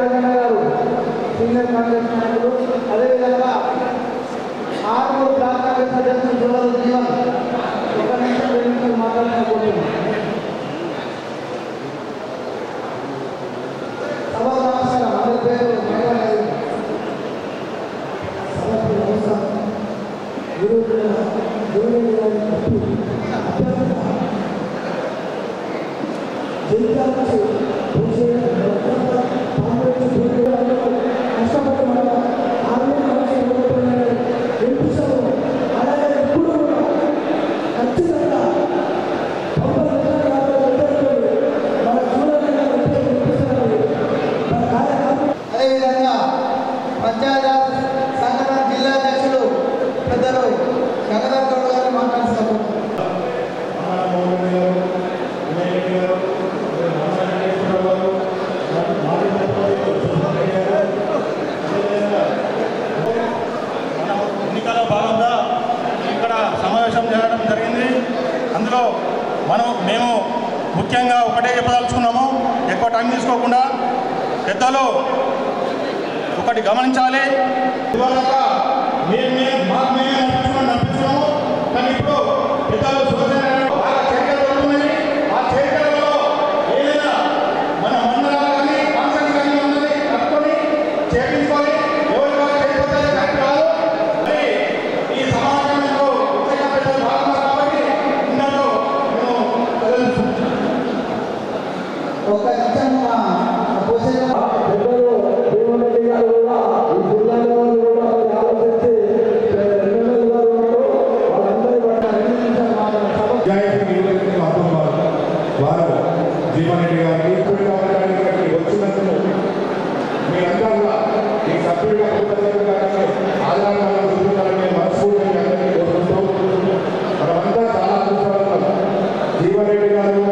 రాజన్న గారు సీనియర్ కాంగ్రెస్ నాయకులు అదేవిధంగా ఆరుగురు బ్లాక్ కాంగ్రెస్ అధ్యక్షులు జోహార్ జీవన్ ఒక నిమిషం రెండు నిమిషాలు మాట్లాడుకోబోతున్నాం సభకు నమస్కారం అందరి పేరు మైనారిటీ. సభకు నమస్కారం గురువు గురువు గారి అభ్యర్థన జీవితానికి పూసే కాంగ్రెస్ కష్టపడి మన ఆరోగ్య సమస్యలు వినిపిస్తారు అలాగే ఎప్పుడు కూడా ఖచ్చితంగా తొంభై లక్షల యాభై లక్షలు మన చూడాలని వినిపిస్తారు మన కార్యక్రమం అదేవిధంగా పంచాయత్ సంఘటన జిల్లా అధ్యక్షులు పెద్దలు గంగాధర్ గౌడ్ గారు మాట్లాడుతున్నారు ఎన్నికల భాగంగా ఇక్కడ సమావేశం జరగడం జరిగింది అందులో మనం మేము ముఖ్యంగా ఒకటే చెప్పదలుచుకున్నాము ఎక్కువ టైం తీసుకోకుండా పెద్దలు ఒకటి గమనించాలి ఇదివరక మేము మేము మాకు మేమే నడిపించుకున్నాం నడిపించుకున్నాము కానీ ఇప్పుడు పెద్దలు శివసేన బాగా చేరికలు జరుగుతున్నాయి ఆ చేరికలలో ఏదైనా మన మండలాలు కానీ కాన్సెన్స్ కానీ ఉన్నది కట్టుకొని చేపించుకొని ఎవరి వాళ్ళు చేయకపోతే కరెక్ట్ కాదు మరి ఈ సమాజంలో ముఖ్యంగా పెద్దలు బాగున్నారు కాబట్టి ఇందులో మేము ప్రజలు ఒక్క నిమిషం మా పోషణ పెద్దలు భీమన్ రెడ్డి గారు కూడా ఈ జిల్లాలో కూడా మరి ఆలోచించి ఎమ్మెల్యేలు గారు ఉన్నారు వాళ్ళందరూ కూడా రెండు నిమిషాలు మాట్లాడారు సభ పంచాయతీ నియోజకవర్గం అర్థం కాదు వారు జీవన్ రెడ్డి గారికి ఇప్పుడు కావడానికి ఇక్కడికి వచ్చినందుకు మీరంతా కూడా ఈ సభ్యుడిగా కృతజ్ఞతగా ఆధారాలను చూపించాలని మనస్ఫూర్తిగా మీ అందరికీ కోరుకుంటూ మనమంతా చాలా అదృష్టవంతం జీవన్ రెడ్డి గారు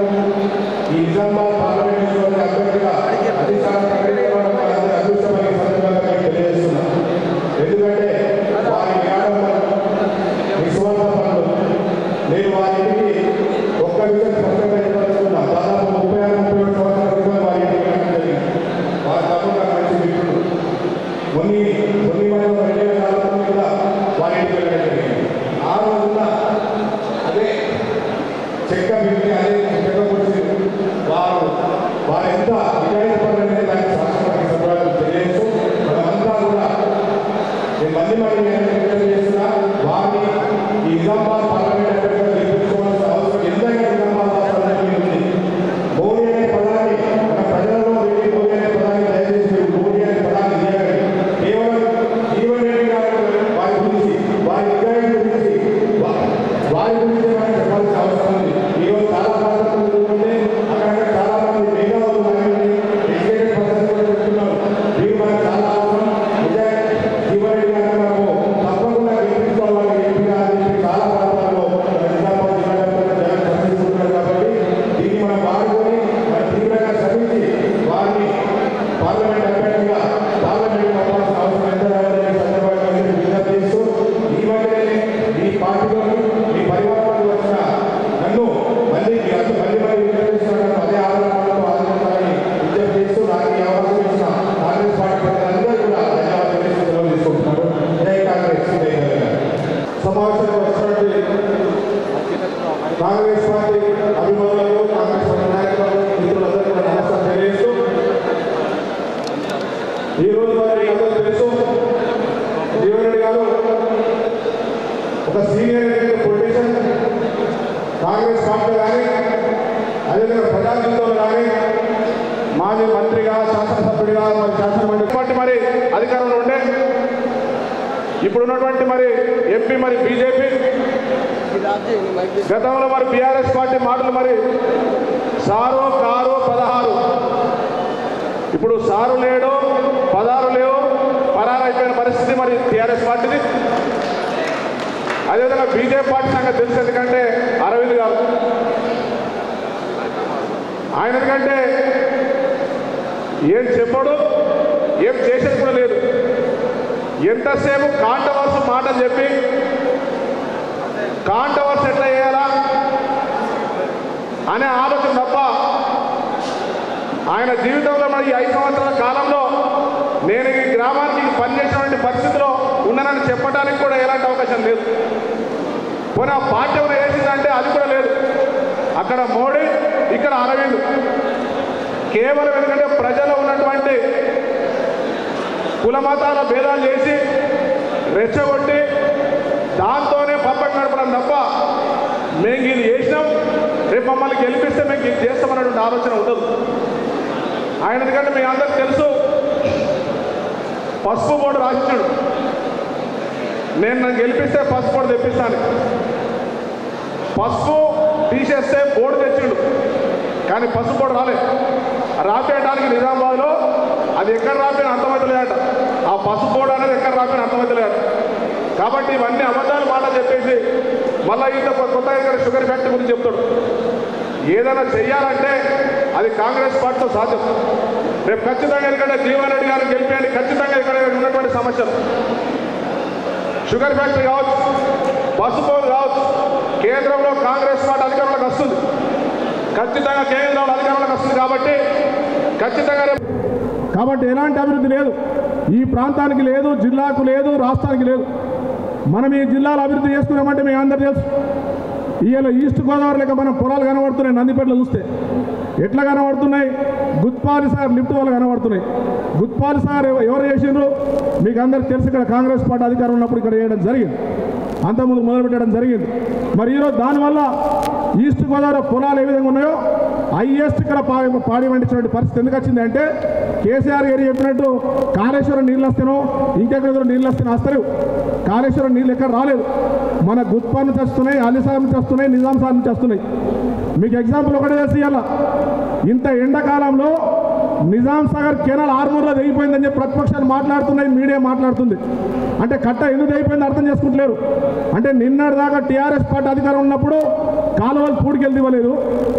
ఈ నిజామాబాద్ పార్లమెంట్ నియోజకవర్గ అభ్యర్థిగా అధిష్టానం ప్రకటించడం మనందరి అదృష్టమైన సందర్భంగా మీకు తెలియజేస్తున్నాం ఎందుకంటే వారి జ్ఞానం విశ్వాస పనులు నేను వారి ఇంటికి ఒక్క విషయం స్పష్టంగా చెప్పదలుచుకున్నా దాదాపు ముప్పై ఆరు ముప్పై ఏడు సంవత్సరాల క్రితం వారి ఇంటికి వెళ్ళడం జరిగింది వారి తప్పకుండా మంచి మిత్రుడు కొన్ని కొన్ని మంది రెండు వేల నాలుగు కూడా వారి ఇంటికి వెళ్ళడం జరిగింది ఆ రోజున అదే చెక్క బిల్లి అదే చెక్క కూర్చి వారు వారు ఎంత విజయపడనే దానికి శాస్త్రపడి సంబరాలు తెలియజేస్తూ మనమంతా కూడా నేను మళ్ళీ మళ్ళీ నేను విజ్ఞప్తి చేస్తున్నా వారిని ఈ నిజామాబాద్ పార్లమెంట్ అభ్యర్థిగా గెలిపించుకోవాల్సిన అవసరం ఎంతైనా నిజామాబాద్ రాష్ట్రానికి ఉంది మోడీ అనే పదాన్ని మన ప్రజలలో వెళ్ళి మోడీ అనే పదాన్ని దయచేసి మీరు మోడీ అనే పదాన్ని తీయగలి కేవలం జీవన్ రెడ్డి గారు వారి గురించి వారి విగ్రహం గురించి వా- వారి గురించి మనం చెప్పాల్సిన అవసరం ఉంది ఈరోజు చాలా ప్రాంతాలు జరుగుతుంటే అక్కడ చాలా మంది మేధావులు మనల్ని ఎడ్యుకేటెడ్ పర్సన్స్ కూడా చెప్తున్నారు వీరు మనకు చాలా అవసరం నిజంగా జీవన్ రెడ్డి గారిని మనము తప్పకుండా గెలిపించుకోవాలని ఎంపీగా అని చెప్పి చాలా ప్రాంతాల్లో మన నిజామాబాద్ జిల్లా వ్యాప్తంగా జనం ప్రశ్నిస్తున్నారు కాబట్టి దీన్ని మనం వాడుకొని మన తీవ్రంగా శ్రమించి వారిని పార్లమెంట్ అభ్యర్థిగా పార్లమెంట్ పంపాల్సిన అవసరం ఎంతైనా ఉందని సందర్భంగా నేను విజ్ఞప్తి చేస్తూ ఈ మధ్యనే ఈ పార్టీలో మీ పరివారంలో వచ్చిన నన్ను మళ్ళీ మీ అందరూ మళ్ళీ మళ్ళీ విజ్ఞప్తిస్తున్నాను అదే ఆధారాలతో ఆలోచించాలని విజ్ఞప్తి చేస్తూ నాకు ఈ అవకాశం ఇచ్చిన కాంగ్రెస్ పార్టీ ప్రజలందరూ కూడా ధన్యవాదాలు తెలియజేస్తూ సెలవు తీసుకుంటున్నాను జై కాంగ్రెస్ జై తెలంగాణ సమావేశానికి వచ్చినటువంటి కాంగ్రెస్ పార్టీ అభిమానులు కాంగ్రెస్ పార్టీ నాయకులు మిత్రులందరికీ కూడా నమస్కారం తెలియజేస్తూ ఈ రోజు మరి అందరూ తెలుసు జీవన్ రెడ్డి గారు ఒక సీనియర్ పొలిటీషియన్ కాంగ్రెస్ పార్టీ కానీ అదేవిధంగా ప్రజా జీవితంలో కానీ మాజీ మంత్రిగా శాసనసభ్యుడిగా మరి శాసనమండలి పార్టీ మరి అధికారంలో ఉండే ఇప్పుడు ఉన్నటువంటి మరి ఎంపీ మరి బీజేపీ గతంలో మరి బీఆర్ఎస్ పార్టీ మాటలు మరి సారు కారు పదహారు ఇప్పుడు సారు లేడు పదహారు లేవు పరారైపోయిన పరిస్థితి మరి టీఆర్ఎస్ పార్టీది అదేవిధంగా బీజేపీ పార్టీ సంగతి తెలుసు ఎందుకంటే అరవింద్ గారు ఆయన ఎందుకంటే ఏం చెప్పడు ఏం చేసేది కూడా లేదు ఎంతసేపు కాంటవర్స్ మాటలు చెప్పి కాంటవర్స్ ఎట్లా చేయాలా అనే ఆలోచన తప్ప ఆయన జీవితంలో మరి ఈ ఐదు సంవత్సరాల కాలంలో నేను ఈ గ్రామానికి పనిచేసినటువంటి పరిస్థితిలో ఉన్నానని చెప్పడానికి కూడా ఎలాంటి అవకాశం లేదు పోనీ ఆ పార్టీ ఏమైనా వేసిందంటే అది కూడా లేదు అక్కడ మోడీ ఇక్కడ అరవింద్ కేవలం ఎందుకంటే ప్రజలు ఉన్నటువంటి కుల మతాల భేదాలు చేసి రెచ్చగొట్టి దాంతోనే పబ్బం గడపడం తప్ప మేము ఇది చేసినాం రేపు మమ్మల్ని గెలిపిస్తే మేము ఇది చేస్తామన్నటువంటి ఆలోచన ఉండదు ఆయన ఎందుకంటే మీ అందరికి తెలుసు పసుపు బోర్డు రాసినాడు నేను నన్ను గెలిపిస్తే పసుపు బోర్డు తెప్పిస్తాను పసుపు తీసేస్తే బోర్డు తెచ్చిండు కానీ పసుపు బోర్డు రాలేదు రాపేయడానికి నిజామాబాద్లో అది ఎక్కడ రాపిన అర్థమవుతలేదట ఆ పసుపు బోర్డు అనేది ఎక్కడ రాపిన అర్థమవుతలేదట కాబట్టి ఇవన్నీ అబద్ధాలు మాట చెప్పేసి మళ్ళీ ఇంత కొత్తగా ఇక్కడ షుగర్ ఫ్యాక్టరీ గురించి చెప్తాడు ఏదైనా చెయ్యాలంటే అది కాంగ్రెస్ పార్టీతో సాధ్యం రేపు ఖచ్చితంగా ఎందుకంటే జీవన్ రెడ్డి గారు గెలిపేయాలి ఖచ్చితంగా ఇక్కడ ఉన్నటువంటి సమస్యలు షుగర్ ఫ్యాక్టరీ కావచ్చు బస్సు బోర్డు కావచ్చు కేంద్రంలో కాంగ్రెస్ పార్టీ అధికారంలోకి వస్తుంది ఖచ్చితంగా కేంద్రంలో అధికారంలోకి వస్తుంది కాబట్టి ఖచ్చితంగా రేపు కాబట్టి ఎలాంటి అభివృద్ధి లేదు ఈ ప్రాంతానికి లేదు జిల్లాకు లేదు రాష్ట్రానికి లేదు మనం ఈ జిల్లాలో అభివృద్ధి చేసుకున్నామంటే మీ అందరు తెలుసు ఇవాళ ఈస్ట్ గోదావరి లెక్క మనం పొలాలు కనబడుతున్నాయి నందిపేటలో చూస్తే ఎట్లా కనబడుతున్నాయి గుత్పాలి సార్ లిఫ్ట్ వాళ్ళు కనబడుతున్నాయి గుత్పాలి సార్ ఎవ- ఎవరు చేసిండ్రు మీకు అందరికి తెలుసు ఇక్కడ కాంగ్రెస్ పార్టీ అధికారం ఉన్నప్పుడు ఇక్కడ చేయడం జరిగింది అంతకుముందు మొదలు పెట్టడం జరిగింది మరి ఈరోజు దానివల్ల ఈస్ట్ గోదావరి పొలాలు ఏ విధంగా ఉన్నాయో హైయెస్ట్ ఇక్కడ పాడి పాడి పండించినటువంటి పరిస్థితి ఎందుకు వచ్చింది అంటే కేసీఆర్ గారు చెప్పినట్టు కాళేశ్వరం నీళ్ళు వస్తేనో ఇంకెక్కడ నీళ్ళు వస్తేనో వస్తారు కాళేశ్వరం నీళ్ళు ఎక్కడ రాలేదు మన గుత్పా నుంచి వస్తున్నాయి అలీసార్ నుంచి వస్తున్నాయి నిజాం సార్ నుంచి వస్తున్నాయి మీకు ఎగ్జాంపుల్ ఒకటే తెలిసి ఇవాళ ఇంత ఎండాకాలంలో నిజాం సాగర్ కెనాల్ ఆర్మూర్లో తెగిపోయిందని చెప్పి ప్రతిపక్షాలు మాట్లాడుతున్నాయి మీడియా మాట్లాడుతుంది అంటే కట్ట ఎందుకు తెగిపోయింది అర్థం చేసుకుంటలేరు అంటే నిన్నటి దాకా టీఆర్ఎస్ పార్టీ అధికారం ఉన్నప్పుడు కాలువలు పూడికెళ్ళి ఇవ్వలేదు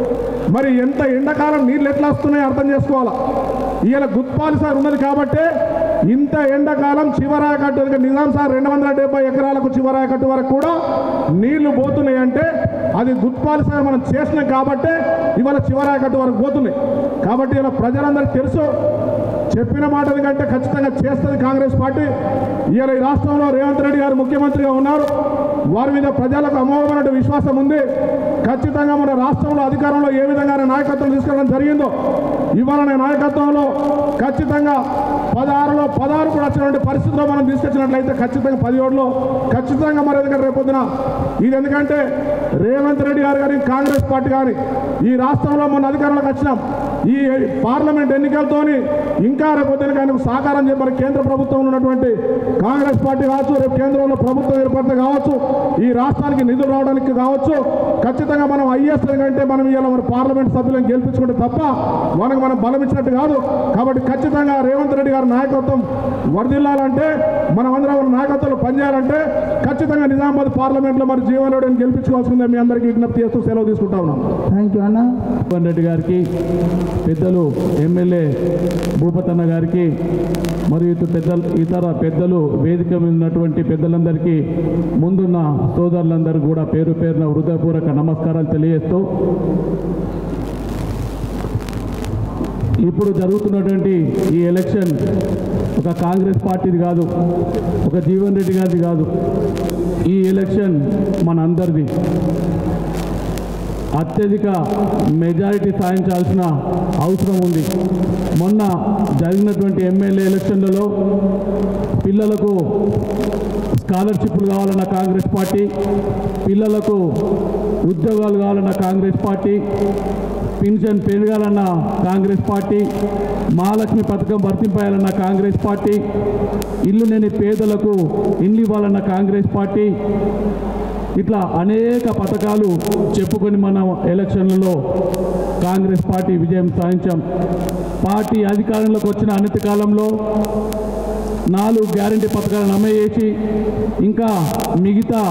మరి ఎంత ఎండాకాలం నీళ్ళు ఎట్లా వస్తున్నాయో అర్థం చేసుకోవాలా ఇవాళ గుత్పాలి సార్ ఉన్నది కాబట్టే ఇంత ఎండాకాలం చివరాయకట్టు దగ్గర నిజాం సార్ రెండు వందల డెబ్బై ఎకరాలకు చివరాయకట్టు వరకు కూడా నీళ్లు పోతున్నాయి అంటే అది గుత్పాలి సార్ మనం చేసినాం కాబట్టే ఇవాళ చివరాయకట్టు వరకు పోతున్నాయి కాబట్టి ఇలా ప్రజలందరికీ తెలుసు చెప్పిన మాట కంటే ఖచ్చితంగా చేస్తుంది కాంగ్రెస్ పార్టీ ఇవాళ ఈ రాష్ట్రంలో రేవంత్ రెడ్డి గారు ముఖ్యమంత్రిగా ఉన్నారు వారి మీద ప్రజలకు అమోఘమైన విశ్వాసం ఉంది ఖచ్చితంగా మన రాష్ట్రంలో అధికారంలో ఏ విధంగా ఆయన నాయకత్వం తీసుకెళ్ళడం జరిగిందో ఇవాళ నా నాయకత్వంలో ఖచ్చితంగా పదహారులో పదహారు కూడా వచ్చినటువంటి పరిస్థితిలో మనం తీసుకొచ్చినట్లయితే ఖచ్చితంగా పదిహేడులో ఖచ్చితంగా మరి ఎందుకంటే రేపొద్దున ఇది ఎందుకంటే రేవంత్ రెడ్డి గారు కానీ కాంగ్రెస్ పార్టీ కానీ ఈ రాష్ట్రంలో మన అధికారంలోకి వచ్చినాం ఈ పార్లమెంట్ ఎన్నికలతోని ఇంకా రేపొద్దున కానీ సహకారం చెప్పారు కేంద్ర ప్రభుత్వంలో ఉన్నటువంటి కాంగ్రెస్ పార్టీ కావచ్చు రేపు కేంద్రంలో ప్రభుత్వం ఏర్పడితే కావచ్చు ఈ రాష్ట్రానికి నిధులు రావడానికి కావచ్చు ఖచ్చితంగా మనం ఐఎస్ కంటే మనం ఇవాళ మన పార్లమెంట్ సభ్యులను గెలిపించుకుంటే తప్ప మనకు మనం బలం ఇచ్చినట్టు కాదు కాబట్టి ఖచ్చితంగా రేవంత్ రెడ్డి గారి నాయకత్వం వర్దిల్లాలంటే మనం అందరం మన నాయకత్వంలో పనిచేయాలంటే ఖచ్చితంగా నిజామాబాద్ పార్లమెంట్లో మరి జీవన్ రెడ్డిని గెలిపించుకోవాల్సిందే మీ అందరికీ విజ్ఞప్తి చేస్తూ సెలవు తీసుకుంటా ఉన్నాం థ్యాంక్ యూ అన్న జగన్మోహన్ రెడ్డి గారికి పెద్దలు ఎమ్మెల్యే భూపతన్న గారికి మరియు ఇతర పెద్దలు ఇతర పెద్దలు వేదిక మీద ఉన్నటువంటి పెద్దలందరికీ ముందున్న సోదరులందరూ కూడా పేరు పేరున హృదయపూర్వక నమస్కారాలు తెలియజేస్తూ ఇప్పుడు జరుగుతున్నటువంటి ఈ ఎలక్షన్ ఒక కాంగ్రెస్ పార్టీది కాదు ఒక జీవన్ రెడ్డి గారిది కాదు ఈ ఎలక్షన్ మనందరిది అత్యధిక మెజారిటీ సాధించాల్సిన అవసరం ఉంది మొన్న జరిగినటువంటి ఎమ్మెల్యే ఎలక్షన్లలో పిల్లలకు స్కాలర్షిప్లు కావాలన్న కాంగ్రెస్ పార్టీ పిల్లలకు ఉద్యోగాలు కావాలన్న కాంగ్రెస్ పార్టీ పెన్షన్ పెరగాలన్న కాంగ్రెస్ పార్టీ మహాలక్ష్మి పథకం వర్తింపాయాలన్న కాంగ్రెస్ పార్టీ ఇల్లు లేని పేదలకు ఇండ్లు ఇవ్వాలన్న కాంగ్రెస్ పార్టీ ఇట్లా అనేక పథకాలు చెప్పుకొని మనం ఎలక్షన్లలో కాంగ్రెస్ పార్టీ విజయం సాధించాం పార్టీ అధికారంలోకి వచ్చిన అనతి కాలంలో నాలుగు గ్యారంటీ పథకాలను అమలు చేసి ఇంకా మిగతా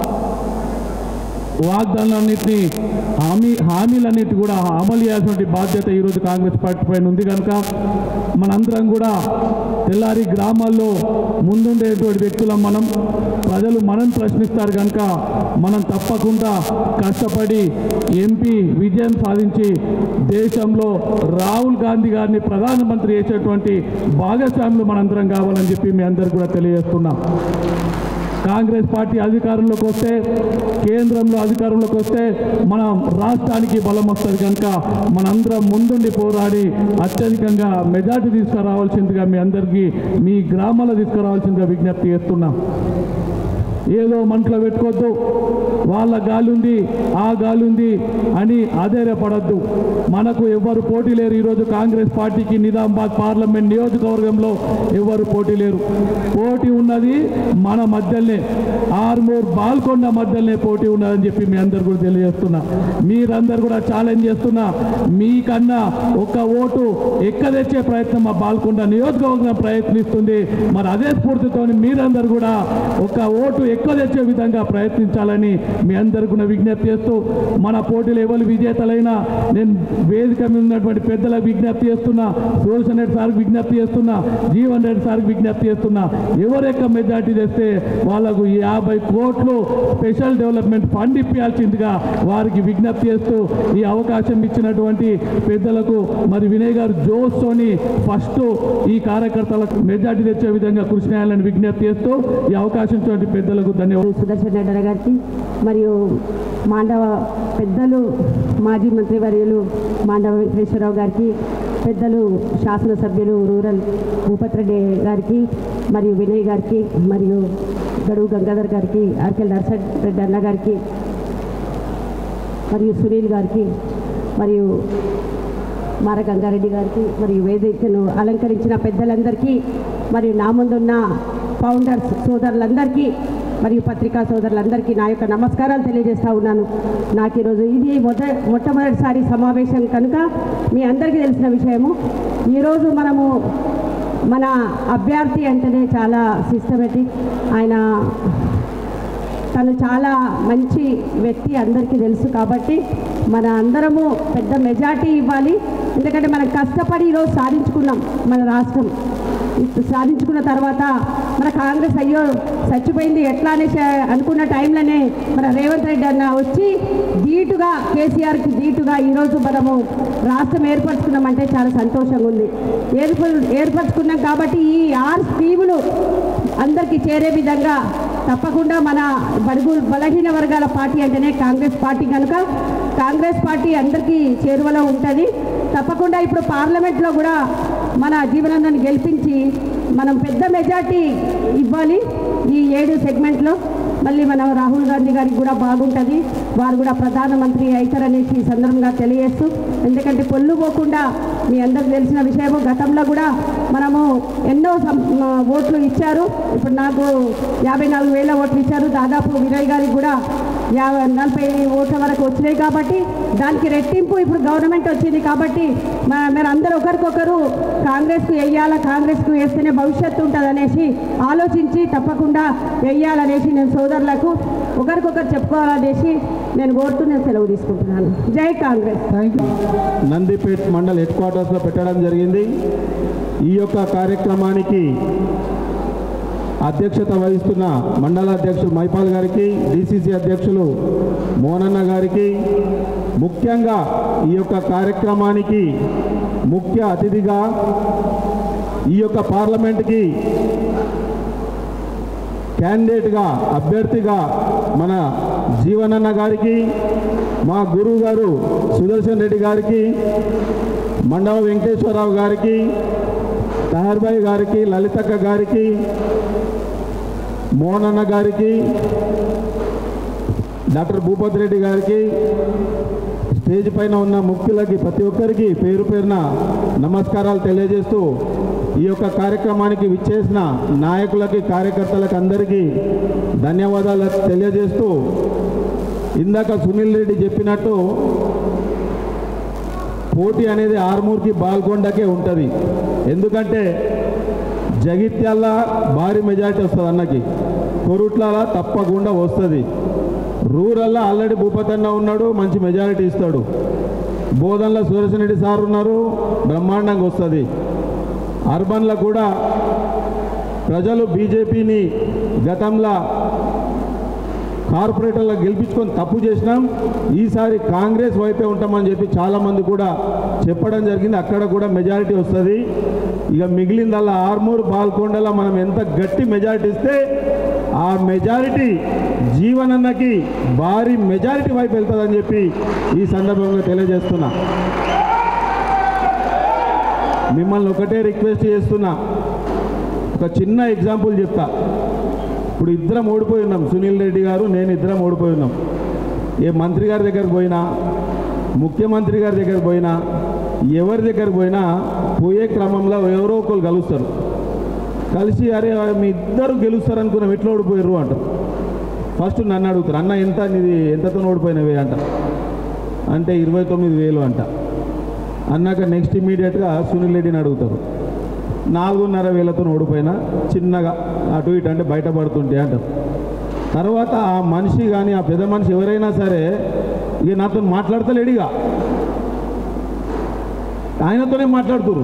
వాగ్దానాలన్నింటినీ హామీ హామీలన్నిటి కూడా అమలు చేయాల్సిన బాధ్యత ఈరోజు కాంగ్రెస్ పార్టీ పైన ఉంది కనుక మనందరం కూడా తెల్లారి గ్రామాల్లో ముందుండేటువంటి వ్యక్తులం మనం ప్రజలు మనం ప్రశ్నిస్తారు కనుక మనం తప్పకుండా కష్టపడి ఎంపీ విజయం సాధించి దేశంలో రాహుల్ గాంధీ గారిని ప్రధానమంత్రి చేసేటువంటి భాగస్వాములు మనందరం కావాలని చెప్పి మీ అందరికీ కూడా తెలియజేస్తున్నాం కాంగ్రెస్ పార్టీ అధికారంలోకి వస్తే కేంద్రంలో అధికారంలోకి వస్తే మనం రాష్ట్రానికి బలం వస్తుంది కనుక మనందరం ముందుండి పోరాడి అత్యధికంగా మెజార్టీ తీసుకురావాల్సిందిగా మీ అందరికీ మీ గ్రామాల్లో తీసుకురావాల్సిందిగా విజ్ఞప్తి చేస్తున్నాం ఏదో మంటలో పెట్టుకోవద్దు వాళ్ళ గాలి ఉంది ఆ గాలి ఉంది అని అధైర్యపడద్దు మనకు ఎవరు పోటీ లేరు ఈరోజు కాంగ్రెస్ పార్టీకి నిజామాబాద్ పార్లమెంట్ నియోజకవర్గంలో ఎవరు పోటీ లేరు పోటీ ఉన్నది మన మధ్యలోనే ఆర్మూర్ బాల్కొండ మధ్యలోనే పోటీ ఉన్నదని చెప్పి మీ అందరు కూడా తెలియజేస్తున్నా మీరందరూ కూడా ఛాలెంజ్ చేస్తున్నా మీకన్నా ఒక ఓటు ఎక్క తెచ్చే ప్రయత్నం మా బాల్కొండ నియోజకవర్గం ప్రయత్నిస్తుంది మరి అదే స్ఫూర్తితో మీరందరూ కూడా ఒక ఓటు ఎక్కువ తెచ్చే విధంగా ప్రయత్నించాలని మీ అందరికీ కూడా విజ్ఞప్తి చేస్తూ మన పోటీలు ఎవరు విజేతలైనా నేను వేదిక మీద ఉన్నటువంటి పెద్దలకు విజ్ఞప్తి చేస్తున్నా సుదర్శన్ రెడ్డి సార్కి విజ్ఞప్తి చేస్తున్నా జీవన్ రెడ్డి సార్కి విజ్ఞప్తి చేస్తున్నా ఎవరు ఎక్కువ మెజార్టీ తెస్తే వాళ్ళకు యాభై కోట్లు స్పెషల్ డెవలప్మెంట్ ఫండ్ ఇప్పించాల్సిందిగా వారికి విజ్ఞప్తి చేస్తూ ఈ అవకాశం ఇచ్చినటువంటి పెద్దలకు మరి వినయ్ గారు జోస్తోని ఫస్ట్ ఈ కార్యకర్తలకు మెజార్టీ తెచ్చే విధంగా కృషి చేయాలని విజ్ఞప్తి చేస్తూ ఈ అవకాశం ఇచ్చినటువంటి పెద్దలకు ధన్యవాదాలు సుదర్శన్ రెడ్డి గారికి మరియు మాండవ పెద్దలు మాజీ మంత్రివర్యులు మాండవ వెంకటేశ్వరరావు గారికి పెద్దలు శాసనసభ్యులు రూరల్ భూపత్ రెడ్డి గారికి మరియు వినయ్ గారికి మరియు గడువు గంగాధర్ గారికి ఆర్కెల్ నర్సడ్ రెడ్డి అన్న గారికి మరియు సునీల్ గారికి మరియు మార గంగారెడ్డి గారికి మరియు వేదికను అలంకరించిన పెద్దలందరికీ మరియు నా ముందున్న ఫౌండర్స్ సోదరులందరికీ మరియు పత్రికా సోదరులందరికీ నా యొక్క నమస్కారాలు తెలియజేస్తా ఉన్నాను నాకు ఈరోజు ఇది మొద మొట్టమొదటిసారి సమావేశం కనుక మీ అందరికీ తెలిసిన విషయము ఈరోజు మనము మన అభ్యర్థి అంటేనే చాలా సిస్టమేటిక్ ఆయన తను చాలా మంచి వ్యక్తి అందరికీ తెలుసు కాబట్టి మన అందరము పెద్ద మెజార్టీ ఇవ్వాలి ఎందుకంటే మనం కష్టపడి ఈరోజు సాధించుకున్నాం మన రాష్ట్రం ఇప్పుడు సాధించుకున్న తర్వాత మన కాంగ్రెస్ అయ్యో చచ్చిపోయింది ఎట్లా అనేసి అనుకున్న టైంలోనే మన రేవంత్ రెడ్డి అన్న వచ్చి ధీటుగా కేసీఆర్కి ధీటుగా ఈరోజు మనము రాష్ట్రం ఏర్పరచుకున్నామంటే చాలా సంతోషంగా ఉంది ఏర్ప ఏర్పరచుకున్నాం కాబట్టి ఈ ఆరు స్కీములు అందరికీ చేరే విధంగా తప్పకుండా మన బడుగు బలహీన వర్గాల పార్టీ అంటేనే కాంగ్రెస్ పార్టీ కనుక కాంగ్రెస్ పార్టీ అందరికీ చేరువలో ఉంటుంది తప్పకుండా ఇప్పుడు పార్లమెంట్లో కూడా మన జీవనందాన్ని గెలిపించి మనం పెద్ద మెజార్టీ ఇవ్వాలి ఈ ఏడు సెగ్మెంట్లో మళ్ళీ మన రాహుల్ గాంధీ గారికి కూడా బాగుంటుంది వారు కూడా ప్రధానమంత్రి అవుతారనేసి ఈ సందర్భంగా తెలియజేస్తూ ఎందుకంటే పొల్లు పోకుండా మీ అందరికి తెలిసిన విషయము గతంలో కూడా మనము ఎన్నో సం- ఆ, ఓట్లు ఇచ్చారు ఇప్పుడు నాకు యాభై నాలుగు వేల ఓట్లు ఇచ్చారు దాదాపు వినయ్ గారికి కూడా యాభై నలభై ఓట్ల వరకు వచ్చినాయి కాబట్టి దానికి రెట్టింపు ఇప్పుడు గవర్నమెంట్ వచ్చింది కాబట్టి మ- మీరు అందరూ ఒకరికొకరు కాంగ్రెస్కు వెయ్యాలా కాంగ్రెస్కు వేస్తేనే భవిష్యత్తు ఉంటుంది అనేసి ఆలోచించి తప్పకుండా వెయ్యాలనేసి నేను సోదరులకు ఒకరికొకరు చెప్పుకోవాలనేసి నేను కోరుతూ నేను సెలవు తీసుకుంటున్నాను జై Congress thank you Nandipet mandal head క్వార్టర్స్లో పెట్టడం జరిగింది ఈ యొక్క కార్యక్రమానికి అధ్యక్షత వహిస్తున్న మండల అధ్యక్షులు మైపాల్ గారికి డిసిసి అధ్యక్షులు మోనన్న గారికి ముఖ్యంగా ఈ యొక్క కార్యక్రమానికి ముఖ్య అతిథిగా ఈ యొక్క పార్లమెంట్కి క్యాండిడేట్గా అభ్యర్థిగా మన జీవనన్న గారికి మా గురువు గారు సుదర్శన్ రెడ్డి గారికి మండవ వెంకటేశ్వరరావు గారికి తహర్బాయి గారికి లలితక్క గారికి మోహనన్న గారికి డాక్టర్ భూపత్ రెడ్డి గారికి స్టేజ్ పైన ఉన్న ముఖ్యులకి ప్రతి ఒక్కరికి పేరు పేరున నమస్కారాలు తెలియజేస్తూ ఈ యొక్క కార్యక్రమానికి విచ్చేసిన నాయకులకి కార్యకర్తలకు అందరికీ ధన్యవాదాలు తెలియజేస్తూ ఇందాక సునీల్ రెడ్డి చెప్పినట్టు పోటీ అనేది ఆర్మూర్కి బాల్కొండకే ఉంటుంది ఎందుకంటే జగిత్యాల భారీ మెజారిటీ వస్తుంది అన్నకి కొరుట్ల తప్పకుండా వస్తుంది రూరల్లో ఆల్రెడీ భూపతన్న ఉన్నాడు మంచి మెజారిటీ ఇస్తాడు బోధనలో సురేషన్ రెడ్డి సార్ ఉన్నారు బ్రహ్మాండంగా వస్తుంది అర్బన్లో కూడా ప్రజలు బీజేపీని గతంలో కార్పొరేటర్లకు గెలిపించుకొని తప్పు చేసినాం ఈసారి కాంగ్రెస్ వైపే ఉంటామని చెప్పి చాలామంది కూడా చెప్పడం జరిగింది అక్కడ కూడా మెజారిటీ వస్తుంది ఇక మిగిలిందల్లా ఆర్మూర్ బాల్కొండలో మనం ఎంత గట్టి మెజారిటీ ఇస్తే ఆ మెజారిటీ జీవనన్నకి భారీ మెజారిటీ వైపు వెళ్తుందని చెప్పి ఈ సందర్భంగా తెలియజేస్తున్నా మిమ్మల్ని ఒకటే రిక్వెస్ట్ చేస్తున్నా ఒక చిన్న ఎగ్జాంపుల్ చెప్తా ఇప్పుడు ఇద్దరం ఓడిపోయి ఉన్నాం సునీల్ రెడ్డి గారు నేను ఇద్దరం ఓడిపోయి ఉన్నాం ఏ మంత్రి గారి దగ్గరకు పోయినా ముఖ్యమంత్రి గారి దగ్గరకు పోయినా ఎవరి దగ్గరకు పోయినా పోయే క్రమంలో ఎవరో ఒకరు కలుస్తారు కలిసి అరే మీ ఇద్దరు గెలుస్తారు అనుకున్నాం ఎట్లా ఓడిపోయారు అంటారు ఫస్ట్ నన్ను అడుగుతారు అన్న ఎంత నీది ఎంతతో ఓడిపోయినవే అంట అంటే ఇరవై తొమ్మిది వేలు అంట అన్నాక నెక్స్ట్ ఇమీడియట్గా సునీల్ రెడ్డిని అడుగుతారు నాలుగున్నర వేలతో ఓడిపోయినా చిన్నగా అటు ఇటు అంటే బయటపడుతుంటే అంటారు తర్వాత ఆ మనిషి కానీ ఆ పెద్ద మనిషి ఎవరైనా సరే ఇక నాతో మాట్లాడతలేడిగా ఆయనతోనే మాట్లాడుతురు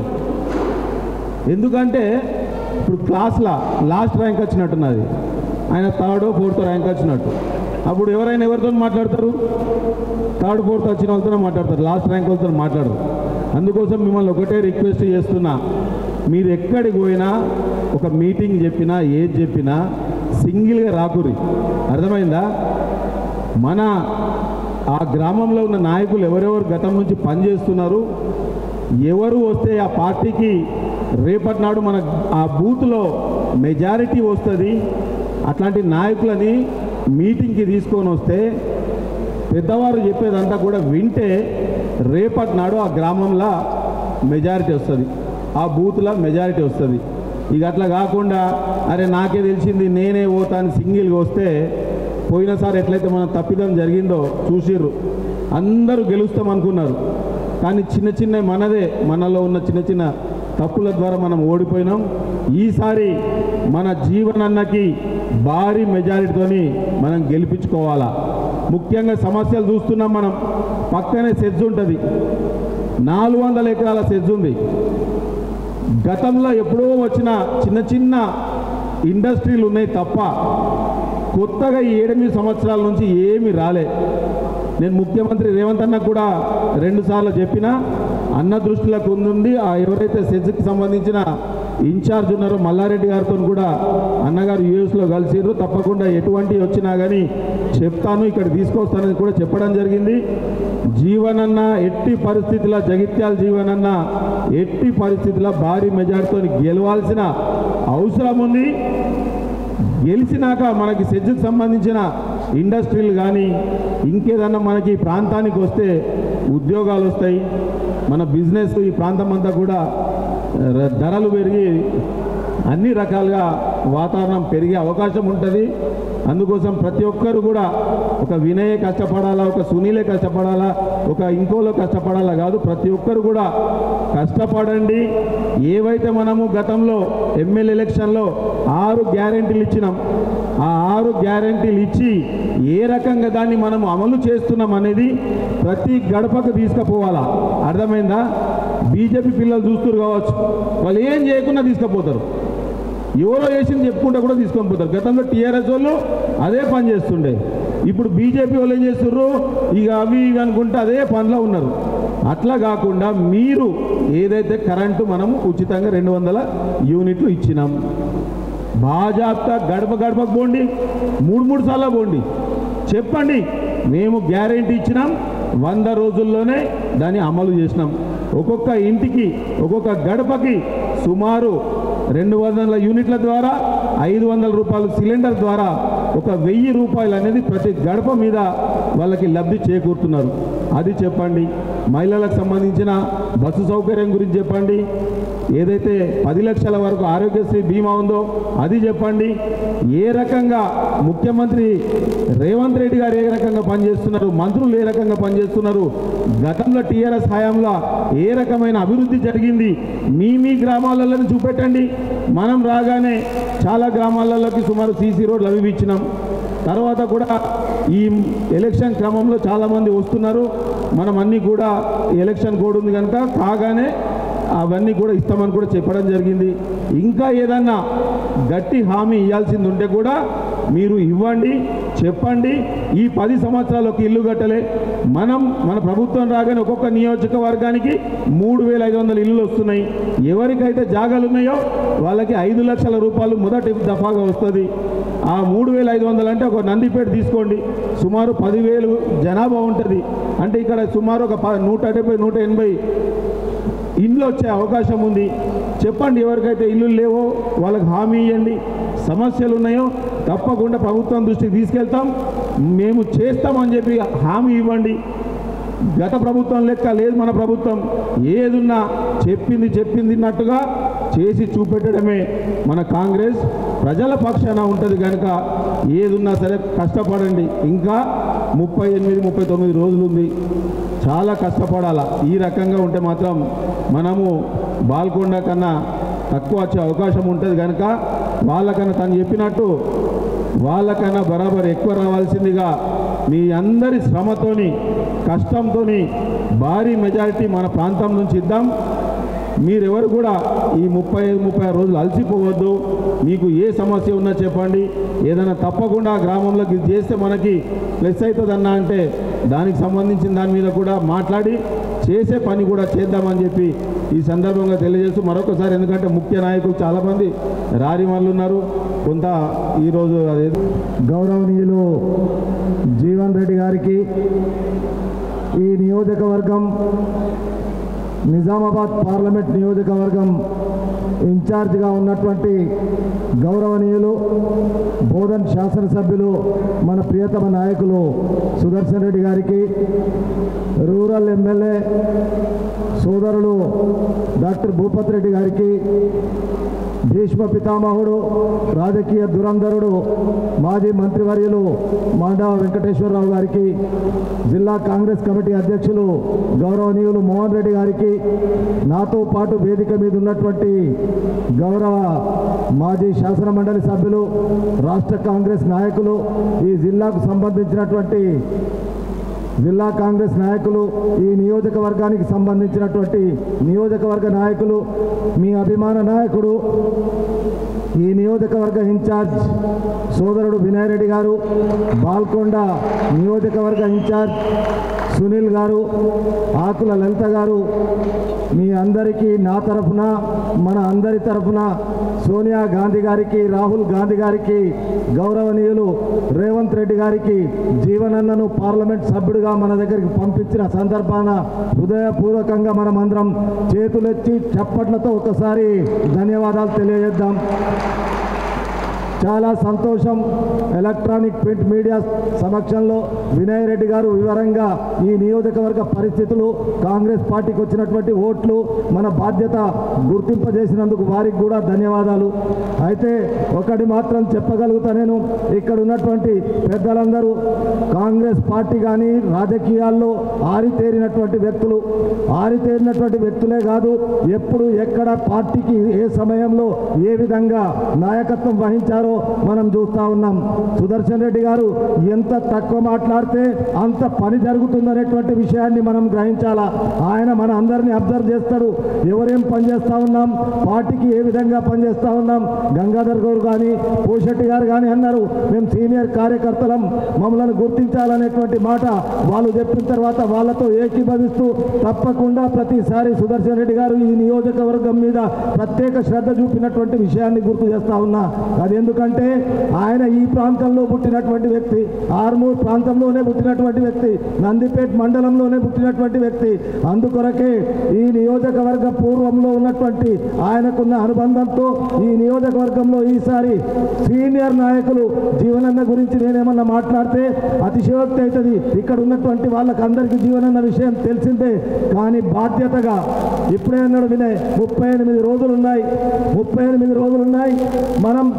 ఎందుకంటే ఇప్పుడు క్లాస్లో లాస్ట్ ర్యాంక్ వచ్చినట్టున్నది ఆయన థర్డ్ ఫోర్త్ ర్యాంక్ వచ్చినట్టు అప్పుడు ఎవరైనా ఎవరితో మాట్లాడతారు థర్డ్ ఫోర్త్ వచ్చిన వాళ్ళతోనే మాట్లాడతారు లాస్ట్ ర్యాంక్ వాళ్ళతో మాట్లాడరు అందుకోసం మిమ్మల్ని ఒకటే రిక్వెస్ట్ చేస్తున్నా మీరు ఎక్కడికి పోయినా ఒక మీటింగ్ చెప్పినా ఏది చెప్పినా సింగిల్గా రాకురి అర్థమైందా మన ఆ గ్రామంలో ఉన్న నాయకులు ఎవరెవరు గతం నుంచి పనిచేస్తున్నారు ఎవరు వస్తే ఆ పార్టీకి రేపటి నాడు మన ఆ బూత్లో మెజారిటీ వస్తుంది అట్లాంటి నాయకులని మీటింగ్కి తీసుకొని వస్తే పెద్దవారు చెప్పేదంతా కూడా వింటే రేపటి నాడు ఆ గ్రామంలో మెజారిటీ వస్తుంది ఆ బూత్లో మెజారిటీ వస్తుంది ఇక అట్లా కాకుండా అరే నాకే తెలిసింది నేనే పోతాను సింగిల్గా వస్తే పోయినసారి ఎట్లయితే మన తప్పిదం జరిగిందో చూసిర్రు అందరూ గెలుస్తాం అనుకున్నారు కానీ చిన్న చిన్న మనదే మనలో ఉన్న చిన్న చిన్న తప్పుల ద్వారా మనం ఓడిపోయినాం ఈసారి మన జీవనన్నకి భారీ మెజారిటీతోని మనం గెలిపించుకోవాలా ముఖ్యంగా సమస్యలు చూస్తున్నాం మనం పక్కనే సెజ్ ఉంటుంది నాలుగు వందల ఎకరాల సెజ్ ఉంది గతంలో ఎప్పుడో వచ్చిన చిన్న చిన్న ఇండస్ట్రీలు ఉన్నాయి తప్ప కొత్తగా ఈ ఏడెనిమిది సంవత్సరాల నుంచి ఏమీ రాలే నేను ముఖ్యమంత్రి రేవంత్ అన్న కూడా రెండుసార్లు చెప్పిన అన్న దృష్టిలోకి ఉంది ఆ ఎవరైతే సెజ్కి సంబంధించిన ఇన్ఛార్జ్ ఉన్నారో మల్లారెడ్డి గారితో కూడా అన్నగారు యూఎస్లో కలిసిర్రు తప్పకుండా ఎటువంటి వచ్చినా కానీ చెప్తాను ఇక్కడ తీసుకొస్తానని కూడా చెప్పడం జరిగింది జీవనన్న ఎట్టి పరిస్థితుల జగిత్యాల జీవనన్న ఎట్టి పరిస్థితుల భారీ మెజార్టీతో గెలవాల్సిన అవసరం ఉంది గెలిచినాక మనకి సెజ్కి సంబంధించిన ఇండస్ట్రీలు కానీ ఇంకేదన్నా మనకి ఈ ప్రాంతానికి వస్తే ఉద్యోగాలు వస్తాయి మన బిజినెస్ ఈ ప్రాంతం అంతా కూడా ర- ధరలు పెరిగి అన్ని రకాలుగా వాతావరణం పెరిగే అవకాశం ఉంటుంది అందుకోసం ప్రతి ఒక్కరు కూడా ఒక వినయే కష్టపడాలా ఒక సునీలే కష్టపడాలా ఒక ఇంకోలో కష్టపడాలా కాదు ప్రతి ఒక్కరు కూడా కష్టపడండి ఏవైతే మనము గతంలో ఎమ్మెల్యే ఎలక్షన్లో ఆరు గ్యారెంటీలు ఇచ్చినాం ఆ ఆరు గ్యారెంటీలు ఇచ్చి ఏ రకంగా దాన్ని మనం అమలు చేస్తున్నాం అనేది ప్రతి గడపకు తీసుకుపోవాలా అర్థమైందా బీజేపీ పిల్లలు చూస్తున్నారు కావచ్చు వాళ్ళు ఏం చేయకుండా తీసుకుపోతారు ఎవరో వేసింది చెప్పుకుంటా కూడా తీసుకొని పోతారు గతంలో టీఆర్ఎస్ వాళ్ళు అదే పని చేస్తుండే ఇప్పుడు బీజేపీ వాళ్ళు ఏం చేస్తుర్రు ఇక అవి ఇవి అనుకుంటే అదే పనిలో ఉన్నారు అట్లా కాకుండా మీరు ఏదైతే కరెంటు మనము ఉచితంగా రెండు వందల యూనిట్లు ఇచ్చినాం బాజాప్తా గడప గడపకు పోండి మూడు మూడు సార్లు పోండి చెప్పండి మేము గ్యారెంటీ ఇచ్చినాం వంద రోజుల్లోనే దాన్ని అమలు చేసినాం ఒక్కొక్క ఇంటికి ఒక్కొక్క గడపకి సుమారు రెండు వందల యూనిట్ల ద్వారా ఐదు వందల రూపాయల సిలిండర్ ద్వారా ఒక వెయ్యి రూపాయలు అనేది ప్రతి గడప మీద వాళ్ళకి లబ్ధి చేకూరుతున్నారు అది చెప్పండి మహిళలకు సంబంధించిన బస్సు సౌకర్యం గురించి చెప్పండి ఏదైతే పది లక్షల వరకు ఆరోగ్యశ్రీ బీమా ఉందో అది చెప్పండి ఏ రకంగా ముఖ్యమంత్రి రేవంత్ రెడ్డి గారు ఏ రకంగా పనిచేస్తున్నారు మంత్రులు ఏ రకంగా పనిచేస్తున్నారు గతంలో టీఆర్ఎస్ హయాంలో ఏ రకమైన అభివృద్ధి జరిగింది మీ మీ గ్రామాలలోనే చూపెట్టండి మనం రాగానే చాలా గ్రామాలలోకి సుమారు సీసీ రోడ్లు అవి ఇచ్చినాం తర్వాత కూడా ఈ ఎలక్షన్ క్రమంలో చాలామంది వస్తున్నారు మనం అన్నీ కూడా ఎలక్షన్ కోడ్ ఉంది కనుక కాగానే అవన్నీ కూడా ఇస్తామని కూడా చెప్పడం జరిగింది ఇంకా ఏదన్నా గట్టి హామీ ఇవ్వాల్సింది ఉంటే కూడా మీరు ఇవ్వండి చెప్పండి ఈ పది సంవత్సరాలు ఒక ఇల్లు కట్టలే మనం మన ప్రభుత్వం రాగానే ఒక్కొక్క నియోజకవర్గానికి మూడు వేల ఐదు వందల ఇల్లులు వస్తున్నాయి ఎవరికైతే జాగాలు ఉన్నాయో వాళ్ళకి ఐదు లక్షల రూపాయలు మొదటి దఫాగా వస్తుంది ఆ మూడు వేల ఐదు వందలు అంటే ఒక నందిపేట తీసుకోండి సుమారు పదివేలు జనాభా ఉంటుంది అంటే ఇక్కడ సుమారు ఒక ప- నూట డెబ్బై నూట ఎనభై ఇండ్లు వచ్చే అవకాశం ఉంది చెప్పండి ఎవరికైతే ఇల్లు లేవో వాళ్ళకి హామీ ఇవ్వండి సమస్యలు ఉన్నాయో తప్పకుండా ప్రభుత్వం దృష్టికి తీసుకెళ్తాం మేము చేస్తామని చెప్పి హామీ ఇవ్వండి గత ప్రభుత్వం లెక్క లేదు మన ప్రభుత్వం ఏదున్నా చెప్పింది చెప్పిందిన్నట్టుగా చేసి చూపెట్టడమే మన కాంగ్రెస్ ప్రజల పక్షాన ఉంటుంది కనుక ఏదున్నా సరే కష్టపడండి ఇంకా ముప్పై ఎనిమిది ముప్పై తొమ్మిది రోజులు ఉంది చాలా కష్టపడాలా ఈ రకంగా ఉంటే మాత్రం మనము బాల్కొండ కన్నా తక్కువ వచ్చే అవకాశం ఉంటుంది కనుక వాళ్ళకన్నా తను చెప్పినట్టు వాళ్ళకన్నా బరాబర్ ఎక్కువ రావాల్సిందిగా మీ అందరి శ్రమతోని కష్టంతోని భారీ మెజారిటీ మన ప్రాంతం నుంచి ఇద్దాం మీరెవరు కూడా ఈ ముప్పై ఐదు ముప్పై ఆరు రోజులు అలసిపోవద్దు మీకు ఏ సమస్య ఉన్నా చెప్పండి ఏదైనా తప్పకుండా ఆ గ్రామంలోకి ఇది చేస్తే మనకి ప్లస్ అవుతుందన్నా అంటే దానికి సంబంధించిన దాని మీద కూడా మాట్లాడి చేసే పని కూడా చేద్దామని చెప్పి ఈ సందర్భంగా తెలియజేస్తూ మరొకసారి ఎందుకంటే ముఖ్య నాయకులు చాలామంది రారి వాళ్ళు ఉన్నారు కొంత ఈరోజు అదే గౌరవనీయులు జీవన్ రెడ్డి గారికి ఈ నియోజకవర్గం నిజామాబాద్ పార్లమెంట్ నియోజకవర్గం ఇన్ఛార్జిగా ఉన్నటువంటి గౌరవనీయులు బోధన్ శాసనసభ్యులు మన ప్రియతమ నాయకులు సుదర్శన్ రెడ్డి గారికి రూరల్ ఎమ్మెల్యే సోదరులు డాక్టర్ భూపత్ రెడ్డి గారికి భీష్మ పితామహుడు రాజకీయ దురంధరుడు మాజీ మంత్రివర్యులు మాండవ వెంకటేశ్వరరావు గారికి జిల్లా కాంగ్రెస్ కమిటీ అధ్యక్షులు గౌరవనీయులు మోహన్ రెడ్డి గారికి నాతో పాటు వేదిక మీద ఉన్నటువంటి గౌరవ మాజీ శాసన మండలి సభ్యులు రాష్ట్ర కాంగ్రెస్ నాయకులు ఈ జిల్లాకు సంబంధించినటువంటి జిల్లా కాంగ్రెస్ నాయకులు ఈ నియోజకవర్గానికి సంబంధించినటువంటి నియోజకవర్గ నాయకులు మీ అభిమాన నాయకుడు ఈ నియోజకవర్గ ఇన్ఛార్జ్ సోదరుడు వినయ్ రెడ్డి గారు బాల్కొండ నియోజకవర్గ ఇన్ఛార్జ్ సునీల్ గారు ఆకుల లలిత గారు మీ అందరికీ నా తరఫున మన అందరి తరఫున సోనియా గాంధీ గారికి రాహుల్ గాంధీ గారికి గౌరవనీయులు రేవంత్ రెడ్డి గారికి జీవనన్నను పార్లమెంట్ సభ్యుడిగా మన దగ్గరికి పంపించిన సందర్భాన హృదయపూర్వకంగా మనమందరం చేతులెత్తి చప్పట్లతో ఒకసారి ధన్యవాదాలు తెలియజేద్దాం చాలా సంతోషం ఎలక్ట్రానిక్ ప్రింట్ మీడియా సమక్షంలో వినయ్ రెడ్డి గారు వివరంగా ఈ నియోజకవర్గ పరిస్థితులు కాంగ్రెస్ పార్టీకి వచ్చినటువంటి ఓట్లు మన బాధ్యత గుర్తింపజేసినందుకు వారికి కూడా ధన్యవాదాలు అయితే ఒకటి మాత్రం చెప్పగలుగుతా నేను ఇక్కడ ఉన్నటువంటి పెద్దలందరూ కాంగ్రెస్ పార్టీ కానీ రాజకీయాల్లో ఆరితేరినటువంటి వ్యక్తులు ఆరితేరినటువంటి వ్యక్తులే కాదు ఎప్పుడు ఎక్కడ పార్టీకి ఏ సమయంలో ఏ విధంగా నాయకత్వం వహించారో మనం చూస్తూ ఉన్నాం సుదర్శన్ రెడ్డి గారు ఎంత తక్కువ మాట్లాడితే అంత పని జరుగుతుందనేటువంటి విషయాన్ని మనం గ్రహించాలా ఆయన మన అందరినీ అబ్జర్వ్ చేస్తాడు ఎవరేం పని చేస్తూ ఉన్నాం పార్టీకి ఏ విధంగా పనిచేస్తూ ఉన్నాం గంగాధర్ గౌడ్ కానీ పోషెట్టి గారు కానీ అన్నారు మేము సీనియర్ కార్యకర్తలం మమ్మల్ని గుర్తించాలనేటువంటి మాట వాళ్ళు చెప్పిన తర్వాత వాళ్ళతో ఏకీభవిస్తూ తప్పకుండా ప్రతిసారి సుదర్శన్ రెడ్డి గారు ఈ నియోజకవర్గం మీద ప్రత్యేక శ్రద్ధ చూపినటువంటి విషయాన్ని గుర్తు చేస్తా ఉన్నా అది ఎందుకంటే ఆయన ఈ ప్రాంతంలో పుట్టినటువంటి వ్యక్తి ఆర్మూర్ ప్రాంతంలోనే పుట్టినటువంటి వ్యక్తి నందిపేట్ మండలంలోనే పుట్టినటువంటి వ్యక్తి అందుకొరకే ఈ నియోజకవర్గ పూర్వంలో ఉన్నటువంటి ఆయనకున్న అనుబంధంతో ఈ నియోజకవర్గంలో ఈసారి సీనియర్ నాయకులు జీవనన్న గురించి నేనేమన్నా మాట్లాడితే అతిశయోక్తి అవుతుంది ఇక్కడ ఉన్నటువంటి వాళ్ళకి అందరికీ జీవనన్న విషయం తెలిసిందే కానీ బాధ్యతగా ఇప్పుడే అన్నాడు వినయ్ ముప్పై ఎనిమిది రోజులు ఉన్నాయి ముప్పై ఎనిమిది రోజులు ఉన్నాయి మనం ఒక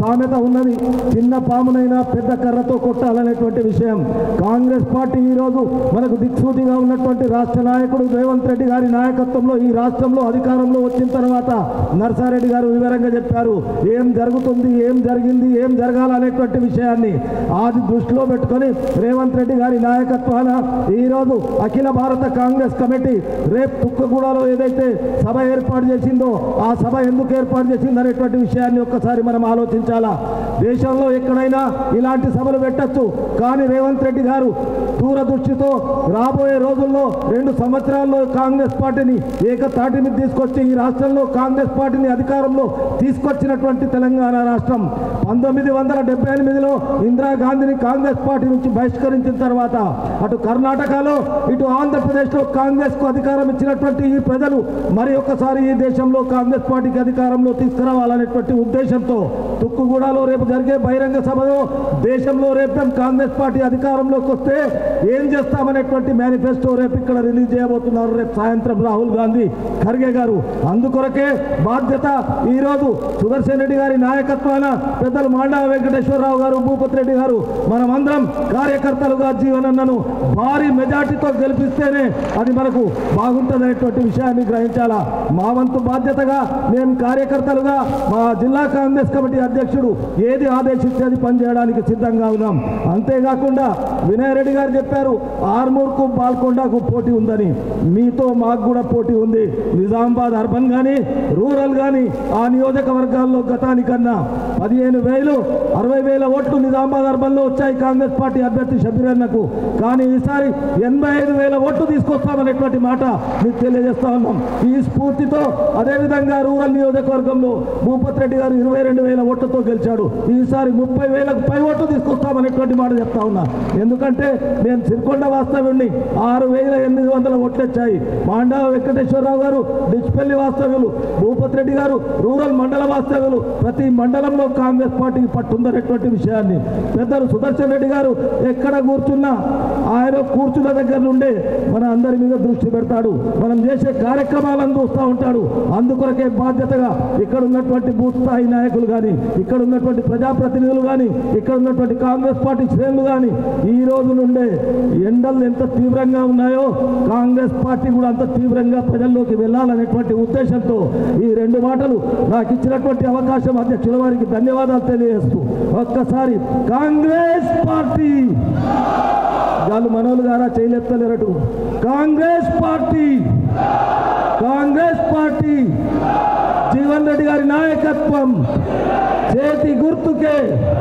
సామెత ఉన్నది చిన్న పామునైనా పెద్ద కర్రతో కొట్టాలనేటువంటి విషయం కాంగ్రెస్ పార్టీ ఈరోజు మనకు దిక్సూచిగా ఉన్నటువంటి రాష్ట్ర నాయకుడు రేవంత్ రెడ్డి గారి నాయకత్వంలో ఈ రాష్ట్రంలో అధికారంలో వచ్చిన తర్వాత నర్సారెడ్డి గారు వివరంగా చెప్పారు ఏం జరుగుతుంది ఏం జరిగింది ఏం జరగాలనేటువంటి విషయాన్ని అది దృష్టిలో పెట్టుకొని రేవంత్ రెడ్డి గారి నాయకత్వాన ఈరోజు అఖిల భారత కాంగ్రెస్ కమిటీ రేపు తుక్కగూడలో ఏదైతే సభ ఏర్పాటు చేసిందో ఆ సభ ఎందుకు ఏర్పాటు చేసింది అనేటువంటి విషయాన్ని ఒక్కసారి మనం ఆలోచించాలా దేశంలో ఎక్కడైనా ఇలాంటి సభలు పెట్టచ్చు కానీ రేవంత్ రెడ్డి గారు దూరదృష్టితో రాబోయే రోజుల్లో రెండు సంవత్సరాల్లో కాంగ్రెస్ పార్టీని ఏకతాటి మీద తీసుకొచ్చి ఈ రాష్ట్రంలో కాంగ్రెస్ పార్టీని అధికారంలో తీసుకొచ్చినటువంటి తెలంగాణ రాష్ట్రం పంతొమ్మిది వందల డెబ్బై ఎనిమిదిలో ఇందిరాగాంధీని కాంగ్రెస్ పార్టీ నుంచి బహిష్కరించిన తర్వాత అటు కర్ణాటకలో ఇటు ఆంధ్రప్రదేశ్లో కాంగ్రెస్కు అధికారం ఇచ్చినటువంటి ఈ ప్రజలు మరి ఒక్కసారి ఈ దేశంలో కాంగ్రెస్ పార్టీకి అధికారంలో తీసుకురావాలనేటువంటి ఉద్దేశంతో తుక్కుగూడలో రేపు జరిగే బహిరంగ సభలో దేశంలో రేపు మేము కాంగ్రెస్ పార్టీ అధికారంలోకి వస్తే ఏం చేస్తామనేటువంటి మేనిఫెస్టో రేపు ఇక్కడ రిలీజ్ చేయబోతున్నారు రేపు సాయంత్రం రాహుల్ గాంధీ ఖర్గే గారు అందుకొరకే బాధ్యత ఈరోజు సుదర్శన్ రెడ్డి గారి నాయకత్వాన పెద్దలు మాండా వెంకటేశ్వరరావు గారు భూపతి రెడ్డి గారు మనమందరం కార్యకర్తలుగా జీవనన్నను భారీ మెజార్టీతో గెలిపిస్తేనే అది మనకు బాగుంటుందనేటువంటి విషయాన్ని గ్రహించాలా మా వంతు బాధ్యతగా మేము కార్యకర్తలుగా మా జిల్లా కాంగ్రెస్ కమిటీ అధ్యక్షుడు ఏది ఆదేశిస్తే అది పనిచేయడానికి సిద్ధంగా ఉన్నాం అంతేకాకుండా వినయ్ రెడ్డి గారు చెప్పారు ఆర్మూర్కు బాల్కొండకు పోటీ ఉందని మీతో మాకు కూడా పోటీ ఉంది నిజామాబాద్ అర్బన్ కానీ రూరల్ కానీ ఆ నియోజకవర్గాల్లో గతానికన్నా పదిహేను వేలు అరవై వేల ఓట్లు నిజామాబాద్ అర్బన్లో వచ్చాయి కాంగ్రెస్ పార్టీ అభ్యర్థి షబీరన్నకు కానీ ఈసారి ఎనభై ఐదు వేల ఓట్లు తీసుకొస్తామనేటువంటి మాట మీకు తెలియజేస్తా ఉన్నాం ఈ స్ఫూర్తితో అదేవిధంగా రూరల్ నియోజకవర్గంలో భూపత్ రెడ్డి గారు ఇరవై రెండు వేల ఓట్లతో గెలిచాడు ఈసారి ముప్పై వేలకు పై ఓట్లు తీసుకొస్తామనేటువంటి మాట చెప్తా ఉన్నా ఎందుకంటే నేను సిరికొండ వాస్తవ్యుడిని ఆరు వేల ఎనిమిది వందల ఓట్లు వచ్చాయి మాండా వెంకటేశ్వరరావు గారు డిచ్పల్లి వాస్తవ్యులు భూపత్ రెడ్డి గారు రూరల్ మండల వాస్తవ్యులు ప్రతి మండలంలో కాంగ్రెస్ పార్టీకి పట్టుందనేటువంటి విషయాన్ని పెద్దలు సుదర్శన్ రెడ్డి గారు ఎక్కడ కూర్చున్నా ఆయన కూర్చున్న దగ్గర నుండే మన అందరి మీద దృష్టి పెడతాడు మనం చేసే కార్యక్రమాలను చూస్తూ ఉంటాడు అందుకొరకే బాధ్యతగా ఇక్కడ ఉన్నటువంటి బూత్ స్థాయి నాయకులు కానీ ఇక్కడ ఉన్నటువంటి ప్రజాప్రతినిధులు కానీ ఇక్కడ ఉన్నటువంటి కాంగ్రెస్ పార్టీ శ్రేణులు కానీ ఈ రోజు నుండే ఎండలు ఎంత తీవ్రంగా ఉన్నాయో కాంగ్రెస్ పార్టీ కూడా అంత తీవ్రంగా ప్రజల్లోకి వెళ్ళాలనేటువంటి ఉద్దేశంతో ఈ రెండు మాటలు నాకు ఇచ్చినటువంటి అవకాశం అధ్యక్షుల వారికి ధన్యవాదాలు తెలియజేస్తూ ఒక్కసారి కాంగ్రెస్ పార్టీ వాళ్ళు మనోళ్ళు గారా చేయలేపుతలేరటు కాంగ్రెస్ పార్టీ కాంగ్రెస్ పార్టీ జీవన్ రెడ్డి గారి నాయకత్వం చేతి గుర్తుకే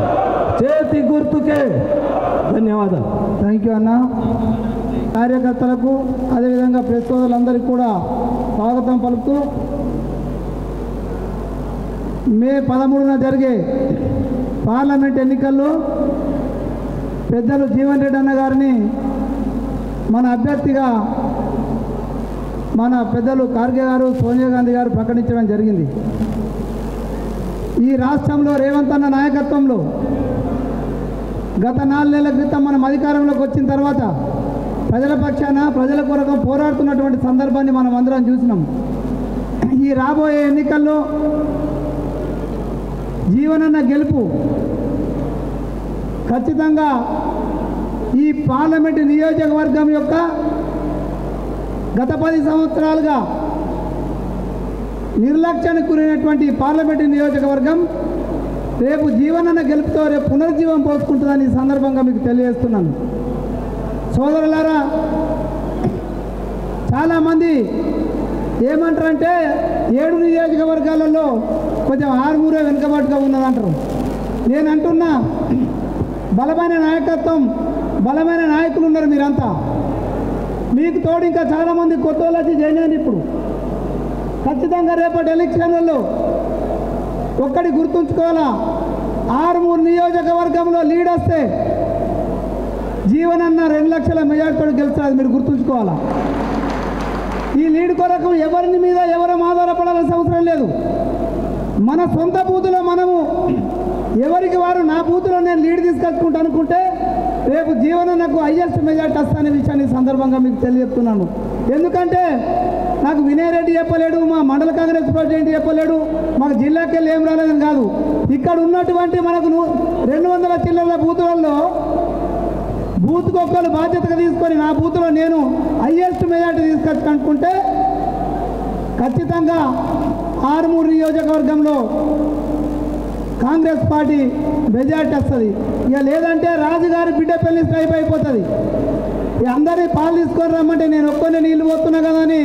చేతి గుర్తుకే ధన్యవాదాలు థ్యాంక్ యూ అన్న కార్యకర్తలకు అదేవిధంగా ప్రెస్ సోదరులందరికీ కూడా స్వాగతం పలుకుతూ మే పదమూడున జరిగే పార్లమెంట్ ఎన్నికల్లో పెద్దలు జీవన్ రెడ్డి అన్న గారిని మన అభ్యర్థిగా మన పెద్దలు ఖార్గే గారు సోనియా గాంధీ గారు ప్రకటించడం జరిగింది ఈ రాష్ట్రంలో రేవంత్ అన్న నాయకత్వంలో గత నాలుగు నెలల క్రితం మనం అధికారంలోకి వచ్చిన తర్వాత ప్రజల పక్షాన ప్రజల కొరకు పోరాడుతున్నటువంటి సందర్భాన్ని మనం అందరం చూసినాం ఈ రాబోయే ఎన్నికల్లో జీవనన్న గెలుపు ఖచ్చితంగా ఈ పార్లమెంటు నియోజకవర్గం యొక్క గత పది సంవత్సరాలుగా నిర్లక్ష్యానికి గురైనటువంటి పార్లమెంటు నియోజకవర్గం రేపు జీవనన్న గెలుపుతో రేపు పునర్జీవం పోసుకుంటుందని ఈ సందర్భంగా మీకు తెలియజేస్తున్నాను సోదరులారా చాలామంది ఏమంటారంటే ఏడు నియోజకవర్గాలలో కొంచెం ఆరుమూరే వెనుకబాటుగా ఉన్నదంటారు నేను అంటున్నా బలమైన నాయకత్వం బలమైన నాయకులు ఉన్నారు మీరంతా మీకు తోడు ఇంకా చాలామంది కొత్త వాళ్ళు వచ్చి జాయిన్ అయ్యారు ఇప్పుడు ఖచ్చితంగా రేపటి ఎలక్షన్లలో ఒక్కటి గుర్తుంచుకోవాలా ఆరుమూరు నియోజకవర్గంలో లీడ్ వస్తే జీవనన్న రెండు లక్షల మెజార్టీతో గెలుస్తుంది మీరు గుర్తుంచుకోవాలా ఈ లీడ్ కొరకు ఎవరిని మీద ఎవరం ఆధారపడాల్సిన అవసరం లేదు మన సొంత బూతులో మనము ఎవరికి వారు నా బూతులో నేను లీడ్ తీసుకొచ్చుకుంటా అనుకుంటే రేపు జీవన నాకు హైయెస్ట్ మెజార్టీ వస్తానే విషయాన్ని ఈ సందర్భంగా మీకు తెలియజెప్తున్నాను ఎందుకంటే నాకు వినయ్ రెడ్డి చెప్పలేడు మా మండల కాంగ్రెస్ ప్రెసిడెంట్ చెప్పలేడు మాకు జిల్లాకి వెళ్ళి ఏం రాలేదని కాదు ఇక్కడ ఉన్నటువంటి మనకు ను- రెండు వందల చిల్లర బూతులలో బూత్కి ఒక్కరు బాధ్యతగా తీసుకొని నా బూత్లో నేను హయ్యెస్ట్ మెజార్టీ తీసుకొచ్చి కనుక్కుంటే ఖచ్చితంగా ఆరుమూరు నియోజకవర్గంలో కాంగ్రెస్ పార్టీ మెజార్టీ వస్తుంది ఇక లేదంటే రాజుగారి బిడ్డ పెళ్లి స్ట్రైప్ అయిపోతుంది ఇక అందరి పాలు తీసుకొని రమ్మంటే నేను ఒక్కనే నీళ్ళు పోతున్నా కదా అని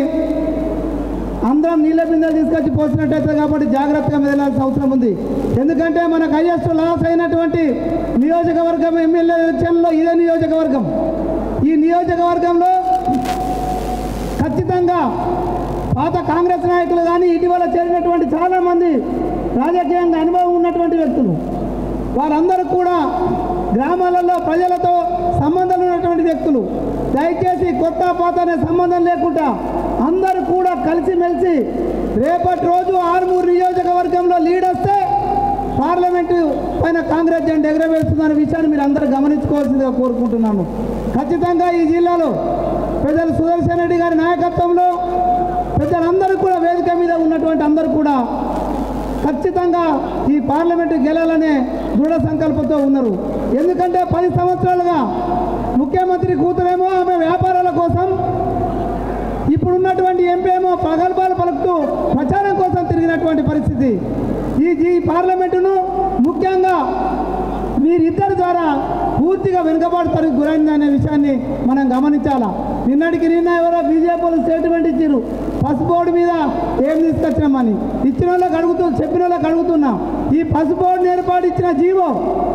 అందరం నీళ్ళ బిందెలు తీసుకొచ్చి పోసినట్టయితే కాబట్టి జాగ్రత్తగా మెదలాల్సిన అవసరం ఉంది ఎందుకంటే మనకు హైయెస్ట్ లాస్ అయినటువంటి నియోజకవర్గం ఎమ్మెల్యే ఎలక్షన్లో ఇదే నియోజకవర్గం ఈ నియోజకవర్గంలో ఖచ్చితంగా పాత కాంగ్రెస్ నాయకులు కానీ ఇటీవల చేరినటువంటి చాలామంది రాజకీయంగా అనుభవం ఉన్నటువంటి వ్యక్తులు వారందరూ కూడా గ్రామాలలో ప్రజలతో సంబంధాలు ఉన్నటువంటి వ్యక్తులు దయచేసి కొత్త పాత అనే సంబంధం లేకుండా అందరూ కూడా కలిసిమెలిసి రేపటి రోజు ఆరుమూరు నియోజకవర్గంలో లీడ్ వస్తే పార్లమెంటు పైన కాంగ్రెస్ జెండా ఎగరవేస్తుందనే విషయాన్ని మీరు అందరూ గమనించుకోవాల్సిందిగా కోరుకుంటున్నాను ఖచ్చితంగా ఈ జిల్లాలో పెద్దలు సుదర్శన్ రెడ్డి గారి నాయకత్వంలో పెద్దలందరూ కూడా వేదిక మీద ఉన్నటువంటి అందరూ కూడా ఖచ్చితంగా ఈ పార్లమెంటు గెలాలనే దృఢ సంకల్పంతో ఉన్నారు ఎందుకంటే పది సంవత్సరాలుగా ముఖ్యమంత్రి కూతురేమో ఆమె వ్యాపారాల కోసం ఇప్పుడు ఉన్నటువంటి ఎంపీ ఏమో ప్రగల్భాలు పలుకుతూ ప్రచారం కోసం తిరిగినటువంటి పరిస్థితి ఈ ఈ పార్లమెంటును ముఖ్యంగా మీరిద్దరి ద్వారా పూర్తిగా వెనుకబాటు గురైందనే విషయాన్ని మనం గమనించాలా నిన్నటికి నిన్న ఎవరో బీజేపీలు స్టేట్మెంట్ ఇచ్చారు పసుపు బోర్డు మీద ఏం తీసుకొచ్చినామని ఇచ్చిన వాళ్ళకి అడుగుతూ చెప్పిన వాళ్ళకి అడుగుతున్నా ఈ పసుపు బోర్డుని ఏర్పాటు ఇచ్చిన జీవో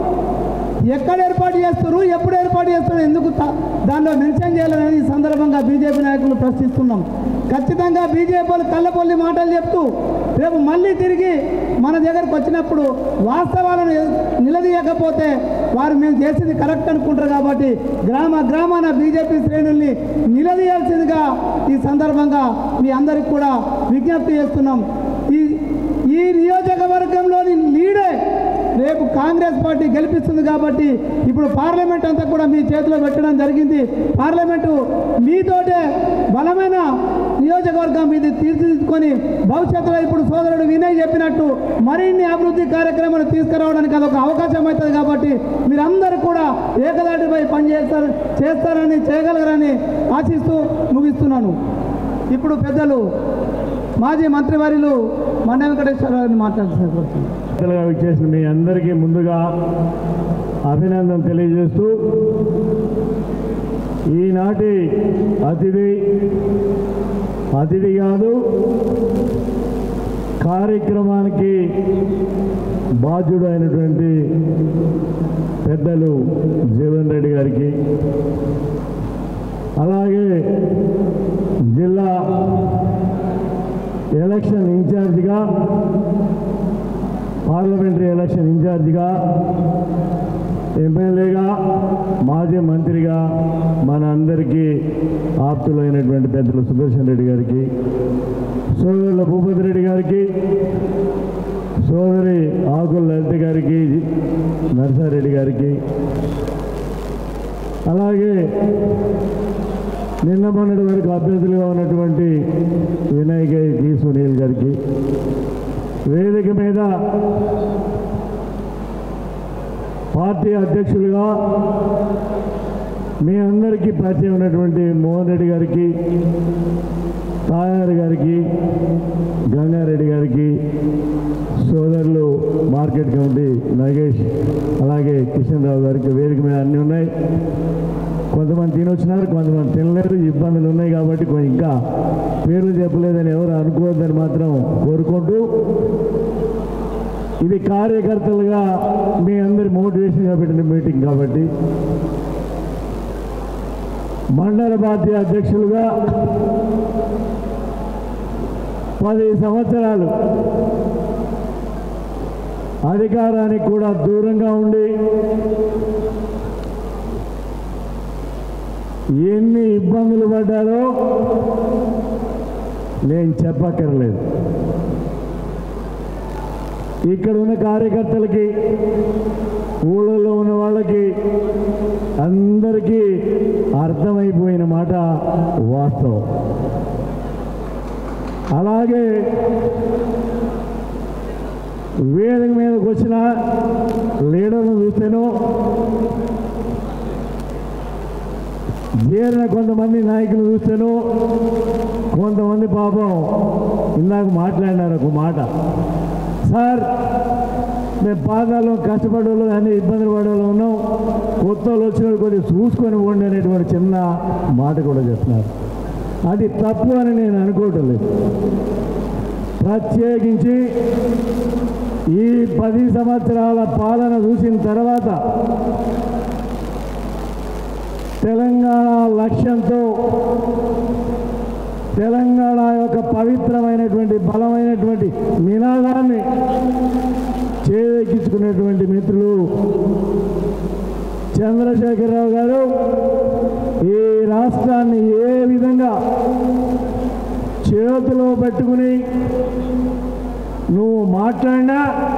ఎక్కడ ఏర్పాటు చేస్తారు ఎప్పుడు ఏర్పాటు చేస్తారు ఎందుకు త- దానిలో మెన్షన్ చేయాలనేది ఈ సందర్భంగా బీజేపీ నాయకులు ప్రశ్నిస్తున్నాం ఖచ్చితంగా బీజేపీలు కళ్ళపల్లి మాటలు చెప్తూ రేపు మళ్ళీ తిరిగి మన దగ్గరకు వచ్చినప్పుడు వాస్తవాలను ఎ- నిలదీయకపోతే వారు మేము చేసింది కరెక్ట్ అనుకుంటారు కాబట్టి గ్రామ గ్రామాన బీజేపీ శ్రేణుల్ని నిలదీయాల్సిందిగా ఈ సందర్భంగా మీ అందరికి కూడా విజ్ఞప్తి చేస్తున్నాం ఈ ఈ నియోజకవర్గంలోని లీడే రేపు కాంగ్రెస్ పార్టీ గెలిపిస్తుంది కాబట్టి ఇప్పుడు పార్లమెంట్ అంతా కూడా మీ చేతిలో పెట్టడం జరిగింది పార్లమెంటు మీతోటే బలమైన నియోజకవర్గం ఇది తీర్చిదిద్దుకొని భవిష్యత్తులో ఇప్పుడు సోదరుడు వినయ్ చెప్పినట్టు మరిన్ని అభివృద్ధి కార్యక్రమాలు తీసుకురావడానికి అదొక అవకాశం అవుతుంది కాబట్టి మీరందరూ కూడా ఏకదాటిపై పనిచేస్తారు చేస్తారని చేయగలరని ఆశిస్తూ ముగిస్తున్నాను ఇప్పుడు పెద్దలు మాజీ మంత్రివర్యులు మండ వెంకటేశ్వరరావుని మాట్లాడుతున్నారు పెద్దలుగా విచ్చేసిన మీ అందరికీ ముందుగా అభినందన తెలియజేస్తూ ఈనాటి అతిథి అతిథి కాదు కార్యక్రమానికి బాధ్యుడు అయినటువంటి పెద్దలు జీవన్ రెడ్డి గారికి అలాగే జిల్లా ఎలక్షన్ ఇన్ఛార్జిగా పార్లమెంటరీ ఎలక్షన్ ఇన్ఛార్జిగా ఎమ్మెల్యేగా మాజీ మంత్రిగా మన అందరికీ ఆప్తులైనటువంటి పెద్దలు సుదర్శన్ రెడ్డి గారికి సోదరుల భూపతి రెడ్డి గారికి సోదరి ఆకుల లలిత గారికి నరసారెడ్డి గారికి అలాగే నిన్న మొన్నటి వరకు అభ్యర్థులుగా ఉన్నటువంటి వినయ్ గారికి సునీల్ గారికి వేదిక మీద పార్టీ అధ్యక్షులుగా మీ అందరికీ పరిచయం ఉన్నటువంటి మోహన్ రెడ్డి గారికి తాయారు గారికి గంగారెడ్డి గారికి సోదరులు మార్కెట్ కమిటీ నాగేష్ అలాగే కిషన్ రావు గారికి వేదిక మీద అన్నీ ఉన్నాయి కొంతమంది తినొచ్చినారు కొంతమంది తినలేరు ఇబ్బందులు ఉన్నాయి కాబట్టి కొంచెం ఇంకా పేర్లు చెప్పలేదని ఎవరు అనుకోవద్దని మాత్రం కోరుకుంటూ ఇది కార్యకర్తలుగా మీ అందరి మోటివేషన్గా పెట్టిన మీటింగ్ కాబట్టి మండల పార్టీ అధ్యక్షులుగా పది సంవత్సరాలు అధికారానికి కూడా దూరంగా ఉండి ఎన్ని ఇబ్బందులు పడ్డారో నేను చెప్పక్కర్లేదు ఇక్కడ ఉన్న కార్యకర్తలకి ఊళ్ళో ఉన్న వాళ్ళకి అందరికీ అర్థమైపోయిన మాట వాస్తవం అలాగే వేదిక మీదకి వచ్చిన లీడర్ను చూస్తేనో చేరిన కొంతమంది నాయకులు చూస్తేనో కొంతమంది పాపం ఇందాక మాట్లాడినారు ఒక మాట సార్ మేము పాదాలు కష్టపడే వాళ్ళు అన్ని ఇబ్బందులు పడే వాళ్ళు ఉన్నాం కొత్త వాళ్ళు వచ్చిన వాళ్ళు కొద్దిగా చూసుకొని పోండి అనేటువంటి చిన్న మాట కూడా చెప్తున్నారు అది తప్పు అని నేను అనుకోవటం లేదు ప్రత్యేకించి ఈ పది సంవత్సరాల పాలన చూసిన తర్వాత తెలంగాణ లక్ష్యంతో తెలంగాణ యొక్క పవిత్రమైనటువంటి బలమైనటువంటి నినాదాన్ని చేదెక్కించుకునేటువంటి మిత్రులు చంద్రశేఖరరావు గారు ఈ రాష్ట్రాన్ని ఏ విధంగా చేతిలో పెట్టుకుని నువ్వు మాట్లాడినా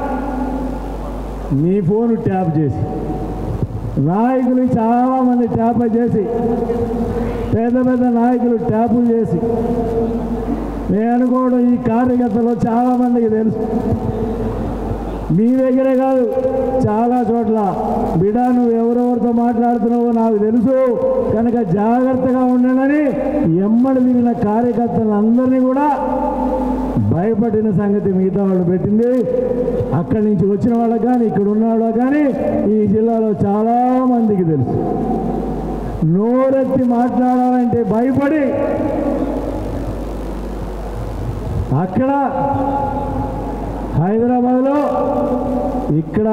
నీ ఫోన్ ట్యాప్ చేసి నాయకులు చాలామంది ట్యాప్ చేసి పెద్ద పెద్ద నాయకులు ట్యాపులు చేసి నేను అనుకోవడం ఈ కార్యకర్తలు చాలామందికి తెలుసు మీ దగ్గరే కాదు చాలా చోట్ల బిడ నువ్వు ఎవరెవరితో మాట్లాడుతున్నావో నాకు తెలుసు కనుక జాగ్రత్తగా ఉండనని ఎమ్మడి దిగిన కార్యకర్తలందరినీ కూడా భయపడిన సంగతి మిగతా వాళ్ళు పెట్టింది అక్కడి నుంచి వచ్చిన వాళ్ళకి కానీ ఇక్కడ ఉన్న వాళ్ళకి కానీ ఈ జిల్లాలో చాలా మందికి తెలుసు నోరెత్తి మాట్లాడాలంటే భయపడి అక్కడ హైదరాబాద్లో ఇక్కడ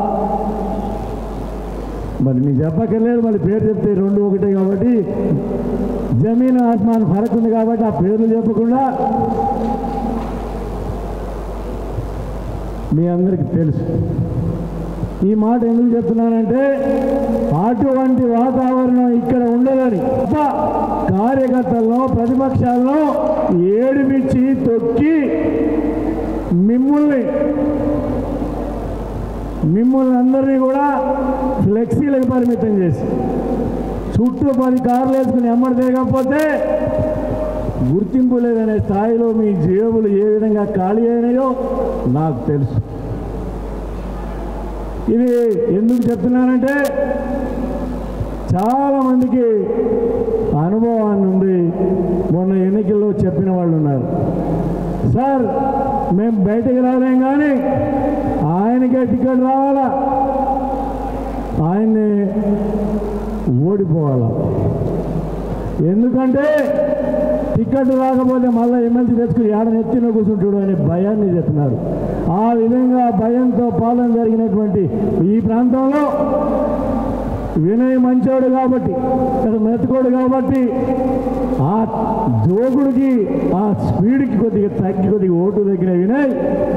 మరి నేను చెప్పక్కర్లేదు మళ్ళీ పేరు చెప్తే రెండు ఒకటే కాబట్టి జమీన్ ఆస్మాన్ ఫరక్ ఉంది కాబట్టి ఆ పేర్లు చెప్పకుండా మీ అందరికీ తెలుసు ఈ మాట ఎందుకు చెప్తున్నానంటే అటువంటి వాతావరణం ఇక్కడ ఉండదని తప్ప కార్యకర్తలను ప్రతిపక్షాలను ఏడిపించి తొక్కి మిమ్మల్ని మిమ్మల్ని అందరినీ కూడా ఫ్లెక్సీలకు పరిమితం చేసి చుట్టూ పది కార్లు వేసుకుని ఎమ్మడి తిరగకపోతే గుర్తింపు లేదనే స్థాయిలో మీ జేబులు ఏ విధంగా ఖాళీ అయినాయో నాకు తెలుసు ఇది ఎందుకు చెప్తున్నానంటే చాలామందికి అనుభవాన్ని ఉంది మొన్న ఎన్నికల్లో చెప్పిన వాళ్ళు ఉన్నారు సార్ మేము బయటకు రాలేం కానీ ఆయనకే టికెట్ రావాలా ఆయన్ని ఓడిపోవాలా ఎందుకంటే టికెట్ రాకపోతే మళ్ళీ ఎమ్మెల్సీ తెచ్చుకుని ఏడ నెత్తిన కూర్చుంటాడు అనే భయాన్ని చెప్తున్నారు ఆ విధంగా భయంతో పాలన జరిగినటువంటి ఈ ప్రాంతంలో వినయ్ మంచోడు కాబట్టి అతను మెతుకోడు కాబట్టి ఆ జోగుడికి ఆ స్పీడ్కి కొద్దిగా తగ్గి కొద్దిగా ఓటు తగ్గిన వినయ్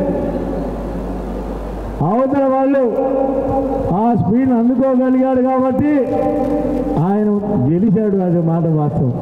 అవతల వాళ్ళు ఆ స్పీడ్ అందుకోగలిగాడు కాబట్టి ఆయన గెలిచాడు అది మాట వాస్తవం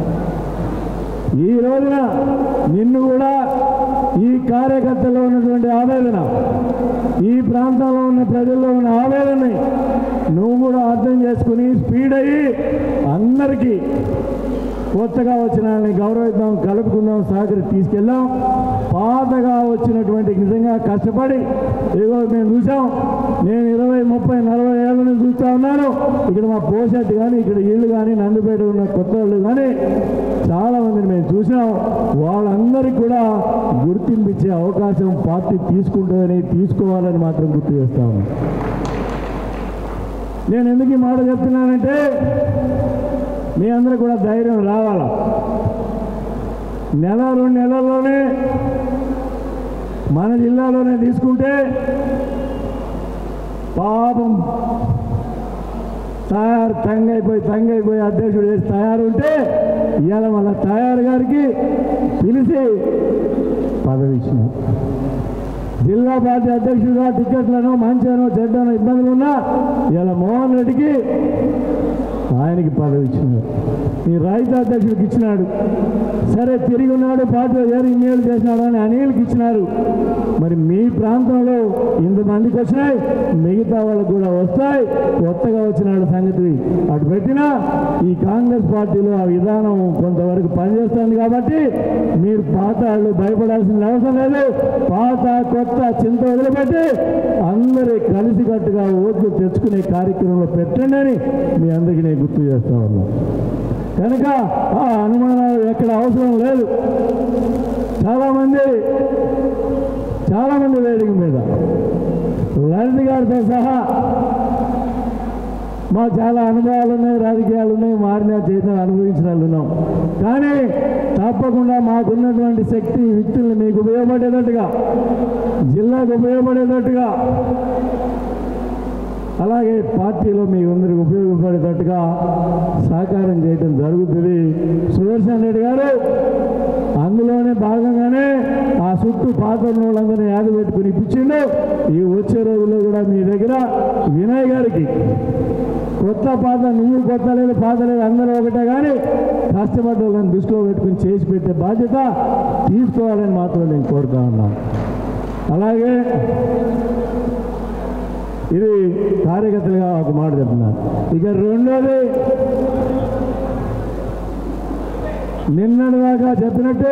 ఈ రోజున నిన్ను కూడా ఈ కార్యకర్తలో ఉన్నటువంటి ఆవేదన ఈ ప్రాంతంలో ఉన్న ప్రజల్లో ఉన్న ఆవేదనని నువ్వు కూడా అర్థం చేసుకుని స్పీడ్ అయ్యి అందరికీ కొత్తగా వచ్చిన వాళ్ళని గౌరవిద్దాం కలుపుకుందాం సహకరి తీసుకెళ్దాం పాతగా వచ్చినటువంటి నిజంగా కష్టపడి ఇదిగో మేము చూసాం నేను ఇరవై ముప్పై నలభై ఏళ్ళ నుంచి చూస్తూ ఉన్నాను ఇక్కడ మా పోషెట్ కానీ ఇక్కడ ఇళ్ళు కానీ నందిపేట ఉన్న కొత్త వాళ్ళు కానీ చాలా మందిని మేము చూసాం వాళ్ళందరికీ కూడా గుర్తింపించే అవకాశం పార్టీ తీసుకుంటుందని తీసుకోవాలని మాత్రం గుర్తు చేస్తాము నేను ఎందుకు ఈ మాట చెప్తున్నానంటే మీ అందరూ కూడా ధైర్యం రావాలా నెల రెండు నెలల్లోనే మన జిల్లాలోనే తీసుకుంటే పాపం తయారు తంగైపోయి తంగైపోయి అధ్యక్షుడు చేసి తయారుంటే ఇవాళ మన తయారు గారికి పిలిచి పదవి ఇచ్చిన జిల్లా పార్టీ అధ్యక్షుడిగా టికెట్లను మంచిగానో చెడ్డనో ఇబ్బందులు ఉన్నా ఇలా మోహన్ రెడ్డికి ఆయనకి పదవి ఇచ్చినాడు ఈ రాయితీ అధ్యక్షుడికి ఇచ్చినాడు సరే తిరిగి ఉన్నాడు పార్టీలో చేరి ఇన్నేళ్ళు చేసినాడు అని అనిల్కి ఇచ్చినారు మరి మీ ప్రాంతంలో ఇంతమందికి వచ్చినాయి మిగతా వాళ్ళకు కూడా వస్తాయి కొత్తగా వచ్చినాడు సంగతి అటు పెట్టినా ఈ కాంగ్రెస్ పార్టీలో ఆ విధానం కొంతవరకు పనిచేస్తుంది కాబట్టి మీరు పాత వాళ్ళు భయపడాల్సిన అవసరం లేదు పాత కొత్త చింత వదిలిపెట్టి అందరి కలిసికట్టుగా ఓట్లు తెచ్చుకునే కార్యక్రమంలో పెట్టండి అని మీ అందరికీ నేను గుర్తు చేస్తా ఉన్నాను కనుక ఆ అనుమానాలు ఎక్కడ అవసరం లేదు చాలామంది చాలామంది వేదిక మీద లలిత గారితో సహా మా చాలా అనుభవాలు ఉన్నాయి రాజకీయాలు ఉన్నాయి మారిన చేసిన అనుభవించిన వాళ్ళు ఉన్నాం కానీ తప్పకుండా మాకున్నటువంటి శక్తి వ్యక్తుల్ని మీకు ఉపయోగపడేటట్టుగా జిల్లాకు ఉపయోగపడేటట్టుగా అలాగే పార్టీలో మీ అందరికి ఉపయోగపడేటట్టుగా సహకారం చేయడం జరుగుతుంది సుదర్శన్ రెడ్డి గారు అందులోనే భాగంగానే ఆ చుట్టూ పాత ఉన్న వాళ్ళందరినీ యాది పెట్టుకుని ఇప్పించిండు ఈ వచ్చే రోజుల్లో కూడా మీ దగ్గర వినయ్ గారికి కొత్త పాత నువ్వు కొత్త లేదు పాత లేదు అందరూ ఒకటే కానీ కష్టపడ్డ వాళ్ళని దృష్టిలో పెట్టుకుని చేసి పెట్టే బాధ్యత తీసుకోవాలని మాత్రం నేను కోరుతా ఉన్నాను అలాగే ఇది కార్యకర్తలుగా ఒక మాట చెప్తున్నాను ఇక రెండోది నిన్నటి దాకా చెప్పినట్టు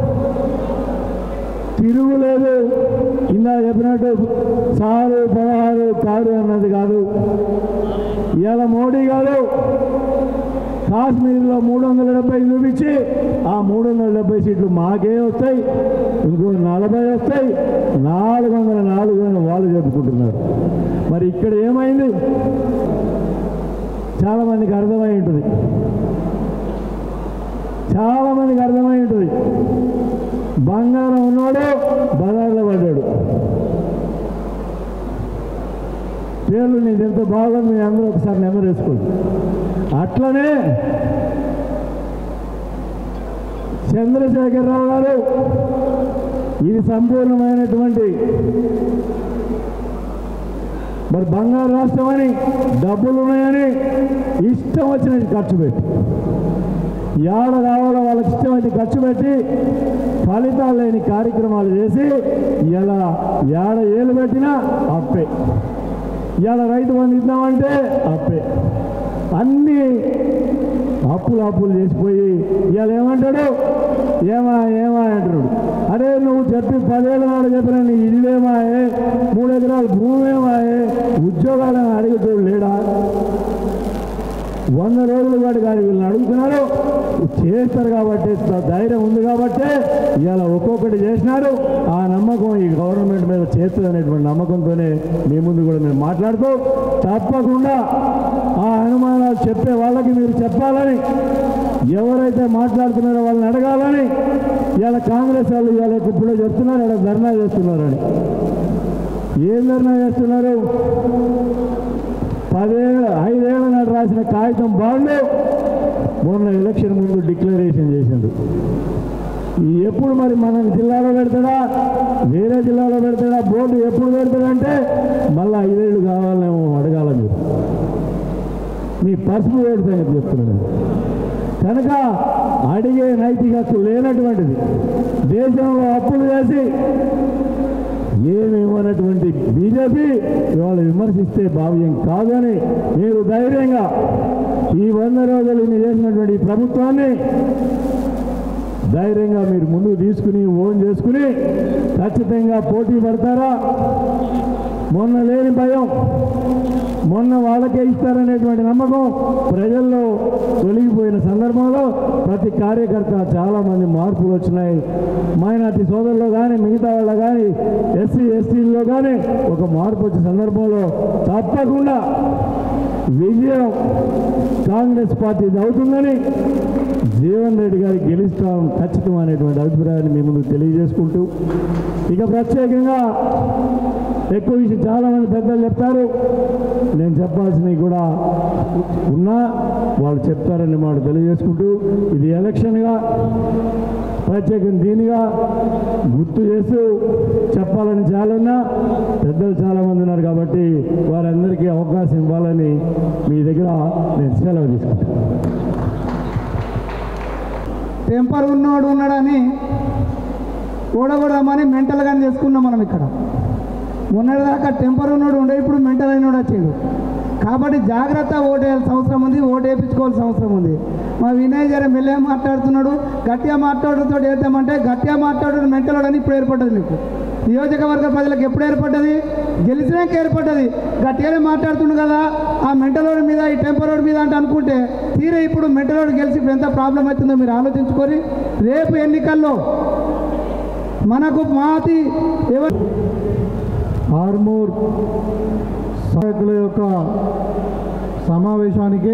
తిరుగులేదు ఇందా చెప్పినట్టు సారు పదహారు కారు అన్నది కాదు ఇవాళ మోడీ గారు కాశ్మీర్లో మూడు వందల డెబ్బై చూపించి ఆ మూడు వందల డెబ్బై సీట్లు మాకే వస్తాయి ఇంకో నలభై వస్తాయి నాలుగు వందల నాలుగు అని వాళ్ళు చెప్పుకుంటున్నారు మరి ఇక్కడ ఏమైంది చాలా మందికి అర్థమై ఉంటుంది చాలా మందికి అర్థమై ఉంటుంది బంగారం ఉన్నాడు బజార్లో పడ్డాడు పేర్లు నేను ఎంత బాగుంది మీ అందరూ ఒకసారి నెంబర్ వేసుకోండి అట్లనే చంద్రశేఖరరావు గారు ఇది సంపూర్ణమైనటువంటి మరి బంగారు రాష్ట్రం అని డబ్బులు ఉన్నాయని ఇష్టం వచ్చినట్టు ఖర్చు పెట్టి ఏడ కావాలో వాళ్ళకి ఇష్టమైతే ఖర్చు పెట్టి ఫలితాలు లేని కార్యక్రమాలు చేసి ఇలా ఏడ ఏలు పెట్టినా అప్పే ఇవాళ రైతు బంధు ఇద్దామంటే అప్పే అన్నీ అప్పులు అప్పులు చేసిపోయి ఇవాళ ఏమంటాడు ఏమా ఏమా అంటాడు అరే నువ్వు చెప్పి పదేళ్ళ నాడు చెప్పిన నీ ఇల్లేమాయే మూడు ఎకరాలు భూమి ఏమాయే ఉద్యోగాలను అడిగేటోడు లేడా వంద రోజులు వాడు కానీ వీళ్ళని అడుగుతున్నారు చేస్తారు కాబట్టి ధైర్యం ఉంది కాబట్టి ఇవాళ ఒక్కొక్కటి చేసినారు ఆ నమ్మకం ఈ గవర్నమెంట్ మీద చేస్తుంది అనేటువంటి నమ్మకంతోనే మీ ముందు కూడా మేము మాట్లాడుతూ తప్పకుండా ఆ అనుమానాలు చెప్పే వాళ్ళకి మీరు చెప్పాలని ఎవరైతే మాట్లాడుతున్నారో వాళ్ళని అడగాలని ఇవాళ కాంగ్రెస్ వాళ్ళు ఇవాళ ఇప్పుడే చెప్తున్నారు ఇక్కడ ధర్నా చేస్తున్నారని ఏం ధర్నా చేస్తున్నారు పదేళ్ళ ఐదేళ్ల నాడు రాసిన కాగితం బాండ్లు మొన్న ఎలక్షన్ ముందు డిక్లరేషన్ చేసిండు ఈ ఎప్పుడు మరి మనం జిల్లాలో పెడతాడా వేరే జిల్లాలో పెడతాడా బోర్డు ఎప్పుడు పెడతాడంటే మళ్ళీ ఐదేళ్ళు కావాలేమో అడగాల మీరు మీ పసుపు ఓటు సంగతి చెప్తున్నాను కనుక అడిగే నైతిక హక్కు లేనటువంటిది దేశంలో అప్పులు చేసి ఏమేమన్నటువంటి బీజేపీ ఇవాళ విమర్శిస్తే భావ్యం కాదని మీరు ధైర్యంగా ఈ వంద రోజులు మీరు చేసినటువంటి ఈ ప్రభుత్వాన్ని ధైర్యంగా మీరు ముందుకు తీసుకుని ఓన్ చేసుకుని ఖచ్చితంగా పోటీ పడతారా మొన్న లేని భయం మొన్న వాళ్ళకే ఇస్తారనేటువంటి నమ్మకం ప్రజల్లో తొలగిపోయిన సందర్భంలో ప్రతి కార్యకర్త చాలామంది మార్పులు వచ్చినాయి మైనార్టీ సోదరుల్లో కానీ మిగతా వాళ్ళ కానీ ఎస్సీ ఎస్టీల్లో కానీ ఒక మార్పు వచ్చే సందర్భంలో తప్పకుండా విజయం కాంగ్రెస్ పార్టీది అవుతుందని జీవన్ రెడ్డి గారి గెలుస్తాం ఖచ్చితం అనేటువంటి అభిప్రాయాన్ని మీ ముందు తెలియజేసుకుంటూ ఇక ప్రత్యేకంగా ఎక్కువ విషయం చాలామంది పెద్దలు చెప్తారు నేను చెప్పాల్సినవి కూడా ఉన్నా వాళ్ళు చెప్తారని మాట తెలియజేసుకుంటూ ఇది ఎలక్షన్గా ప్రత్యేకం దీనిగా గుర్తు చేస్తూ చెప్పాలని చాలన్నా పెద్దలు చాలామంది ఉన్నారు కాబట్టి వారందరికీ అవకాశం ఇవ్వాలని మీ దగ్గర నేను సెలవు తీసుకుంటాను టెంపర్ ఉన్నవాడు ఉన్నాడని ఓడగొడమని మెంటల్గా చేసుకున్నాం మనం ఇక్కడ మొన్నటిదాకా టెంపర్ ఉన్నాడు ఉండే ఇప్పుడు మెంటల్ అయినోడు వచ్చాడు కాబట్టి జాగ్రత్త ఓటు వేయాల్సిన అవసరం ఉంది ఓటు వేయించుకోవాల్సిన అవసరం ఉంది మా వినయ్ జర మెల్లగా మాట్లాడుతున్నాడు గట్టిగా మాట్లాడుతో వేద్దామంటే గట్టిగా మాట్లాడు మెంటల్ అని ఇప్పుడు ఏర్పడ్డది మీకు నియోజకవర్గ ప్రజలకు ఎప్పుడు ఏర్పడ్డది గెలిచినాక ఏర్పడ్డది గట్టిగానే మాట్లాడుతుండు కదా ఆ మెంటల్ రోడ్ మీద ఈ టెంపర్ రోడ్ మీద అంటే అనుకుంటే తీరే ఇప్పుడు మెంటల్ రోడ్ గెలిచి ఇప్పుడు ఎంత ప్రాబ్లం అవుతుందో మీరు ఆలోచించుకొని రేపు ఎన్నికల్లో మనకు మాతి ఎవరు ఆర్మూర్ సహాయకుల యొక్క సమావేశానికి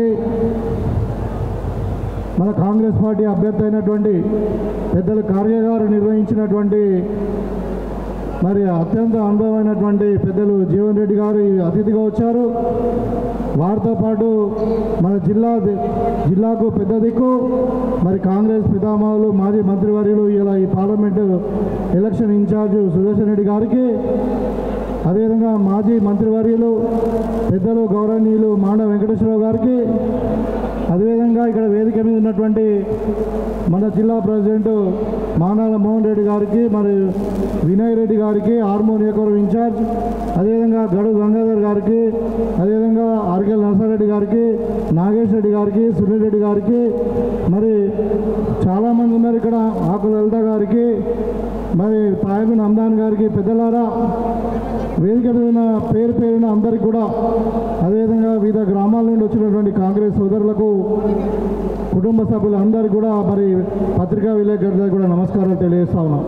మన కాంగ్రెస్ పార్టీ అభ్యర్థి అయినటువంటి పెద్దల కార్య గారు నిర్వహించినటువంటి మరి అత్యంత అనుభవమైనటువంటి పెద్దలు జీవన్ రెడ్డి గారు ఈ అతిథిగా వచ్చారు వారితో పాటు మన జిల్లా జిల్లాకు పెద్ద దిక్కు మరి కాంగ్రెస్ పితామహులు మాజీ మంత్రివర్యులు ఇలా ఈ parliament election incharge Sudarshan Reddy గారికి అదేవిధంగా మాజీ మంత్రివర్యులు పెద్దలు గౌరవనీయులు మాండ వెంకటేశ్వరరావు గారికి అదేవిధంగా ఇక్కడ వేదిక మీద ఉన్నటువంటి మన జిల్లా ప్రెసిడెంట్ మానాల మోహన్ రెడ్డి గారికి మరి వినయ్ రెడ్డి గారికి హార్మోన్ నియోజకవర్గం ఇన్ఛార్జ్ అదేవిధంగా గడు గంగాధర్ గారికి అదేవిధంగా ఆర్కెల్ నరసారెడ్డి గారికి నాగేష్ రెడ్డి గారికి సునీల్ రెడ్డి గారికి మరి చాలామంది ఉన్నారు ఇక్కడ ఆకుల లలిత గారికి మరి పాయగు నందాన్ గారికి పెద్దలారా వేదిక మీద ఉన్న పేరు పేరున అందరికి కూడా అదేవిధంగా వివిధ గ్రామాల నుండి వచ్చినటువంటి కాంగ్రెస్ సోదరులకు కుటుంబ సభ్యులందరికీ కూడా మరి పత్రికా విలేకరులకు కూడా నమస్కారాలు తెలియజేస్తా ఉన్నాం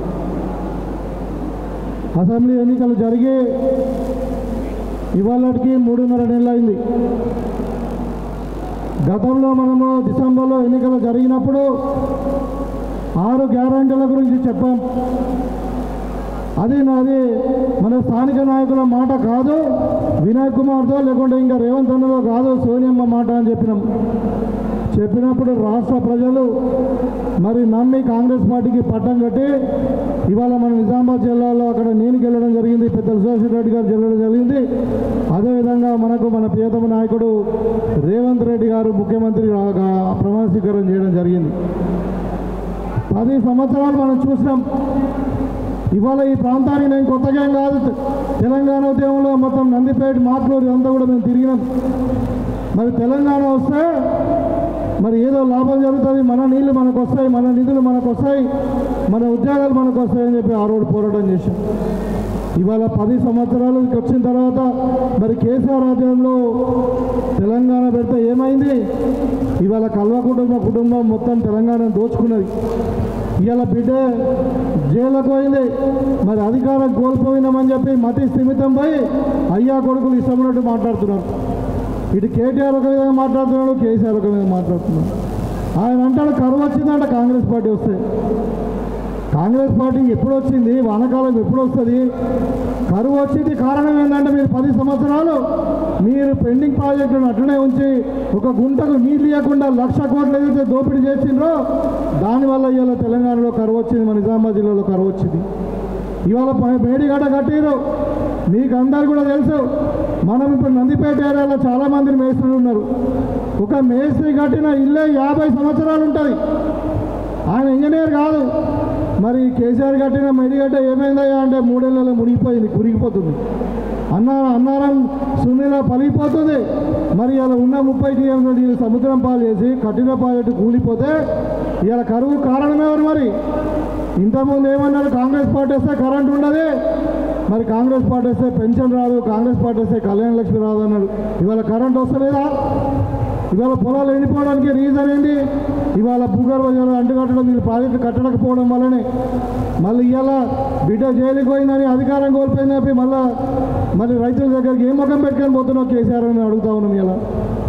అసెంబ్లీ ఎన్నికలు జరిగి ఇవాళకి మూడున్నర నెలలు అయింది గతంలో మనము డిసెంబర్లో ఎన్నికలు జరిగినప్పుడు ఆరు గ్యారంటీల గురించి చెప్పాం అది నాది మన స్థానిక నాయకుల మాట కాదు వినయ్ కుమార్తో లేకుంటే ఇంకా రేవంత్ అన్నదో కాదు సోనియమ్మ మాట అని చెప్పినాం చెప్పినప్పుడు రాష్ట్ర ప్రజలు మరి నమ్మి కాంగ్రెస్ పార్టీకి పట్టం కట్టి ఇవాళ మన నిజామాబాద్ జిల్లాలో అక్కడ నేను గెలవడం జరిగింది పెద్ద సురేష్ రెడ్డి గారు గెలవడం జరిగింది అదేవిధంగా మనకు మన ప్రియతమ నాయకుడు రేవంత్ రెడ్డి గారు ముఖ్యమంత్రి రాగా ప్రమాణ స్వీకారం చేయడం జరిగింది పది సంవత్సరాలు మనం చూసినాం ఇవాళ ఈ ప్రాంతానికి నేను కొత్తగా ఏం కాదు తెలంగాణ ఉద్యమంలో మొత్తం నందిపేట మాట్లూరు ఇదంతా కూడా మేము తిరిగినాం మరి తెలంగాణ వస్తే మరి ఏదో లాభం జరుగుతుంది మన నీళ్లు మనకు వస్తాయి మన నిధులు మనకు వస్తాయి మన ఉద్యోగాలు మనకు వస్తాయని చెప్పి ఆ రోజు పోరాటం చేశాం ఇవాళ పది సంవత్సరాలు వచ్చిన తర్వాత మరి కేసీఆర్ ఆధ్వర్యంలో తెలంగాణ పెడితే ఏమైంది ఇవాళ కల్వ కుటుంబ కుటుంబం మొత్తం తెలంగాణ దోచుకున్నది ఇవాళ బిడ్డ జైలుకు పోయింది మరి అధికారం కోల్పోయినామని చెప్పి మతి స్థిమితం పోయి అయ్యా కొడుకులు ఇష్టమైనట్టు మాట్లాడుతున్నారు ఇటు కేటీఆర్ ఒక విధంగా మాట్లాడుతున్నాడు కేసీఆర్ ఒక విధంగా మాట్లాడుతున్నాడు ఆయన అంటాడు కరువు వచ్చిందంట కాంగ్రెస్ పార్టీ వస్తే కాంగ్రెస్ పార్టీ ఎప్పుడు వచ్చింది వానకాలం ఎప్పుడు వస్తుంది కరువు వచ్చింది కారణం ఏంటంటే మీరు పది సంవత్సరాలు మీరు పెండింగ్ ప్రాజెక్టులను అట్లనే ఉంచి ఒక గుంటకు నీళ్ళు ఇవ్వకుండా లక్ష కోట్లు ఏదైతే దోపిడీ చేసిండ్రో దానివల్ల ఇవాళ తెలంగాణలో కరువు వచ్చింది మన నిజామాబాద్ జిల్లాలో కరువు వచ్చింది ఇవాళ ప- మేడిగడ్డ కట్టిరు మీకు అందరు కూడా తెలుసు మనం ఇప్పుడు నందిపేట ఏరియాలో చాలా మంది మేస్త్రులు ఉన్నారు ఒక మేస్త్రి కట్టిన ఇల్లే యాభై సంవత్సరాలు ఉంటుంది ఆయన ఇంజనీర్ కాదు మరి కేసీఆర్ కట్టిన మెడిగడ్డ ఏమైందయ్యా అంటే మూడేళ్లలో మునిగిపోయింది కురిగిపోతుంది అన్న అన్నారం సున్నీలో పలిగిపోతుంది మరి ఇలా ఉన్న ముప్పై టీఎంల నీళ్ళు సముద్రం పాలు చేసి కట్టిన ప్రాజెక్టు కూలిపోతే ఇలా కరువు కారణం ఎవరు మరి ఇంతకుముందు ఏమన్నారు కాంగ్రెస్ పార్టీ వస్తే కరెంట్ ఉండదు మరి కాంగ్రెస్ పార్టీ వస్తే పెన్షన్ రాదు కాంగ్రెస్ పార్టీ వస్తే కళ్యాణ లక్ష్మి రాదు అన్నాడు ఇవాళ కరెంట్ వస్తలేదా ఇవాళ పొలాలు ఎండిపోవడానికి రీజన్ ఏంటి ఇవాళ భూగర్భ జలం అంటుకట్టడం వీళ్ళు ప్రాజెక్టు కట్టకపోవడం వల్లనే మళ్ళీ ఇవాళ బిడ్డ జైలుకి పోయిందని అధికారం కోల్పోయిందని చెప్పి మళ్ళా మరి రైతుల దగ్గరికి ఏ ముఖం పెట్టుకొని పోతున్నావు కేసీఆర్ అని అడుగుతా ఉన్నాం ఇలా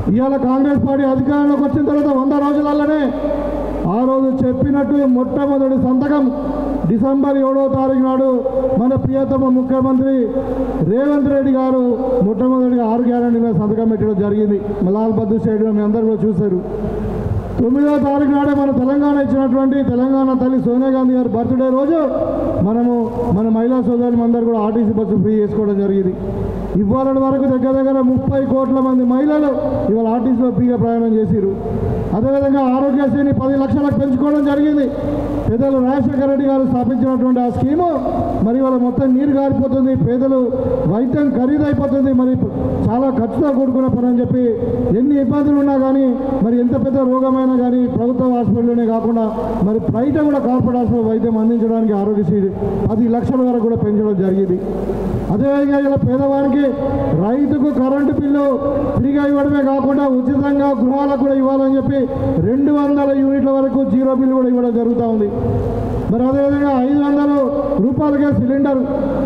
ఇవాళ కాంగ్రెస్ పార్టీ అధికారంలోకి వచ్చిన తర్వాత వంద రోజులలోనే ఆ రోజు చెప్పినట్టు మొట్టమొదటి సంతకం డిసెంబర్ ఏడవ తారీఖు నాడు మన ప్రియతమ ముఖ్యమంత్రి రేవంత్ రెడ్డి గారు మొట్టమొదటిగా ఆరు గ్యారంటీ మీద సంతకం పెట్టడం జరిగింది లాల్ బద్దు స్టేడియం మీ అందరూ కూడా చూశారు తొమ్మిదో తారీఖు నాడే మన తెలంగాణ ఇచ్చినటువంటి తెలంగాణ తల్లి సోనియా గాంధీ గారి బర్త్డే రోజు మనము మన మహిళా సోదరులు అందరూ కూడా ఆర్టీసీ బస్సు ఫ్రీ చేసుకోవడం జరిగింది ఇవాళ వరకు దగ్గర దగ్గర ముప్పై కోట్ల మంది మహిళలు ఇవాళ ఆర్టీసీలో ఫ్రీగా ప్రయాణం చేసిరు అదేవిధంగా ఆరోగ్యశ్రీని పది లక్షలకు పెంచుకోవడం జరిగింది పెద్దలు రాజశేఖర రెడ్డి గారు స్థాపించినటువంటి ఆ స్కీము మరి వాళ్ళ మొత్తం నీరు గారిపోతుంది పేదలు వైద్యం ఖరీదైపోతుంది మరి చాలా ఖర్చుతో కూడుకున్న పని అని చెప్పి ఎన్ని ఇబ్బందులు ఉన్నా కానీ మరి ఎంత పెద్ద రోగమైనా కానీ ప్రభుత్వ హాస్పిటల్లోనే కాకుండా మరి బయట కూడా కార్పొరేట్ హాస్పిటల్ వైద్యం అందించడానికి ఆరోగ్యశ్రీ పది లక్షల వరకు కూడా పెంచడం జరిగింది అదేవిధంగా ఇలా పేదవానికి రైతుకు కరెంటు బిల్లు ఫ్రీగా ఇవ్వడమే కాకుండా ఉచితంగా గృహాలకు కూడా ఇవ్వాలని చెప్పి రెండు వందల యూనిట్ల వరకు జీరో బిల్లు కూడా ఇవ్వడం జరుగుతూ ఉంది మరి అదేవిధంగా ఐదు వందలు రూపాయలకే సిలిండర్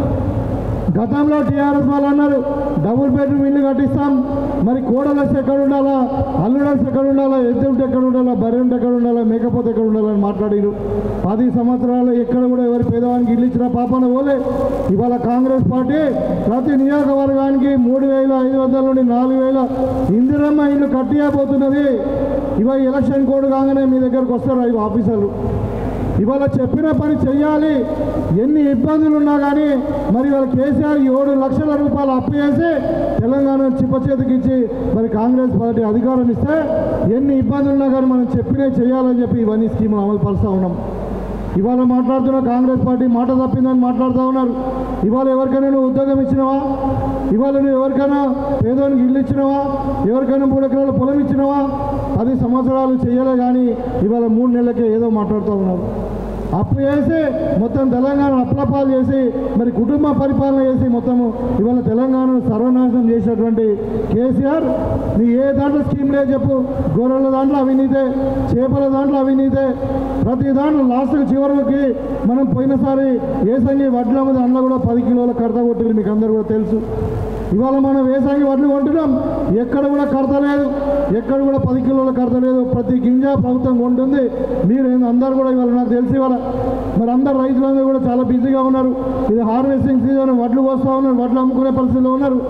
గతంలో టీఆర్ఎస్ వాళ్ళు అన్నారు డబుల్ బెడ్రూమ్ ఇల్లు కట్టిస్తాం మరి కోడలస్ ఎక్కడ ఉండాలా అల్లుడస్ ఎక్కడ ఉండాలా ఎద్దుంటే ఎక్కడ ఉండాలా బర్రె ఉంటే ఎక్కడ ఉండాలా మేకపోతే ఎక్కడ ఉండాలని మాట్లాడిరు పది సంవత్సరాలు ఎక్కడ కూడా ఎవరి పేదవానికి ఇల్లు ఇచ్చిన పాపన పోలే ఇవాళ కాంగ్రెస్ పార్టీ ప్రతి నియోజకవర్గానికి మూడు వేల ఐదు వందల నుండి నాలుగు వేల ఇందిరమ్మ ఇల్లు కట్టియబోతున్నది ఇవాళ ఎలక్షన్ కోడ్ కాగానే మీ దగ్గరకు వస్తారు అవి ఆఫీసర్లు ఇవాళ చెప్పిన పని చెయ్యాలి ఎన్ని ఇబ్బందులు ఉన్నా కానీ మరి వాళ్ళ కేసీఆర్ ఏడు లక్షల రూపాయలు అప్పు చేసి తెలంగాణ చిప్పచేతికిచ్చి మరి కాంగ్రెస్ పార్టీ అధికారం ఇస్తే ఎన్ని ఇబ్బందులు ఉన్నా కానీ మనం చెప్పినే చేయాలని చెప్పి ఇవన్నీ స్కీములు అమలు పరుస్తూ ఉన్నాం ఇవాళ మాట్లాడుతున్న కాంగ్రెస్ పార్టీ మాట తప్పిందని మాట్లాడుతూ ఉన్నారు ఇవాళ ఎవరికైనా నువ్వు ఉద్యోగం ఇచ్చినవా ఇవాళ నువ్వు ఎవరికైనా పేదోనికి ఇల్లు ఇచ్చినవా ఎవరికైనా మూడు ఎకరాల పొలం ఇచ్చినవా పది సంవత్సరాలు చేయలే కానీ ఇవాళ మూడు నెలలకే ఏదో మాట్లాడుతూ ఉన్నారు అప్పు చేసి మొత్తం తెలంగాణ అప్లపాలు చేసి మరి కుటుంబ పరిపాలన చేసి మొత్తము ఇవాళ తెలంగాణను సర్వనాశనం చేసినటువంటి కేసీఆర్ నీ ఏ దాంట్లో స్కీమ్ లేదు చెప్పు గొర్రెల దాంట్లో అవినీతే చేపల దాంట్లో అవినీతే ప్రతి దాంట్లో లాస్ట్ చివరికి మనం పోయినసారి ఏసంగి వడ్ల మీద అందులో కూడా పది కిలోల కడత కొట్టింది మీకు అందరు కూడా తెలుసు ఇవాళ మనం వేసంగి వడ్లు కొంటున్నాం ఎక్కడ కూడా కడత లేదు ఎక్కడ కూడా పది కిలోల కడత లేదు ప్రతి గింజ ప్రభుత్వం కొంటుంది మీరు ఏంది అందరు కూడా ఇవాళ నాకు తెలిసి ఇవాళ మరి అందరు రైతులందరూ కూడా చాలా బిజీగా ఉన్నారు ఇది హార్వెస్టింగ్ సీజన్ వడ్లు పోస్తూ ఉన్నారు వడ్లు అమ్ముకునే పరిస్థితిలో ఉన్నారు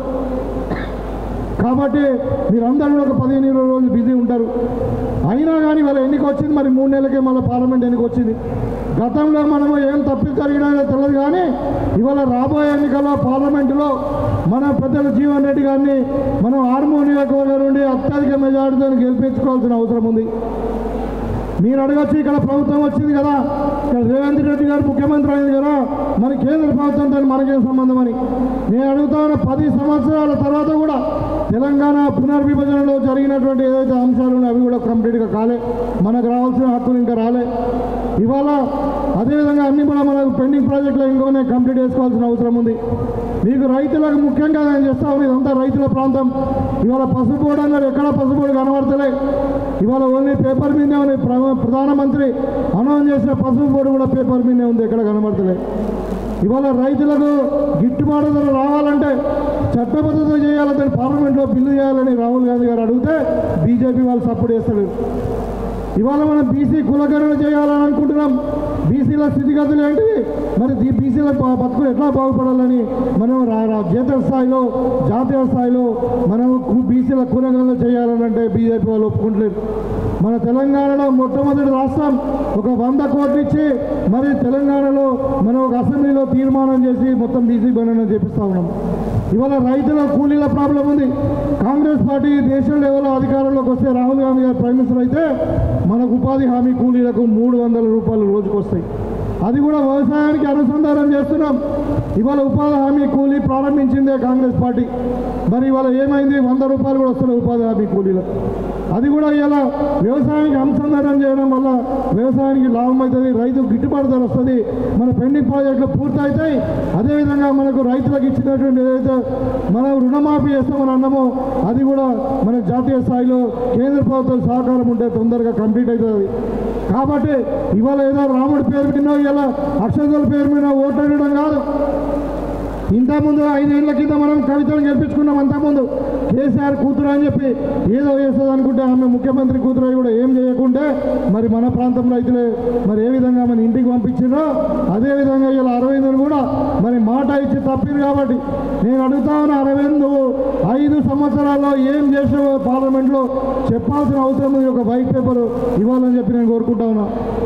కాబట్టి మీరందరూ కూడా ఒక పదిహేను ఇరవై రోజులు బిజీ ఉంటారు అయినా కానీ వాళ్ళ ఎన్నిక వచ్చింది మరి మూడు నెలలకే మళ్ళీ పార్లమెంట్ ఎన్నిక వచ్చింది గతంలో మనము ఏం తప్పి జరిగినా తెలియదు కానీ ఇవాళ రాబోయే ఎన్నికల్లో పార్లమెంటులో మన పెద్దలు జీవన్ రెడ్డి గారిని మనం ఆర్మూర్ నియోజకవర్గం నుండి అత్యధిక మెజార్టీతో గెలిపించుకోవాల్సిన అవసరం ఉంది మీరు అడగచ్చు ఇక్కడ ప్రభుత్వం వచ్చింది కదా ఇక్కడ రేవంత్ రెడ్డి గారు ముఖ్యమంత్రి అయింది కదా మరి కేంద్ర ప్రభుత్వంతో మనకేం సంబంధం అని నేను అడుగుతాను పది సంవత్సరాల తర్వాత కూడా తెలంగాణ పునర్విభజనలో జరిగినటువంటి ఏదైతే అంశాలు ఉన్నాయో అవి కూడా కంప్లీట్గా కాలే మనకు రావాల్సిన హక్కులు ఇంకా రాలే ఇవాళ అదేవిధంగా అన్ని కూడా మనకు పెండింగ్ ప్రాజెక్టులు ఇంకోనే కంప్లీట్ చేసుకోవాల్సిన అవసరం ఉంది మీకు రైతులకు ముఖ్యంగా నేను చేస్తా ఉన్నాను ఇదంతా రైతుల ప్రాంతం ఇవాళ పసుపోడు అన్నారు ఎక్కడ పసుపోడు కనబడతలే ఇవాళ ఓన్లీ పేపర్ మీదే ఉంది ప్ర- ప్రధానమంత్రి అనౌన్స్ చేసిన పసుపు బోర్డు కూడా పేపర్ మీదే ఉంది ఎక్కడ కనబడతలే ఇవాళ రైతులకు గిట్టుబాటు ధర రావాలంటే చట్టబద్ధత చేయాలంటే పార్లమెంట్లో బిల్లు చేయాలని రాహుల్ గాంధీ గారు అడిగితే బీజేపీ వాళ్ళు సపోర్ట్ చేస్తారు ఇవాళ మనం బీసీ కులగణన చేయాలని అనుకుంటున్నాం బీసీల స్థితిగతులు ఏంటివి మరి ఈ బీసీల బ- బతుకులు ఎట్లా బాగుపడాలని మనం రా రా- జాతీయ స్థాయిలో జాతీయ స్థాయిలో మనం కు- బీసీల కులగణన చేయాలని అంటే బీజేపీ వాళ్ళు ఒప్పుకుంటలేదు మన తెలంగాణలో మొట్టమొదటి రాష్ట్రం ఒక వంద కోట్లు ఇచ్చి మరి తెలంగాణలో మనం ఒక అసెంబ్లీలో తీర్మానం చేసి మొత్తం బీసీ గణన చేపిస్తా ఉన్నాం ఇవాళ రైతుల కూలీల ప్రాబ్లం ఉంది కాంగ్రెస్ పార్టీ దేశం లెవెల్లో అధికారంలోకి వస్తే రాహుల్ గాంధీ గారు ప్రైమ్ మినిస్టర్ అయితే మనకు ఉపాధి హామీ కూలీలకు మూడు వందల రూపాయలు రోజుకు వస్తాయి అది కూడా వ్యవసాయానికి అనుసంధానం చేస్తున్నాం ఇవాళ ఉపాధి హామీ కూలీ ప్రారంభించిందే కాంగ్రెస్ పార్టీ మరి ఇవాళ ఏమైంది వంద రూపాయలు కూడా వస్తున్నాయి ఉపాధి హామీ కూలీలకు అది కూడా ఇలా వ్యవసాయానికి అనుసంధానం చేయడం వల్ల వ్యవసాయానికి లాభం అవుతుంది రైతు గిట్టుబాటు ధర వస్తుంది మన పెండింగ్ ప్రాజెక్టులు పూర్తి అవుతాయి అదేవిధంగా మనకు రైతులకు ఇచ్చినటువంటి ఏదైతే మనం రుణమాఫీ చేస్తామని అన్నామో అది కూడా మన జాతీయ స్థాయిలో కేంద్ర ప్రభుత్వం సహకారం ఉంటే తొందరగా కంప్లీట్ అవుతుంది కాబట్టి ఇవాళ ఏదో రాముడి పేరు మీద ఇలా అక్షతల పేరు మీద ఓట్లాడడం కాదు ఇంతకుముందు ఐదేళ్ల కింద మనం కవితను గెలిపించుకున్నాం అంతకుముందు కేసీఆర్ కూతురు అని చెప్పి ఏదో చేస్తుంది అనుకుంటే ఆమె ముఖ్యమంత్రి కూతురు అయి కూడా ఏం చేయకుంటే మరి మన ప్రాంతంలో అయితే మరి ఏ విధంగా మన ఇంటికి పంపించిందో అదే విధంగా ఇలా అరవిందును కూడా మరి మాట ఇచ్చి తప్పింది కాబట్టి నేను అడుగుతా ఉన్న అరవింద్ నువ్వు ఐదు సంవత్సరాల్లో ఏం చేసావో పార్లమెంట్లో చెప్పాల్సిన అవసరం ఉంది ఒక వైట్ పేపర్ ఇవ్వాలని చెప్పి నేను కోరుకుంటా ఉన్నా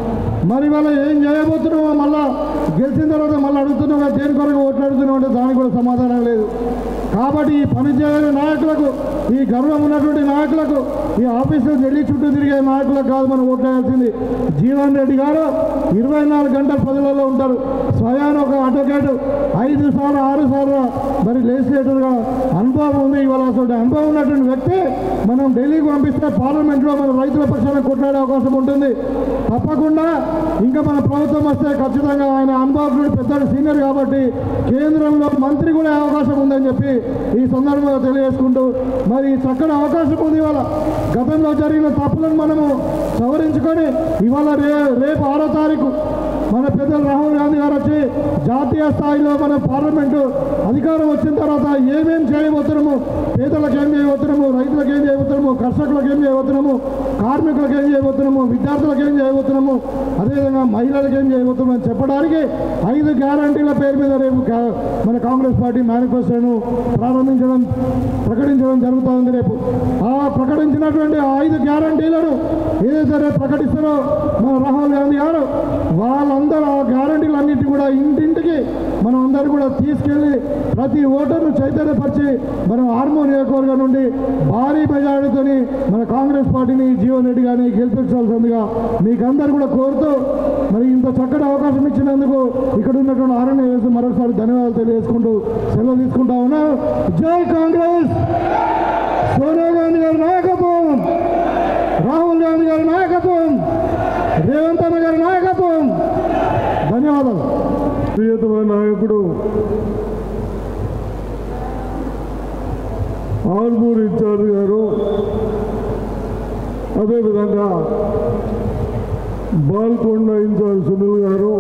మరి వాళ్ళ ఏం చేయబోతున్నావో మళ్ళా గెలిచిన తర్వాత మళ్ళీ అడుగుతున్నావు కదా, దేని కొరకు ఓట్లాడుతున్నావు అంటే దానికి కూడా సమాధానం లేదు కాబట్టి ఈ పని చేయని నాయకులకు ఈ గర్వం ఉన్నటువంటి నాయకులకు ఈ ఆఫీసులో ఢిల్లీ చుట్టూ తిరిగే నాయకులకు కాదు మనం ఓట్లేయాల్సింది జీవన్ రెడ్డి గారు ఇరవై నాలుగు గంటల ప్రజలలో ఉంటారు స్వయాన ఒక అడ్వకేట్ ఐదు సార్లు ఆరు సార్లు మరి లెజిస్లేటర్గా అనుభవం ఉంది ఇవాళ అసలు అనుభవం ఉన్నటువంటి వ్యక్తి మనం ఢిల్లీకి పంపిస్తే పార్లమెంట్లో మన రైతుల పక్షాన కొట్లాడే అవకాశం ఉంటుంది తప్పకుండా ఇంకా మన ప్రభుత్వం వస్తే ఖచ్చితంగా ఆయన అనుభవజ్ఞుడు పెద్ద సీనియర్ కాబట్టి కేంద్రంలో మంత్రి కూడా అవకాశం ఉందని చెప్పి ఈ సందర్భంగా తెలియజేసుకుంటూ మరి ఈ చక్కని అవకాశం ఉంది ఇవాళ గతంలో జరిగిన తప్పులను మనము సవరించుకొని ఇవాళ రే రేపు ఆరో తారీఖు మన పెద్దలు రాహుల్ గాంధీ గారు వచ్చి జాతీయ స్థాయిలో మన పార్లమెంటు అధికారం వచ్చిన తర్వాత ఏమేం చేయబోతున్నాము పేదలకు ఏం చేయబోతున్నాము రైతులకు ఏం చేయబోతున్నాము కర్షకులకు ఏం చేయబోతున్నాము కార్మికులకు ఏం చేయబోతున్నాము విద్యార్థులకు ఏం చేయబోతున్నాము అదేవిధంగా మహిళలకు ఏం చేయబోతున్నాము అని చెప్పడానికి ఐదు గ్యారంటీల పేరు మీద రేపు కా- మన కాంగ్రెస్ పార్టీ మేనిఫెస్టోను ప్రారంభించడం ప్రకటించడం జరుగుతూ ఉంది రేపు ఆ ప్రకటించినటువంటి ఆ ఐదు గ్యారంటీలను ఏదైతే రేపు ప్రకటిస్తారో మన రాహుల్ గాంధీ గారు వాళ్ళందరూ ఆ గ్యారంటీలు అన్నింటి కూడా ఇంటింటికి మనం అందరూ కూడా తీసుకెళ్ళి ప్రతి ఓటర్ను చైతన్యపరిచి మనం ఆర్మో నియోజకవర్గం నుండి భారీ మెజారిటీతోని మన కాంగ్రెస్ పార్టీని జీవన్ రెడ్డి గారిని గెలిపించాల్సిందిగా మీకు అందరు కూడా కోరుతూ మరి ఇంత చక్కటి అవకాశం ఇచ్చినందుకు ఇక్కడ ఉన్నటువంటి ఆరణ్య వేసి మరొకసారి ధన్యవాదాలు తెలియజేసుకుంటూ సెలవు తీసుకుంటా ఉన్నాను జై కాంగ్రెస్ సోనియా గాంధీ గారి నాయకత్వం రాహుల్ గాంధీ గారి నాయకత్వం రేవంత్ అన్న గారి నాయకత్వం ధన్యవాదాలు ప్రియతమైన నాయకుడు ఆర్మూర్ ఇన్ఛార్జ్ గారు అదేవిధంగా బాల్కొండ ఇన్ఛార్జ్ సునీల్ గారు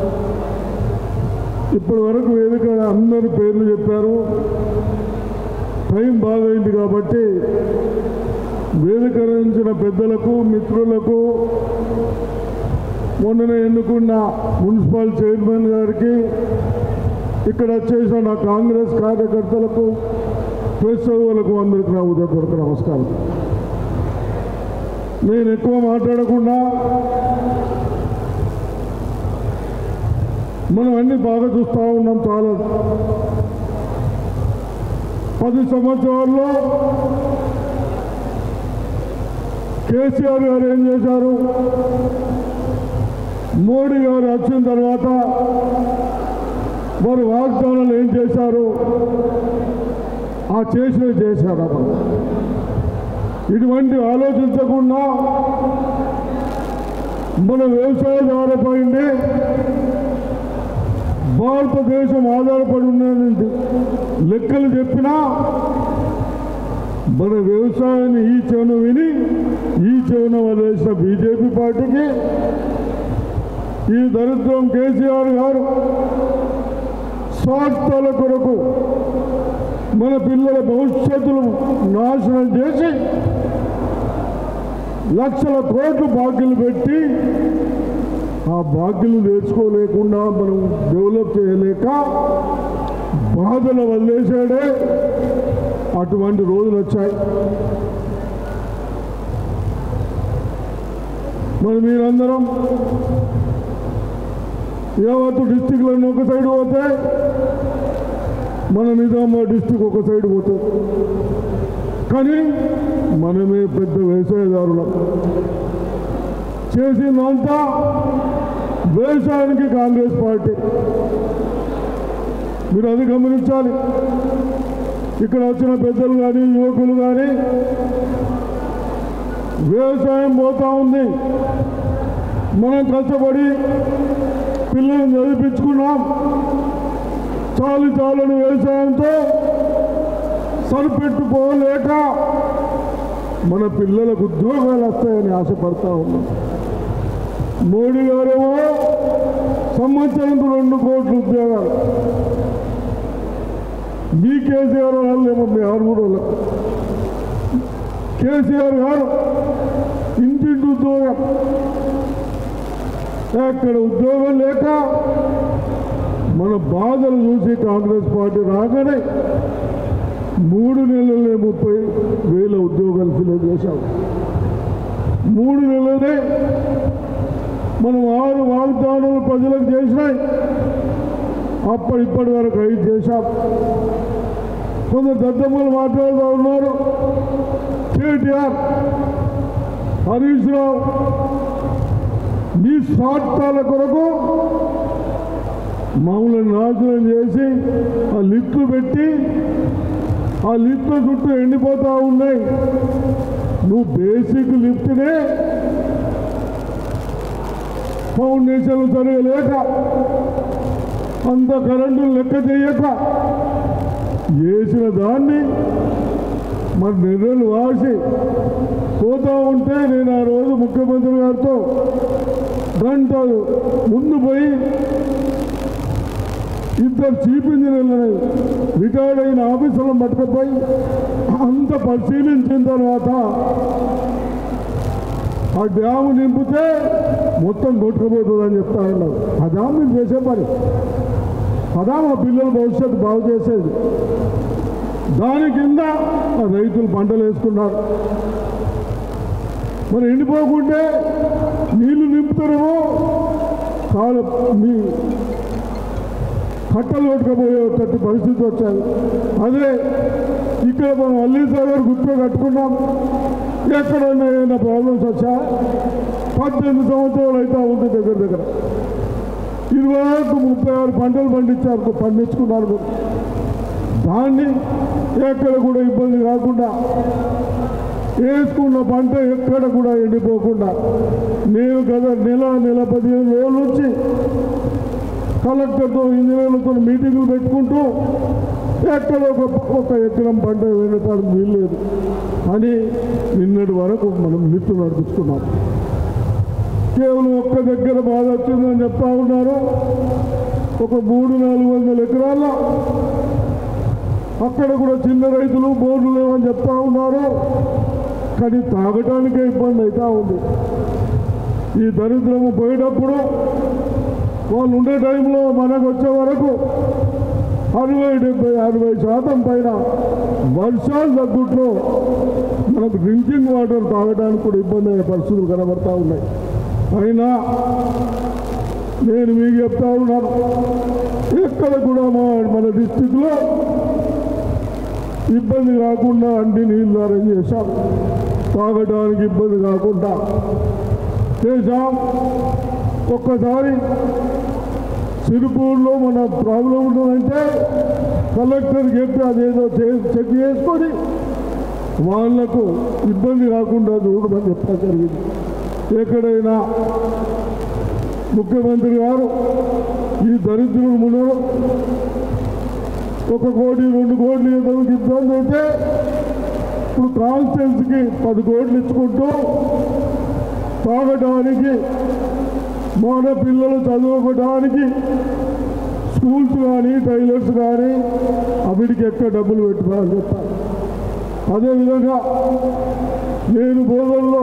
ఇప్పటి వరకు వేదిక అందరి పేర్లు చెప్పారు టైం బాగైంది కాబట్టి వేదికరించిన పెద్దలకు మిత్రులకు మొన్ననే ఎన్నుకున్న మున్సిపల్ చైర్మన్ గారికి ఇక్కడ వచ్చేసిన నా కాంగ్రెస్ కార్యకర్తలకు ప్రెస్ చదువులకు అందరికీ నా ఉదయపూర్వక నమస్కారం నేను ఎక్కువ మాట్లాడకుండా మనం అన్ని బాగా చూస్తూ ఉన్నాం చాలా పది సంవత్సరాల్లో కేసీఆర్ గారు ఏం చేశారు మోడీ గారు వచ్చిన తర్వాత వారు వాగ్దానాలు ఏం చేశారు ఆ చేసినవి చేశారు అప్పుడు ఇటువంటి ఆలోచించకుండా మన వ్యవసాయం ఆధారపడింది భారతదేశం ఆధారపడి ఉన్నది లెక్కలు చెప్పినా మన వ్యవసాయాన్ని ఈ చెవున విని ఈ చెవున వదిలేసిన బీజేపీ పార్టీకి ఈ దరిద్రం కేసీఆర్ గారు స్వార్థాల కొరకు మన పిల్లల భవిష్యత్తును నాశనం చేసి లక్షల కోట్లు బాకీలు పెట్టి ఆ బాకీలు నేర్చుకోలేకుండా మనం డెవలప్ చేయలేక బాధలు వదిలేసాడే అటువంటి రోజులు వచ్చాయి మరి మీరందరం యావత్తు డిస్టిక్లను ఒక సైడ్ పోతే మన నిజామాబాద్ డిస్టిక్ ఒక సైడ్ పోతుంది కానీ మనమే పెద్ద వ్యవసాయదారులం చేసిందంతా వ్యవసాయానికి కాంగ్రెస్ పార్టీ మీరు అది గమనించాలి ఇక్కడ వచ్చిన పెద్దలు కానీ యువకులు కానీ వ్యవసాయం పోతా ఉంది మనం కష్టపడి పిల్లల్ని చదివించుకున్నాం చాలు చాలని వ్యవసాయంతో సరిపెట్టుకోలేక మన పిల్లలకు ఉద్యోగాలు వస్తాయని ఆశపడతా ఉన్నాం మోడీ గారేమో సంవత్సరానికి రెండు కోట్ల ఉద్యోగాలు మీ కేసీఆర్ వాళ్ళేమో మీ ఆరుగురు వాళ్ళకు కేసీఆర్ గారు ఇంటింటి ఉద్యోగం ఎక్కడ ఉద్యోగం లేక మన బాధలు చూసి కాంగ్రెస్ పార్టీ రాగానే మూడు నెలలే ముప్పై వేల ఉద్యోగాలు ఫిల్ చేశాం మూడు నెలలే మనం ఆరు వాగ్దానాలు ప్రజలకు చేసినాయి అప్పటి ఇప్పటి వరకు ఐదు చేశాం కొందరు దద్దమ్మలు మాట్లాడుతూ ఉన్నారు కేటీఆర్ హరీష్ రావు మీ స్వార్థాల కొరకు మమ్మల్ని నాశనం చేసి ఆ లిఫ్ట్లు పెట్టి ఆ లిఫ్ట్ల చుట్టూ ఎండిపోతా ఉన్నాయి నువ్వు బేసిక్ లిఫ్ట్నే ఫౌండేషన్ సరిగా లేక అంత కరెంటు లెక్క చేయక వేసిన దాన్ని మరి నెర్రలు వాసి పోతా ఉంటే నేను ఆ రోజు ముఖ్యమంత్రి గారితో గంట ముందు పోయి ఇద్దరు చీఫ్ ఇంజనీర్లని రిటైర్డ్ అయిన ఆఫీసర్లను పట్టుకుపోయి అంత పరిశీలించిన తర్వాత ఆ డ్యాము నింపితే మొత్తం కొట్టుకుపోతుందని చెప్తా ఉన్నారు అదా మీరు చేసే పని అదా మా పిల్లల భవిష్యత్తు బాగు చేసేది దాని కింద ఆ రైతులు పంటలు వేసుకున్నారు మరి ఎండిపోకుంటే నీళ్లు నింపుతారేమో కాలు మీ కట్టలు కొట్టుకుపోయేటట్టు పరిస్థితి వచ్చాయి అదే ఇక్కడ మనం అల్లీ సాగర్ గుర్తు కట్టుకున్నాం ఎక్కడైనా ఏమైనా ప్రాబ్లమ్స్ వచ్చా పద్దెనిమిది సంవత్సరాలు అయితే ఉంది దగ్గర దగ్గర ఇరవై ఆరు ముప్పై ఆరు పంటలు పండించారు పండించుకున్నారు మీరు. దాన్ని ఎక్కడ కూడా ఇబ్బంది కాకుండా వేసుకున్న పంట ఎక్కడ కూడా ఎండిపోకుండా నేను గత నెల నెల పదిహేను రోజుల నుంచి కలెక్టర్తో ఇంజనీర్లతో మీటింగులు పెట్టుకుంటూ ఎక్కడ ఒక ఒక ఎకరం పంట వెళ్ళటానికి వీల్లేదు అని నిన్నటి వరకు మనం నిత్తు నడిపించుకున్నాం కేవలం ఒక్క దగ్గర బాధ వచ్చిందని చెప్తా ఉన్నారు ఒక మూడు నాలుగు వందల ఎకరాల్లో అక్కడ కూడా చిన్న రైతులు బోర్లు లేవని చెప్తా ఉన్నారు కానీ తాగటానికే ఇబ్బంది అవుతా ఉంది ఈ దరిద్రము పోయేటప్పుడు వాళ్ళు ఉండే టైంలో మనకు వచ్చే వరకు అరవై డెబ్బై అరవై శాతం పైన వర్షాలు తగ్గుట్లో మనకు డ్రింకింగ్ వాటర్ తాగడానికి కూడా ఇబ్బంది అయ్యే పరిస్థితులు కనబడతా ఉన్నాయి అయినా నేను మీకు చెప్తా ఉన్నాను ఎక్కడ కూడా మా మన డిస్టిక్లో ఇబ్బంది కాకుండా అన్ని నీళ్ళు అరేంజ్ చేశాం తాగడానికి ఇబ్బంది కాకుండా చేశాం ఒక్కసారి సిరిపూర్లో మన ప్రాబ్లం ఉంటుందంటే కలెక్టర్కి చెప్పి అదేదో చే- చెక్ చేసుకొని వాళ్లకు ఇబ్బంది కాకుండా చూడమని చెప్పడం జరిగింది ఎక్కడైనా ముఖ్యమంత్రి గారు ఈ దరిద్రులు మునరు ఒక కోటి రెండు కోట్లు ఇవ్వడానికి ఇబ్బంది అయితే ఇప్పుడు కాన్స్టెన్స్కి పది కోట్లు ఇచ్చుకుంటూ తాగడానికి మన పిల్లలు చదువుకోవడానికి స్కూల్స్ కానీ టైలర్స్ కానీ అవిటికి ఎక్కడ డబ్బులు పెట్టుకోవాలని చెప్తాను అదేవిధంగా నేను బోధనలో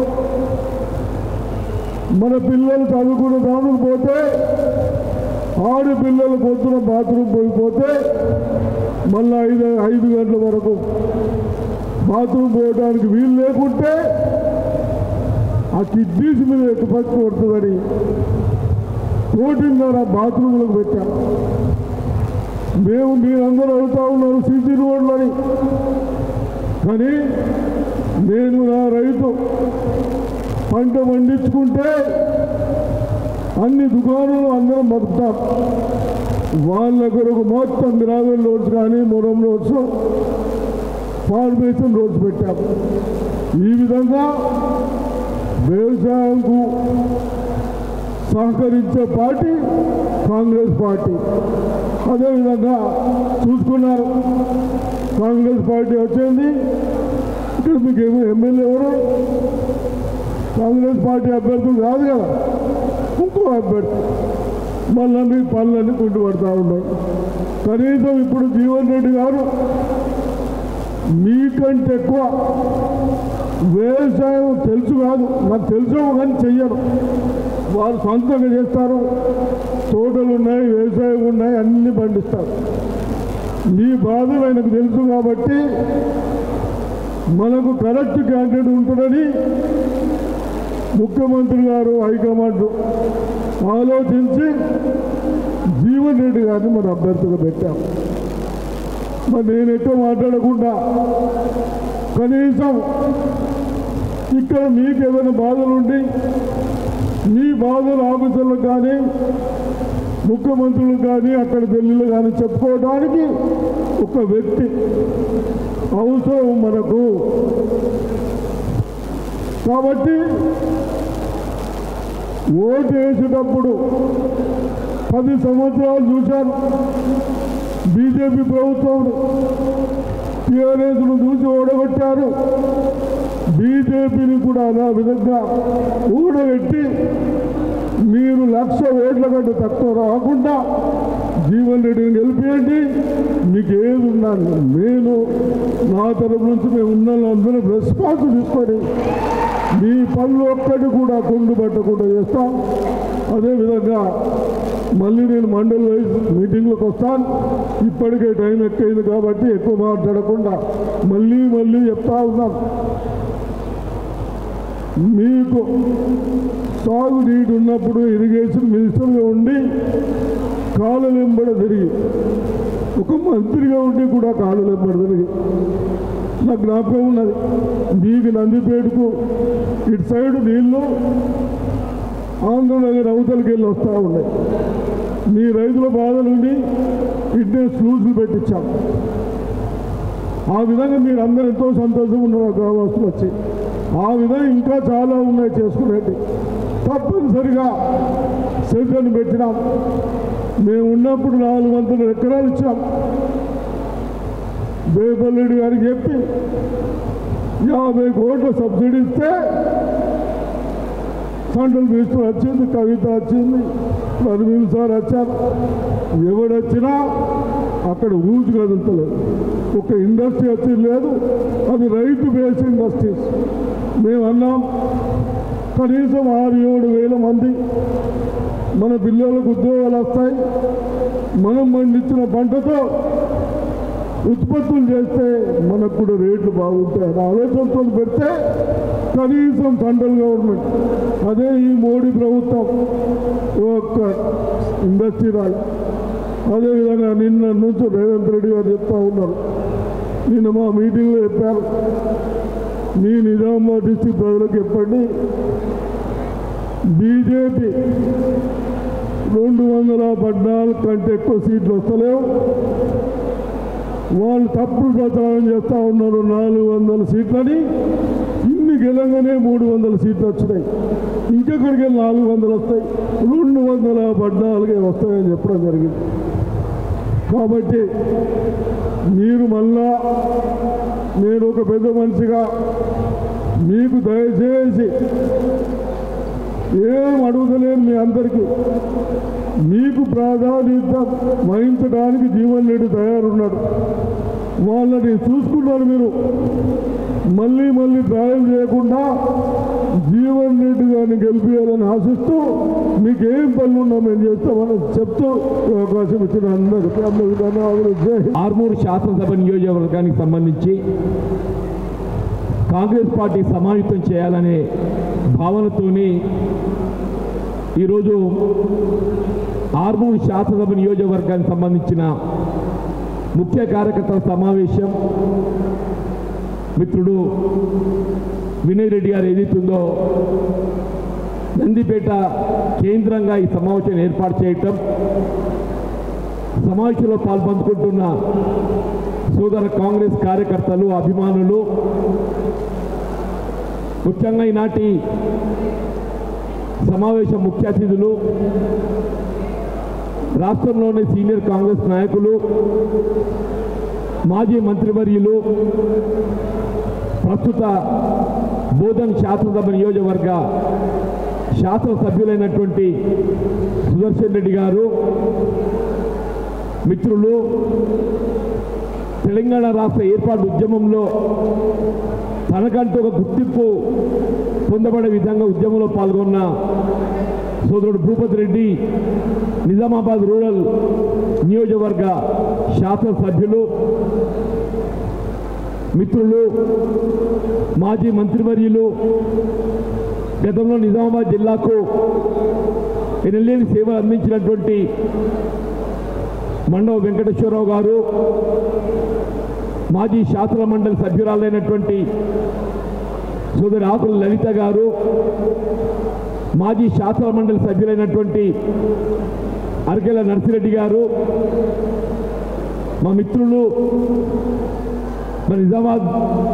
మన పిల్లలు చదువుకునే దానికి పోతే ఆడపిల్లలు పొద్దున బాత్రూమ్ పోయిపోతే మళ్ళీ ఐదు ఐదు గంటల వరకు బాత్రూమ్ పోవడానికి వీలు లేకుంటే ఆ కిడ్నీస్ మీద ఎటుపచ్చి కొడుతుందని కోటిన్నర బాత్రూములకు పెట్టాం మేము మీరందరూ అవుతా ఉన్నారు సీసీ రోడ్లని కానీ నేను నా రైతు పంట పండించుకుంటే అన్ని దుకాణాలు అందరం బతుకుతాం వాళ్ళ కొరకు మొత్తం గ్రావెల్ రోడ్స్ కానీ మొరం రోడ్స్ ఫార్మేషన్ రోడ్స్ పెట్టాం ఈ విధంగా వ్యవసాయంకు సహకరించే పార్టీ కాంగ్రెస్ పార్టీ అదేవిధంగా చూసుకున్నారు కాంగ్రెస్ పార్టీ వచ్చింది ఇక్కడ మీకు ఏమో ఎమ్మెల్యే ఎవరు కాంగ్రెస్ పార్టీ అభ్యర్థులు కాదు కదా ఇంకో అభ్యర్థి మళ్ళీ మీ పనులన్నీ కుంటుపడతా ఉన్నాయి కనీసం ఇప్పుడు జీవన్ రెడ్డి గారు మీకంటే ఎక్కువ వ్యవసాయం తెలుసు కాదు నాకు తెలుసు కానీ చెయ్యరు వారు సొంతంగా చేస్తారు తోటలు ఉన్నాయి వ్యవసాయం ఉన్నాయి అన్ని పండిస్తారు మీ బాధలు ఆయనకు తెలుసు కాబట్టి మనకు కరెక్ట్ క్యాండిడేట్ ఉంటుందని ముఖ్యమంత్రి గారు హైకమాండ్ ఆలోచించి జీవన్ రెడ్డి గారిని మన అభ్యర్థిగా పెట్టాం మరి నేను ఎక్కువ మాట్లాడకుండా కనీసం ఇక్కడ మీకు ఏమైనా బాధలు ఉండి మీ బాధలు ఆఫీసర్లకు కానీ ముఖ్యమంత్రులు కానీ అక్కడ ఢిల్లీలో కానీ చెప్పుకోవడానికి ఒక వ్యక్తి అవసరం మనకు కాబట్టి ఓటు వేసేటప్పుడు పది సంవత్సరాలు చూశాను బీజేపీ ప్రభుత్వం టీఆర్ఎస్ను చూసి ఓడగొట్టారు బీజేపీని కూడా అలా విధంగా ఊడగట్టి మీరు లక్ష ఓట్ల కంటే తక్కువ రాకుండా జీవన్ రెడ్డిని గెలిపియండి మీకు ఏది ఉన్నాను నేను నా తరపు నుంచి మేము ఉన్న అందరం రెస్పాన్స్ తీసుకొని మీ పనులు ఒక్కటి కూడా కొండు పట్టకుండా చేస్తాం అదేవిధంగా మళ్ళీ నేను మండలి వైజ్ మీటింగ్లకు వస్తాను ఇప్పటికే టైం ఎక్కువైంది కాబట్టి ఎక్కువ మాట్లాడకుండా మళ్ళీ మళ్ళీ చెప్తా ఉన్నాం మీకు సాగు నీటి ఉన్నప్పుడు ఇరిగేషన్ మినిస్టర్గా ఉండి కాలులెంబడ తిరిగి ఒక మంత్రిగా ఉండి కూడా కాలులెంబడ తిరిగి నాకు జ్ఞాపకం ఉన్నది మీకు నందిపేటకు ఇటు సైడ్ నీళ్లు ఆంధ్రనగర్ అవతలకి వెళ్ళి వస్తూ ఉన్నాయి మీ రైతుల బాధలుండి ఇట్నే స్లూసులు పెట్టించాం ఆ విధంగా మీరు అందరూ ఎంతో సంతోషం ఉన్నారు గ్రామస్తులు వచ్చి ఆ విధంగా ఇంకా చాలా ఉన్నాయి చేసుకునేది తప్పనిసరిగా సెల్ఫోన్ పెట్టినాం మేము ఉన్నప్పుడు నాలుగు వందల ఎకరాలు ఇచ్చాం బేపల్రెడ్డి గారికి చెప్పి యాభై కోట్ల సబ్సిడీ ఇస్తే సెంట్రల్ మినిస్టర్ వచ్చింది కవిత వచ్చింది నర్మీల్ సార్ వచ్చారు ఎవడొచ్చినా అక్కడ ఊజు కదులుతలేదు ఒక ఇండస్ట్రీ వచ్చి లేదు అది రైతు బేస్ ఇండస్ట్రీస్ మేము అన్నాం కనీసం ఆరు ఏడు వేల మంది మన పిల్లలకు ఉద్యోగాలు వస్తాయి మనం పండించిన పంటతో ఉత్పత్తులు చేస్తే మనకు కూడా రేట్లు బాగుంటాయి అనే ఆలోచనతో పెడితే కనీసం సెంట్రల్ గవర్నమెంట్ అదే ఈ మోడీ ప్రభుత్వం ఒక్క ఇండస్ట్రీ రాయి అదేవిధంగా నిన్న నుంచి రేవంత్ రెడ్డి గారు చెప్తా ఉన్నారు నిన్న మా మీటింగ్లో చెప్పారు మీ నిజామాబాద్ డిస్టిక్ ప్రజలకు చెప్పండి బీజేపీ రెండు వందల పద్నాలుగు కంటే ఎక్కువ సీట్లు వస్తలేవు వాళ్ళు తప్పుడు ప్రచారం చేస్తూ ఉన్నారు నాలుగు వందల సీట్లని ఇన్ని గెలంగానే మూడు వందల సీట్లు వచ్చినాయి ఇంకెక్కడికి వెళ్ళి నాలుగు వందలు వస్తాయి రెండు వందల పద్నాలుగే వస్తాయని చెప్పడం జరిగింది కాబట్టి మీరు మళ్ళా నేను ఒక పెద్ద మనిషిగా మీకు దయచేసి ఏం అడుగుతలేను మీ అందరికీ మీకు ప్రాధాన్యత వహించడానికి జీవన్ రెడ్డి తయారున్నాడు వాళ్ళని చూసుకున్నారు మీరు మళ్ళీ మళ్ళీ ట్రయల్ చేయకుండా జీవన్ రెడ్డి గారిని గెలిపించాలని ఆశిస్తూ మీకు ఏం పనులు ఉన్నా మేము చేస్తామని చెప్తూ ఈ అవకాశం ఇచ్చిన అందరికీ అందరికీ ధన్యవాదాలు జై హింద్. ఆర్మూరు శాసనసభ నియోజకవర్గానికి సంబంధించి కాంగ్రెస్ పార్టీ సమాయుతం చేయాలనే భావనతోని ఈరోజు ఆర్మూరు శాసనసభ నియోజకవర్గానికి సంబంధించిన ముఖ్య కార్యకర్తల సమావేశం మిత్రుడు వినయ్ రెడ్డి గారు ఏదైతుందో నందిపేట కేంద్రంగా ఈ సమావేశం ఏర్పాటు చేయటం సమావేశంలో పాల్పంచుకుంటున్న సోదర కాంగ్రెస్ కార్యకర్తలు అభిమానులు ముఖ్యంగా ఈనాటి సమావేశం ముఖ్య అతిథులు రాష్ట్రంలోని సీనియర్ కాంగ్రెస్ నాయకులు మాజీ మంత్రివర్యులు ప్రస్తుత బోధన్ శాసనసభ నియోజకవర్గ శాసనసభ్యులైనటువంటి సుదర్శన్ రెడ్డి గారు మిత్రులు తెలంగాణ రాష్ట్ర ఏర్పాటు ఉద్యమంలో తనకంటూ ఒక గుర్తింపు పొందబడే విధంగా ఉద్యమంలో పాల్గొన్న సోదరుడు భూపతి రెడ్డి నిజామాబాద్ రూరల్ నియోజకవర్గ శాసనసభ్యులు మిత్రులు మాజీ మంత్రివర్యులు గతంలో నిజామాబాద్ జిల్లాకు ఎనలేని సేవలు అందించినటువంటి మండవ వెంకటేశ్వరరావు గారు మాజీ శాసన మండలి సభ్యురాలైనటువంటి సోదరి ఆకుల లలిత గారు మాజీ శాసన మండలి సభ్యులైనటువంటి అరకెల నర్సిరెడ్డి గారు మా మిత్రులు మన నిజామాబాద్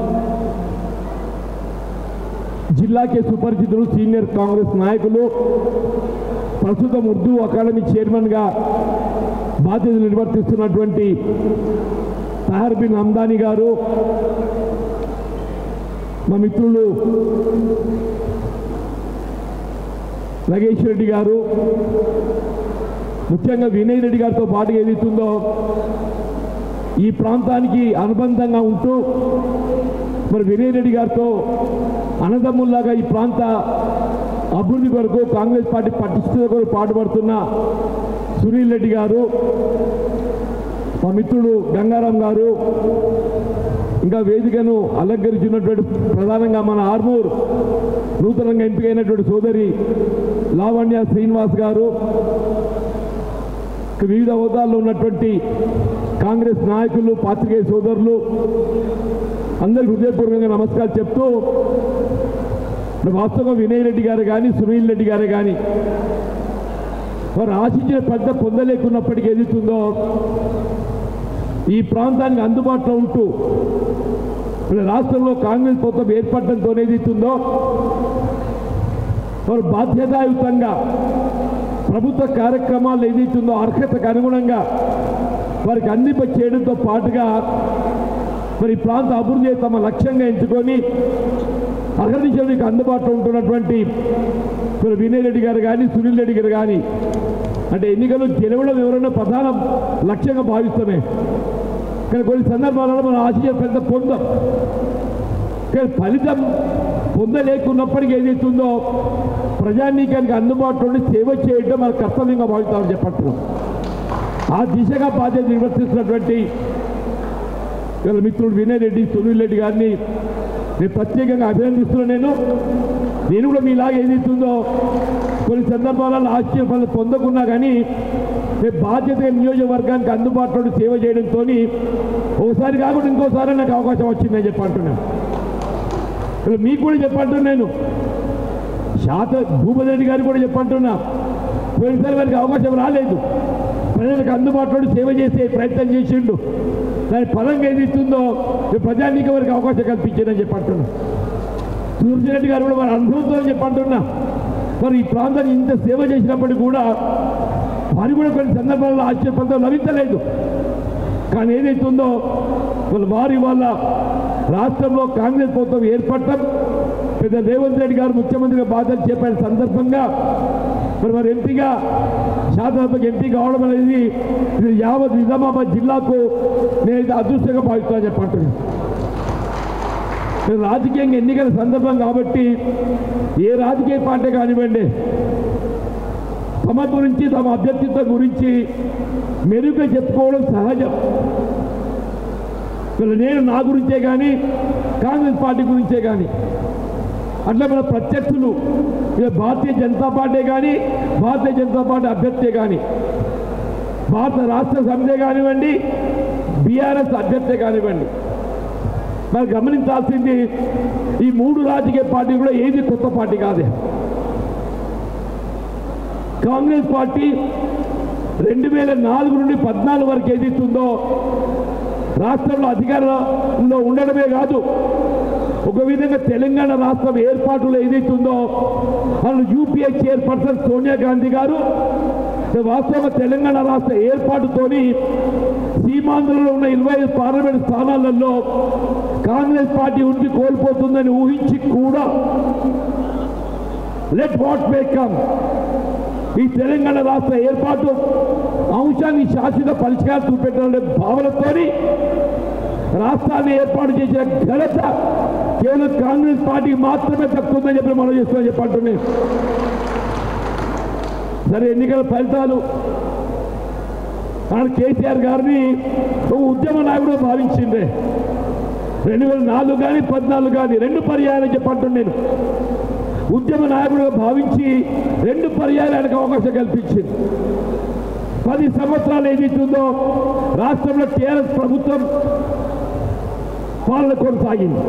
జిల్లాకే సుపరిచితులు సీనియర్ కాంగ్రెస్ నాయకులు ప్రస్తుతం ఉర్దూ అకాడమీ చైర్మన్గా బాధ్యతలు నిర్వర్తిస్తున్నటువంటి తహర్ బిన్ హమ్దాని గారు మా మిత్రులు లగేష్ రెడ్డి గారు ముఖ్యంగా వినయ్ రెడ్డి గారితో పాటు ఏదైతుందో ఈ ప్రాంతానికి అనుబంధంగా ఉంటూ మరి వినయ్ రెడ్డి గారితో అన్నదమ్ముల్లాగా ఈ ప్రాంత అభివృద్ధి కొరకు కాంగ్రెస్ పార్టీ పటిష్టత కొరకు పాటుపడుతున్న సునీల్ రెడ్డి గారు మా మిత్రుడు గంగారాం గారు ఇంకా వేదికను అలంకరించినటువంటి ప్రధానంగా మన ఆర్మూర్ నూతనంగా ఎంపికైనటువంటి సోదరి లావణ్య శ్రీనివాస్ గారు ఇక వివిధ హోదాల్లో ఉన్నటువంటి కాంగ్రెస్ నాయకులు పాత్రికేయ సోదరులు అందరికి హృదయపూర్వకంగా నమస్కారం చెప్తూ మరి వాస్తవంగా వినయ్ రెడ్డి గారు కానీ సునీల్ రెడ్డి గారు కానీ వారు ఆశించిన పెద్ద పొందలేకున్నప్పటికీ ఎదుగుతుందో ఈ ప్రాంతానికి అందుబాటులో ఉంటూ మన రాష్ట్రంలో కాంగ్రెస్ ప్రభుత్వం ఏర్పడడంతో ఏదైతుందో వారు బాధ్యతాయుతంగా ప్రభుత్వ కార్యక్రమాలు ఏదైతుందో అర్హతకు అనుగుణంగా వారికి అందింప చేయడంతో పాటుగా మరి ఈ ప్రాంత అభివృద్ధి తమ లక్ష్యంగా ఎంచుకొని అహర్నిశలకు అందుబాటులో ఉంటున్నటువంటి మరి వినయ్ రెడ్డి గారు కానీ సునీల్ రెడ్డి గారు కానీ అంటే ఎన్నికలు గెలవడం ఎవరైనా ప్రధాన లక్ష్యంగా భావిస్తామే కానీ కొన్ని సందర్భాలలో మనం ఆశించే పెద్ద పొందాం కానీ ఫలితం పొందలేకున్నప్పటికీ ఏదైతుందో ప్రజానీకానికి అందుబాటులో ఉండి సేవ చేయడం మన కర్తవ్యంగా భావిస్తామని చెప్పట్టున్నాం ఆ దిశగా బాధ్యత నిర్వర్తిస్తున్నటువంటి వీళ్ళ మిత్రుడు వినయ్ రెడ్డి సునీల్ రెడ్డి గారిని నేను ప్రత్యేకంగా అభినందిస్తున్నాను నేను నేను కూడా మీలాగా ఏదైతుందో కొన్ని సందర్భాలలో ఆశ్చర్య పనులు పొందకున్నా కానీ నేను బాధ్యత నియోజకవర్గానికి అందుబాటులో ఉండి సేవ చేయడంతో ఒకసారి కాకుండా ఇంకోసారి నాకు అవకాశం వచ్చిందని చెప్పి అంటున్నాను ఇలా మీకు కూడా చెప్పంటున్నాను నేను శాత భూపతి రెడ్డి గారికి కూడా చెప్పంటున్నా పోయినసారి వారికి అవకాశం రాలేదు ప్రజలకు అందుబాటులో ఉండి సేవ చేసే ప్రయత్నం చేసిండు దాని ఫలంగా ఏది ఇస్తుందో ప్రజానీక వారికి అవకాశం కల్పించారని చెప్పంటున్నా సూర్యరెడ్డి గారు కూడా వారి అనుభవంతో చెప్పంటున్నా మరి ఈ ప్రాంతాన్ని ఇంత సేవ చేసినప్పటికీ కూడా వారు కూడా కొన్ని సందర్భాల్లో ఆశ్చర్యపడతాం లభించలేదు కానీ ఏదైతుందో వాళ్ళు వారి వాళ్ళ రాష్ట్రంలో కాంగ్రెస్ ప్రభుత్వం ఏర్పడటం పెద్ద రేవంత్ రెడ్డి గారు ముఖ్యమంత్రిగా బాధ్యత చేపట్టిన సందర్భంగా మరి వారు ఎంపీగా శాసనసభకు ఎంపీ కావడం అనేది ఇది యావత్ నిజామాబాద్ జిల్లాకు నేనైతే అదృష్టంగా భావిస్తానని చెప్పంటున్నాను ఇది రాజకీయంగా ఎన్నికల సందర్భం కాబట్టి ఏ రాజకీయ పార్టీ కానివ్వండి తమ గురించి తమ అభ్యర్థిత్వం గురించి మెరుగ్గా చెప్పుకోవడం సహజం ఇలా నేను నా గురించే కానీ కాంగ్రెస్ పార్టీ గురించే కానీ అట్లా మన ప్రత్యర్థులు ఇక భారతీయ జనతా పార్టీ కానీ భారతీయ జనతా పార్టీ అభ్యర్థి కానీ భారత రాష్ట్ర సమితి కానివ్వండి బీఆర్ఎస్ అభ్యర్థి కానివ్వండి మరి గమనించాల్సింది ఈ మూడు రాజకీయ పార్టీ కూడా ఏది కొత్త పార్టీ కాదే కాంగ్రెస్ పార్టీ రెండు వేల నాలుగు నుండి పద్నాలుగు వరకు ఏదైతుందో రాష్ట్రంలో అధికారంలో ఉండడమే కాదు ఒక విధంగా తెలంగాణ రాష్ట్రం ఏర్పాటులో ఏదైతుందో వాళ్ళు యూపీఏ చైర్పర్సన్ సోనియా గాంధీ గారు వాస్తవంగా తెలంగాణ రాష్ట్ర ఏర్పాటుతోని సీమాంధ్రలో ఉన్న ఇరవై ఐదు పార్లమెంట్ స్థానాలలో కాంగ్రెస్ పార్టీ ఉండి కోల్పోతుందని ఊహించి కూడా లెట్ వాట్ మే కమ్ ఈ తెలంగాణ రాష్ట్ర ఏర్పాటు అంశాన్ని శాశ్వత పరిష్కారం చూపెట్టాలనే భావనతోని రాష్ట్రాన్ని ఏర్పాటు చేసిన ఘనత కేవలం కాంగ్రెస్ పార్టీకి మాత్రమే దక్కుతుందని చెప్పి మనం చేస్తున్నాం చెప్పంటున్నాను సరే ఎన్నికల ఫలితాలు ఆయన కేసీఆర్ గారిని ఒక ఉద్యమ నాయకుడు భావించిందే రెండు వేల నాలుగు కానీ పద్నాలుగు కానీ రెండు పర్యాయాలు చెప్పంటున్నాను నేను ఉద్యమ నాయకుడుగా భావించి రెండు పర్యాయాలు ఆయనకు అవకాశం కల్పించింది పది సంవత్సరాలు ఏదైతుందో రాష్ట్రంలో టీఆర్ఎస్ ప్రభుత్వం పాలన కొనసాగింది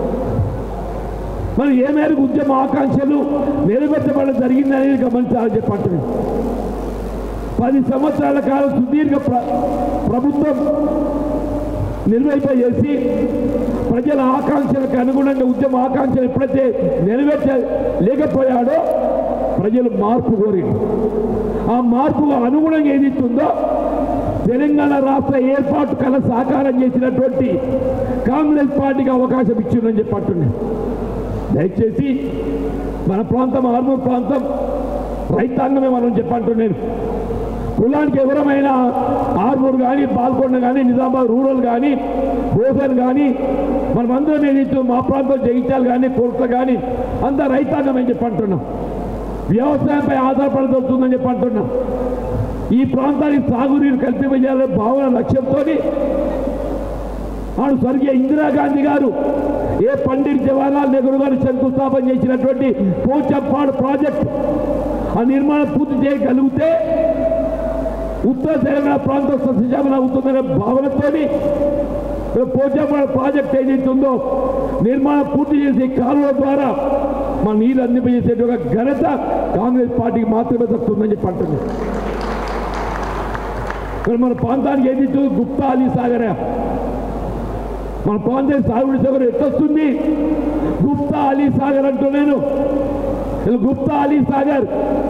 మరి ఏ మేరకు ఉద్యమ ఆకాంక్షలు నెరవేర్చబడడం జరిగిందనేది గమనించాలని చెప్పంటున్నాను పది సంవత్సరాల కాలం సుదీర్ఘ ప్ర- ప్రభుత్వం నిర్వహింపజేసి ప్రజల ఆకాంక్షలకు అనుగుణంగా ఉద్యమ ఆకాంక్షలు ఎప్పుడైతే నెరవేర్చలేకపోయాడో ప్రజలు మార్పు కోరింది ఆ మార్పుకు అనుగుణంగా ఏది ఇస్తుందో తెలంగాణ రాష్ట్ర ఏర్పాటు కల సాకారం చేసినటువంటి కాంగ్రెస్ పార్టీకి అవకాశం ఇచ్చిందని చెప్పి అంటున్నాను దయచేసి మన ప్రాంతం ఆర్మూర్ ప్రాంతం రైతాంగమే మనం చెప్పంటున్నాను కులానికి ఎవరమైనా ఆర్మూర్ కానీ బాల్కొండ కానీ నిజామాబాద్ రూరల్ కానీ భోజన్ కానీ మనమందరం ఏదైతే మా ప్రాంతం జగిత్యాలు కానీ కోర్టులు కానీ అంతా రైతాంగం అని చెప్పి అంటున్నాం వ్యవసాయంపై ఆధారపడి వస్తుందని చెప్పి అంటున్నాం ఈ ప్రాంతానికి సాగునీరు కల్పించాలనే భావన లక్ష్యంతో ఆడు స్వర్గీయ ఇందిరాగాంధీ గారు ఏ పండిట్ జవహర్లాల్ నెహ్రూ గారు శంకుస్థాపన చేసినటువంటి పోచప్పాడు ప్రాజెక్ట్ ఆ నిర్మాణం పూర్తి చేయగలిగితే ఉత్తర తెలంగాణ ప్రాంతం సస్యశామలం అవుతుందనే భావనతోని పోచప్పాడు ప్రాజెక్ట్ ఏదైతే ఉందో నిర్మాణం పూర్తి చేసే కాలువ ద్వారా మన నీళ్ళు అందింపజేసేటువంటి ఘనత కాంగ్రెస్ పార్టీకి మాత్రమే దక్కుతుందని చెప్పి అంటుంది మరి మన ప్రాంతానికి ఏది ఇచ్చిందో గుప్తా అలీ సాగరే మన ప్రాంతానికి సాగుడి సాగర్ ఎట్టొస్తుంది గుప్తా అలీ సాగర్ అంటూ నేను ఇది గుప్తా అలీ సాగర్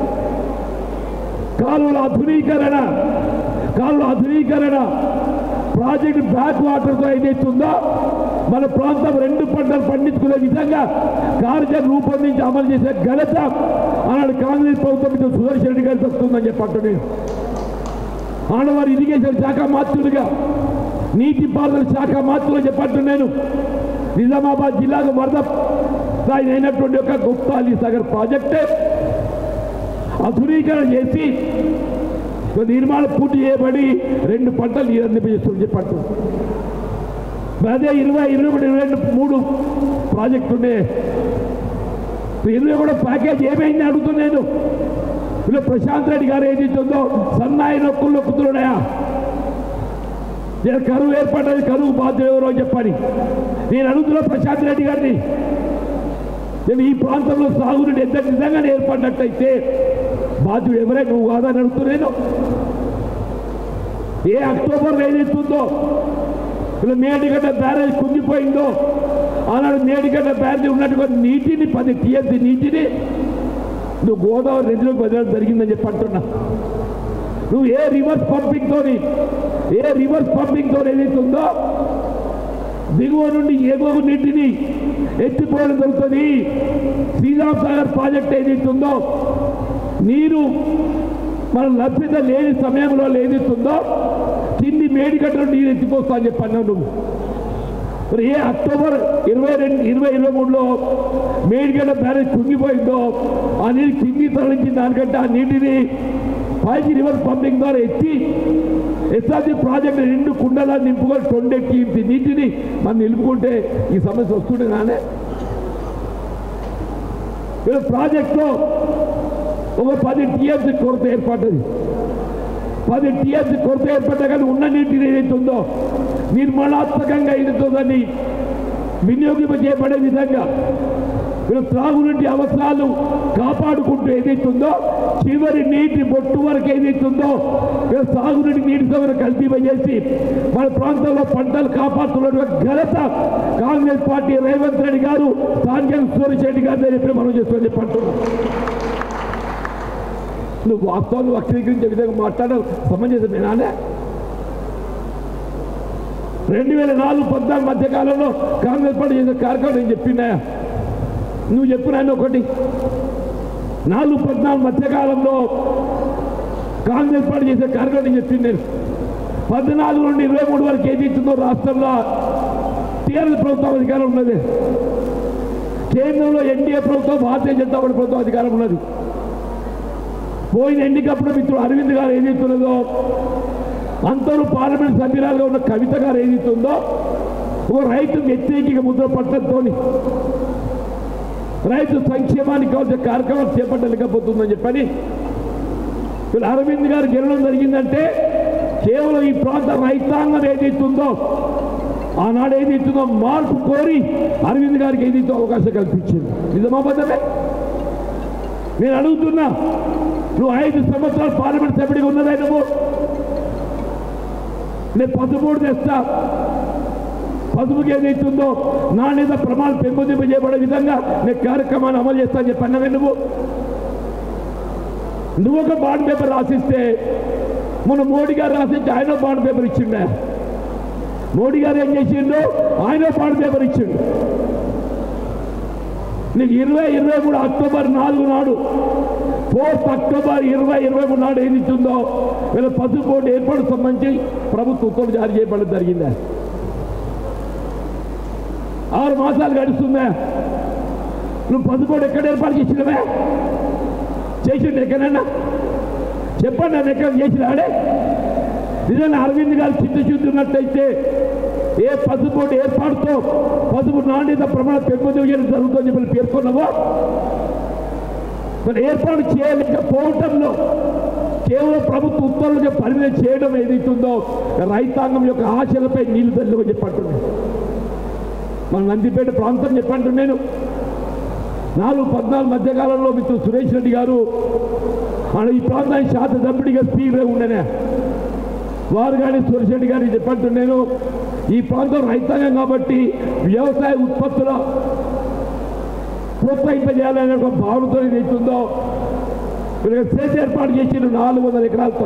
కాలువల ఆధునీకరణ కాలువల ఆధునీకరణ ప్రాజెక్ట్ బ్యాక్ వాటర్తో ఏదైతుందో మన ప్రాంతం రెండు పంటలు పండించుకునే విధంగా కార్యక్రమం రూపొందించి అమలు చేసే ఘనత ఆనాడు కాంగ్రెస్ ప్రభుత్వం మీద సుదర్శన్ రెడ్డి గారికి వస్తుందని చెప్పంటు నేను ఆడవారి ఇరిగేషన్ శాఖ మాత్రులుగా నీటిపారుదల శాఖ మాత్రులు చెప్పట్టు నేను నిజామాబాద్ జిల్లాకు వరద స్థాయి అయినటువంటి ఒక గుప్తా అలీ సాగర్ ప్రాజెక్టే ఆధునీకరణ చేసి ఒక నిర్మాణం పూర్తి చేయబడి రెండు పంటలు నీరు అందింపజేస్తుంది చెప్పట్టు అదే ఇరవై ఇరవై ఒకటి ఇరవై రెండు మూడు ప్రాజెక్టు ఉండే ఇరవై కూడా ప్యాకేజ్ ఏమైంది అడుగుతున్నాను ఇలా ప్రశాంత్ రెడ్డి గారు ఏది ఇచ్చిందో సన్నాయి నొక్కులు నొక్కుతున్నాయా నేను కరువు ఏర్పడ్డది కరువు బాధ్యులు ఎవరో అని చెప్పని నేను అడుగుతున్నా ప్రశాంత్ రెడ్డి గారిని నేను ఈ ప్రాంతంలో సాగునీటి ఎంత నిజంగానే ఏర్పడినట్టయితే బాధ్యుడు ఎవరే నువ్వు కాదని అడుగుతున్నాను ఏ అక్టోబర్ ఏదైతుందో ఇలా మేడిగడ్డ బ్యారేజ్ కుంగిపోయిందో ఆనాడు మేడిగడ్డ బ్యారేజ్ ఉన్నట్టుగా నీటిని పది టీఎంసీ నీటిని నువ్వు గోదావరి నదిలోకి వదలడం జరిగిందని చెప్పి అంటున్నా నువ్వు ఏ రివర్స్ పంపింగ్ తోని ఏ రివర్స్ పంపింగ్ తోని ఏదైతే ఉందో దిగువ నుండి ఎగువ నీటిని ఎత్తిపోవడం జరుగుతుంది శ్రీరామ్ సాగర్ ప్రాజెక్ట్ ఏదైతే ఉందో నీరు మన లభ్యత లేని సమయంలో ఏదైతుందో కింది మేడిగడ్డలో నీరు ఎత్తిపోస్తా అని చెప్పి అన్నావు నువ్వు మరి ఏ అక్టోబర్ ఇరవై రెండు ఇరవై ఇరవై మూడులో మేడిగడ్డ బ్యారేజ్ కుంగిపోయిందో ఆ నీరు కింది తరలించిన దానికంటే ఆ నీటిని పైకి రివర్స్ పంపింగ్ ద్వారా ఎత్తి ఎస్ఆర్జీ ప్రాజెక్ట్ రెండు కుండలా నింపుకొని తొండెక్కి ఇంత నీటిని మనం నిలుపుకుంటే ఈ సమస్య వస్తుండే నానే వీళ్ళ ప్రాజెక్ట్లో ఒక పది టీఎంసీ కొరత ఏర్పడ్డది పది టీఎంసీ కొరత ఏర్పడ్డా కానీ ఉన్న నీటిని ఏదైతే ఉందో నిర్మాణాత్మకంగా ఎదుగుతుందని వినియోగింపజేయబడే విధంగా వీళ్ళు త్రాగునీటి అవసరాలు కాపాడుకుంటూ ఏదైతుందో చివరి నీటి బొట్టు వరకు ఏదైతుందో వీళ్ళు సాగునీటి నీటి సౌకర్యం కల్పింపజేసి మన ప్రాంతంలో పంటలు కాపాడుతున్నటువంటి ఘనత కాంగ్రెస్ పార్టీ రేవంత్ రెడ్డి గారు స్థానిక సురేష్ రెడ్డి గారు చెప్పి మనం చేస్తుంది చెప్పంటున్నాం నువ్వు వాస్తవాన్ని వక్రీకరించే విధంగా మాట్లాడడం సమంజసమేనానే రెండు వేల నాలుగు పద్నాలుగు మధ్య కాలంలో కాంగ్రెస్ పార్టీ చేసిన కార్యక్రమం నేను చెప్పినా నువ్వు చెప్పినా ఒకటి నాలుగు పద్నాలుగు మధ్యకాలంలో కాంగ్రెస్ పార్టీ చేసే కార్యక్రమం నేను చెప్పింది నేను పద్నాలుగు నుండి ఇరవై మూడు వరకు ఏది ఇస్తుందో రాష్ట్రంలో టీఆర్ఎస్ ప్రభుత్వం అధికారం ఉన్నది కేంద్రంలో ఎన్డీఏ ప్రభుత్వం భారతీయ జనతా పార్టీ ప్రభుత్వం అధికారం ఉన్నది పోయిన ఎన్నికప్పుడు మిత్రుడు అరవింద్ గారు ఏదైతున్నదో అందరూ పార్లమెంట్ సభ్యురాలుగా ఉన్న కవిత గారు ఏదైతుందో ఒక రైతు వ్యతిరేక ముద్ర పట్టడంతోని రైతు సంక్షేమానికి కావాల్సిన కార్యక్రమం చేపట్టలేకపోతుందని చెప్పని వీళ్ళు అరవింద్ గారు గెలవడం జరిగిందంటే కేవలం ఈ ప్రాంత రైతాంగం ఏదైతుందో ఆనాడు ఏదైతుందో మార్పు కోరి అరవింద్ గారికి ఏదైతే అవకాశం కల్పించింది నిజమా బద్దమే నేను అడుగుతున్నా నువ్వు ఐదు సంవత్సరాలు పార్లమెంట్ సభ్యుడిగా ఉన్నదే నువ్వు నేను పసుపూడు తెస్తా పసుపుకి ఏదైతుందో నాణ్యత ప్రమాణం పెంపొందింపజేయబడే విధంగా నేను కార్యక్రమాన్ని అమలు చేస్తాను చెప్పి అన్నవే నువ్వు నువ్వు ఒక బాండ్ పేపర్ రాసిస్తే మొన్న మోడీ గారు రాసిస్తే ఆయన బాండ్ పేపర్ ఇచ్చిండే మోడీ గారు ఏం చేసిండు ఆయన బాండ్ పేపర్ ఇచ్చిండు నీకు ఇరవై ఇరవై మూడు అక్టోబర్ నాలుగు నాడు ఫోర్త్ అక్టోబర్ ఇరవై ఇరవై మూడు నాడు ఏది ఇచ్చిందో వీళ్ళ పసుపు బోర్డు ఏర్పాటు సంబంధించి ప్రభుత్వ ఉత్తర్వులు జారీ చేయబడడం జరిగిందా ఆరు మాసాలు గడుస్తుందా నువ్వు పసుపు బోర్డు ఎక్కడ ఏర్పాటు చేసినవే చేసిండు ఎక్కడన్నా చెప్పండి నన్ను ఎక్కడ చేసినాడే నిజంగా అరవింద్ గారు చిత్తశుద్ధి ఉన్నట్టయితే ఏ పసుపు బోర్డు ఏర్పాటుతో పసుపు నాణ్యత ప్రమాణం పెంపొందించడం జరుగుతుందని చెప్పి పేర్కొన్నావో మరి ఏర్పాటు చేయలేకపోవటంలో కేవలం ప్రభుత్వ ఉత్తర్వులుగా పరిమితం చేయడం ఏదైతుందో రైతాంగం యొక్క ఆశలపై నీళ్లు తల్లి చెప్పంటున్నాను మన నందిపేట ప్రాంతం చెప్పంటున్నాను నేను నాలుగు పద్నాలుగు మధ్యకాలంలో మిత్రుడు సురేష్ రెడ్డి గారు మన ఈ ప్రాంతానికి శాసనసభ్యుడిగా స్పీకర్ ఉండనే వారు కానీ సురేష్ రెడ్డి గారికి చెప్పంటున్నాను నేను ఈ ప్రాంతం రైతాంగం కాబట్టి వ్యవసాయ ఉత్పత్తుల ప్రోత్సహింపజేయాలనే ఒక భావనతో ఏదైతుందో వీళ్ళకి సేత ఏర్పాటు చేసిన నాలుగు వందల ఎకరాలతో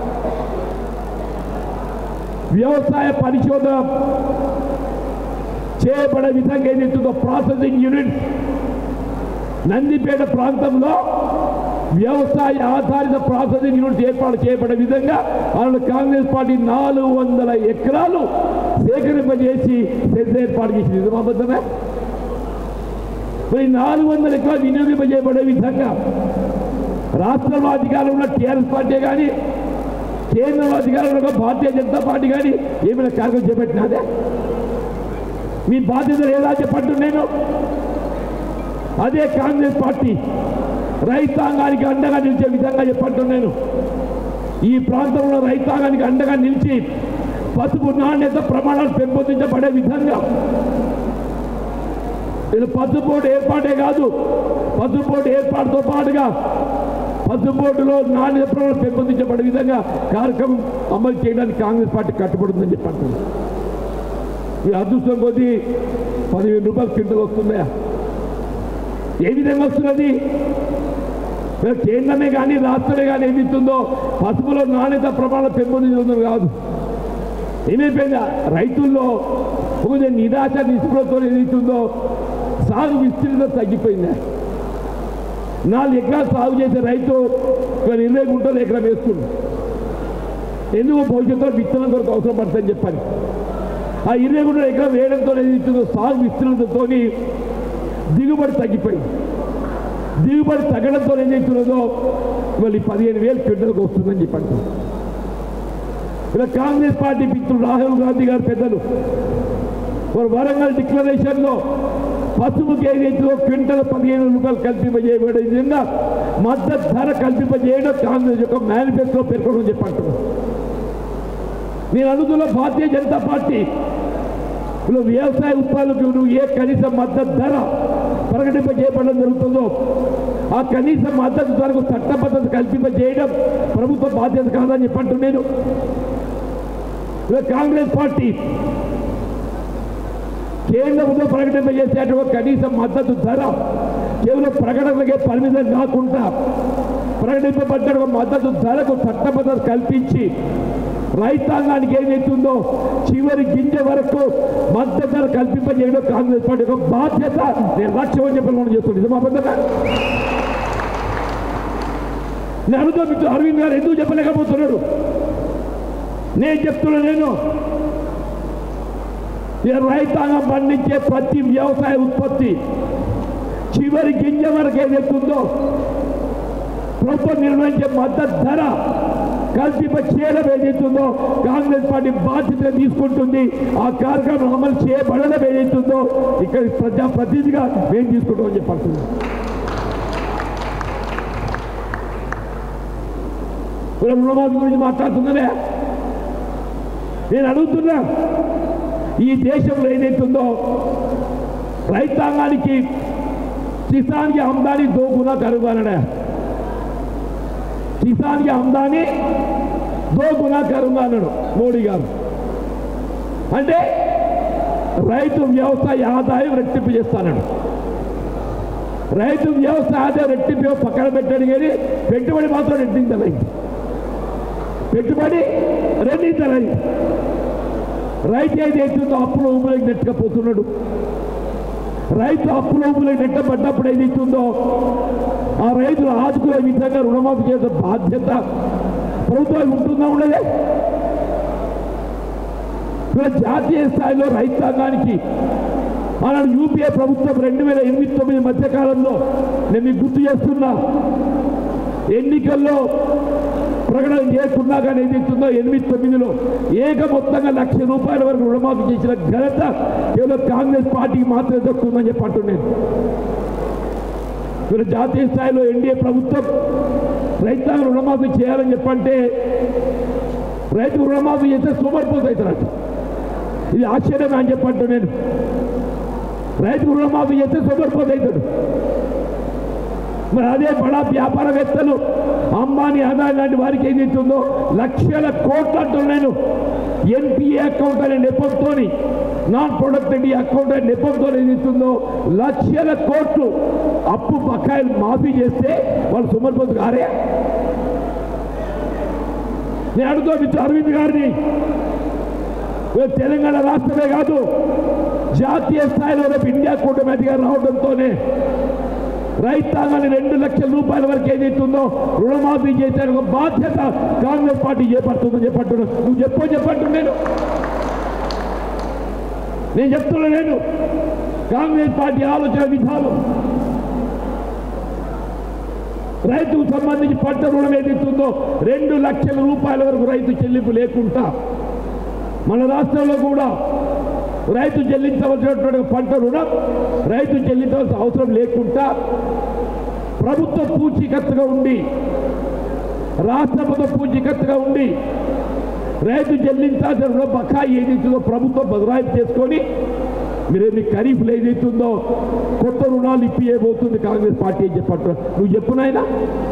వ్యవసాయ పరిశోధన చేయబడే విధంగా ఏదైతుందో ప్రాసెసింగ్ యూనిట్ నందిపేట ప్రాంతంలో వ్యవసాయ ఆధారిత ప్రాసెసింగ్ యూనిట్స్ ఏర్పాటు చేయబడే విధంగా వాళ్ళు కాంగ్రెస్ పార్టీ నాలుగు వందల ఎకరాలు సేకరింపజేసి సెస్ ఏర్పాటు చేసింది ఇది అబద్ధమే మరి నాలుగు వందల ఎకరాలు వినియోగింపజేయబడే విధంగా రాష్ట్రంలో అధికారంలో ఉన్న టీఆర్ఎస్ పార్టీ కానీ కేంద్రంలో అధికారంలో ఉన్న భారతీయ జనతా పార్టీ కానీ ఏమైనా కార్యక్రమం చేపట్టినాదే మీ బాధ్యత లేదా చెప్పట్టు నేను అదే కాంగ్రెస్ పార్టీ రైతాంగానికి అండగా నిలిచే విధంగా చెప్పట్టు నేను ఈ ప్రాంతంలో రైతాంగానికి అండగా నిలిచి పసుపు నాణ్యత ప్రమాణాలు పెంపొందించబడే విధంగా వీళ్ళు పసుపు బోర్డు ఏర్పాటే కాదు పసుపు బోర్డు ఏర్పాటుతో పాటుగా పసుపు బోర్డులో నాణ్యత ప్రమాణాలు పెంపొందించబడే విధంగా కార్యక్రమం అమలు చేయడానికి కాంగ్రెస్ పార్టీ కట్టుబడుతుందని చెప్పంటున్నాను ఈ అదృష్టం కొద్దీ పదివేల రూపాయలు క్వింటల్ వస్తుందా ఏ విధంగా వస్తున్నది మరి కేంద్రమే కానీ రాష్ట్రమే కానీ ఏమి ఇస్తుందో పసుపులో నాణ్యత ప్రమాణం పెంపొందించడం కాదు ఏమైపోయిందా రైతుల్లో కొంచెం నిరాశ నిస్పృహతో ఏదైతుందో సాగు విస్తీర్ణత తగ్గిపోయిందా నాలుగు ఎకరాలు సాగు చేసే రైతు ఒక ఇరవై గుంటలు ఎకరం వేస్తుంది ఎందుకు భవిష్యత్తులో విత్తనం కొరకు అవసరం పడుతుందని చెప్పాలి ఆ ఇరవై గుంటల ఎకరం వేయడంతో ఏదైతుందో సాగు విస్తీర్ణతతో దిగుబడి తగ్గిపోయింది దిగుబడి తగ్గడంతో ఏం చేస్తున్నదో మళ్ళీ పదిహేను వేలు క్వింటల్కి వస్తుందని చెప్పండి ఇలా కాంగ్రెస్ పార్టీ మిత్రుడు రాహుల్ గాంధీ గారు పెద్దలు వారు వరంగల్ డిక్లరేషన్లో పసుపుకి ఏదైతే క్వింటల్ పదిహేను రూపాయలు కల్పింపజేయబడే విధంగా మద్దతు ధర కల్పింపజేయడం కాంగ్రెస్ యొక్క మేనిఫెస్టో పేర్కొనడం చెప్పంటున్నాను నేను అడుగుతున్న భారతీయ జనతా పార్టీ ఇప్పుడు వ్యవసాయ ఉత్పత్తులకు నువ్వు ఏ కనీస మద్దతు ధర ప్రకటింపజేయబడడం జరుగుతుందో ఆ కనీస మద్దతు ధరకు చట్టబద్ధత కల్పింపజేయడం ప్రభుత్వ బాధ్యత కాదని చెప్పంటూ నేను ఇలా కాంగ్రెస్ పార్టీ కేంద్రంలో ప్రకటింపజేసేటువంటి కనీస మద్దతు ధర కేవలం ప్రకటనలకే పరిమితం కాకుండా ప్రకటింపబడ్డ ఒక మద్దతు ధరకు చట్టబద్ధత కల్పించి రైతాంగానికి ఏదైతుందో చివరి గింజ వరకు మద్దతు ధర కల్పింపజేయడం కాంగ్రెస్ పార్టీ యొక్క బాధ్యత నేను లక్ష్యం అని చెప్పి మనం చేస్తుంది నిజమా అబద్ధమా? నేను అడుగుతా మీకు అరవింద్ గారు ఎందుకు చెప్పలేకపోతున్నాడు నేను చెప్తున్నా నేను ఈ రైతాంగం పండించే ప్రతి వ్యవసాయ ఉత్పత్తి చివరి గింజ వరకు ఏదైతుందో ప్రభుత్వం నిర్ణయించే మద్దతు ధర కల్పింప చేయడం ఏదైతుందో కాంగ్రెస్ పార్టీ బాధ్యత తీసుకుంటుంది ఆ కార్యక్రమం అమలు చేయబడడం ఏదైతుందో ఇక్కడ ప్రజా ప్రతినిధిగా మేము తీసుకుంటామని చెప్పంటున్నాం ఇప్పుడు రుణమాఫీ గురించి మాట్లాడుతున్నదే నేను అడుగుతున్నా ఈ దేశంలో ఏదైతుందో రైతాంగానికి కిసాన్కి ఆమ్దాని దో గునా కరుగానడా కిసాన్కి ఆమ్దాని దో గునా కరుగా అన్నాడు మోడీ గారు అంటే రైతు వ్యవసాయ ఆదాయం రెట్టింపు చేస్తానడు రైతు వ్యవసాయ ఆదాయం రెట్టింపు పక్కన పెట్టాడు కానీ పెట్టుబడి మాత్రం రెట్టించలేదు పెట్టుబడి రెండింతలైంది రైతు ఏది ఎత్తుందో అప్పుల ఊపిలోకి నెట్టకపోతున్నాడు రైతు అప్పుల ఊపిలోకి నెట్టబడ్డప్పుడు ఏది ఇస్తుందో ఆ రైతులు ఆదుకునే విధంగా రుణమాఫీ చేసే బాధ్యత ప్రభుత్వం ఉంటుందా ఉండదే ఇలా జాతీయ స్థాయిలో రైతాంగానికి ఆనాడు యూపీఏ ప్రభుత్వం రెండు వేల ఎనిమిది తొమ్మిది మధ్యకాలంలో నేను మీకు గుర్తు చేస్తున్నా ఎన్నికల్లో ప్రకటన చేయకున్నా కానీ ఏదైతుందో ఎనిమిది తొమ్మిదిలో ఏక మొత్తంగా లక్ష రూపాయల వరకు రుణమాఫీ చేసిన ఘనత కేవలం కాంగ్రెస్ పార్టీకి మాత్రమే దక్కుతుందని చెప్పి అంటున్నాను ఇక్కడ జాతీయ స్థాయిలో ఎన్డీఏ ప్రభుత్వం రైతాంగ రుణమాఫీ చేయాలని చెప్పంటే రైతు రుణమాఫీ చేస్తే సోమరిపోతు అవుతారట ఇది ఆశ్చర్యమే అని చెప్పంటూ నేను రైతు రుణమాఫీ చేస్తే సోమరిపోతు అవుతాడు మరి అదే బడా వ్యాపారవేత్తలు అంబానీ అదాని లాంటి వారికి ఏం చేస్తుందో లక్షల కోట్లు అంటున్నాను ఎన్పిఏ అకౌంట్ అనే నెపంతో నాన్ ప్రొడక్టివిటీ అకౌంట్ అనే నెపంతో ఏం చేస్తుందో లక్షల కోట్లు అప్పు బకాయిలు మాఫీ చేస్తే వాళ్ళు సుమర్పోతు గారే నేను అడుగుతా మిత్రుడు అరవింద్ గారిని వీళ్ళు తెలంగాణ రాష్ట్రమే కాదు జాతీయ స్థాయిలో రేపు ఇండియా కూటమిగా రావడంతోనే రైతాంగాన్ని రెండు లక్షల రూపాయల వరకు ఏదైతుందో రుణమాఫీ చేసే ఒక బాధ్యత కాంగ్రెస్ పార్టీ చేపడుతుందని చెప్పంటున్నాను నువ్వు చెప్పో చెప్పంటు నేను నేను చెప్తున్నా నేను కాంగ్రెస్ పార్టీ ఆలోచన విధానం రైతుకు సంబంధించి పంట రుణం ఏదైతుందో రెండు లక్షల రూపాయల వరకు రైతు చెల్లింపు లేకుండా మన రాష్ట్రంలో కూడా రైతు చెల్లించవలసినటువంటి పంట రుణం రైతు చెల్లించవలసిన అవసరం లేకుండా ప్రభుత్వ పూచీకత్తుగా ఉండి రాష్ట్ర ప్రభుత్వ పూచీకత్తుగా ఉండి రైతు చెల్లించాల్సిన రుణ బకాయి ఏదైతుందో ప్రభుత్వం బదలాయింపు చేసుకొని మీరేమి ఖరీఫ్లో ఏదైతుందో కొత్త రుణాలు ఇప్పియబోతుంది కాంగ్రెస్ పార్టీ అని చెప్పట్టు నువ్వు చెప్పు నాయనా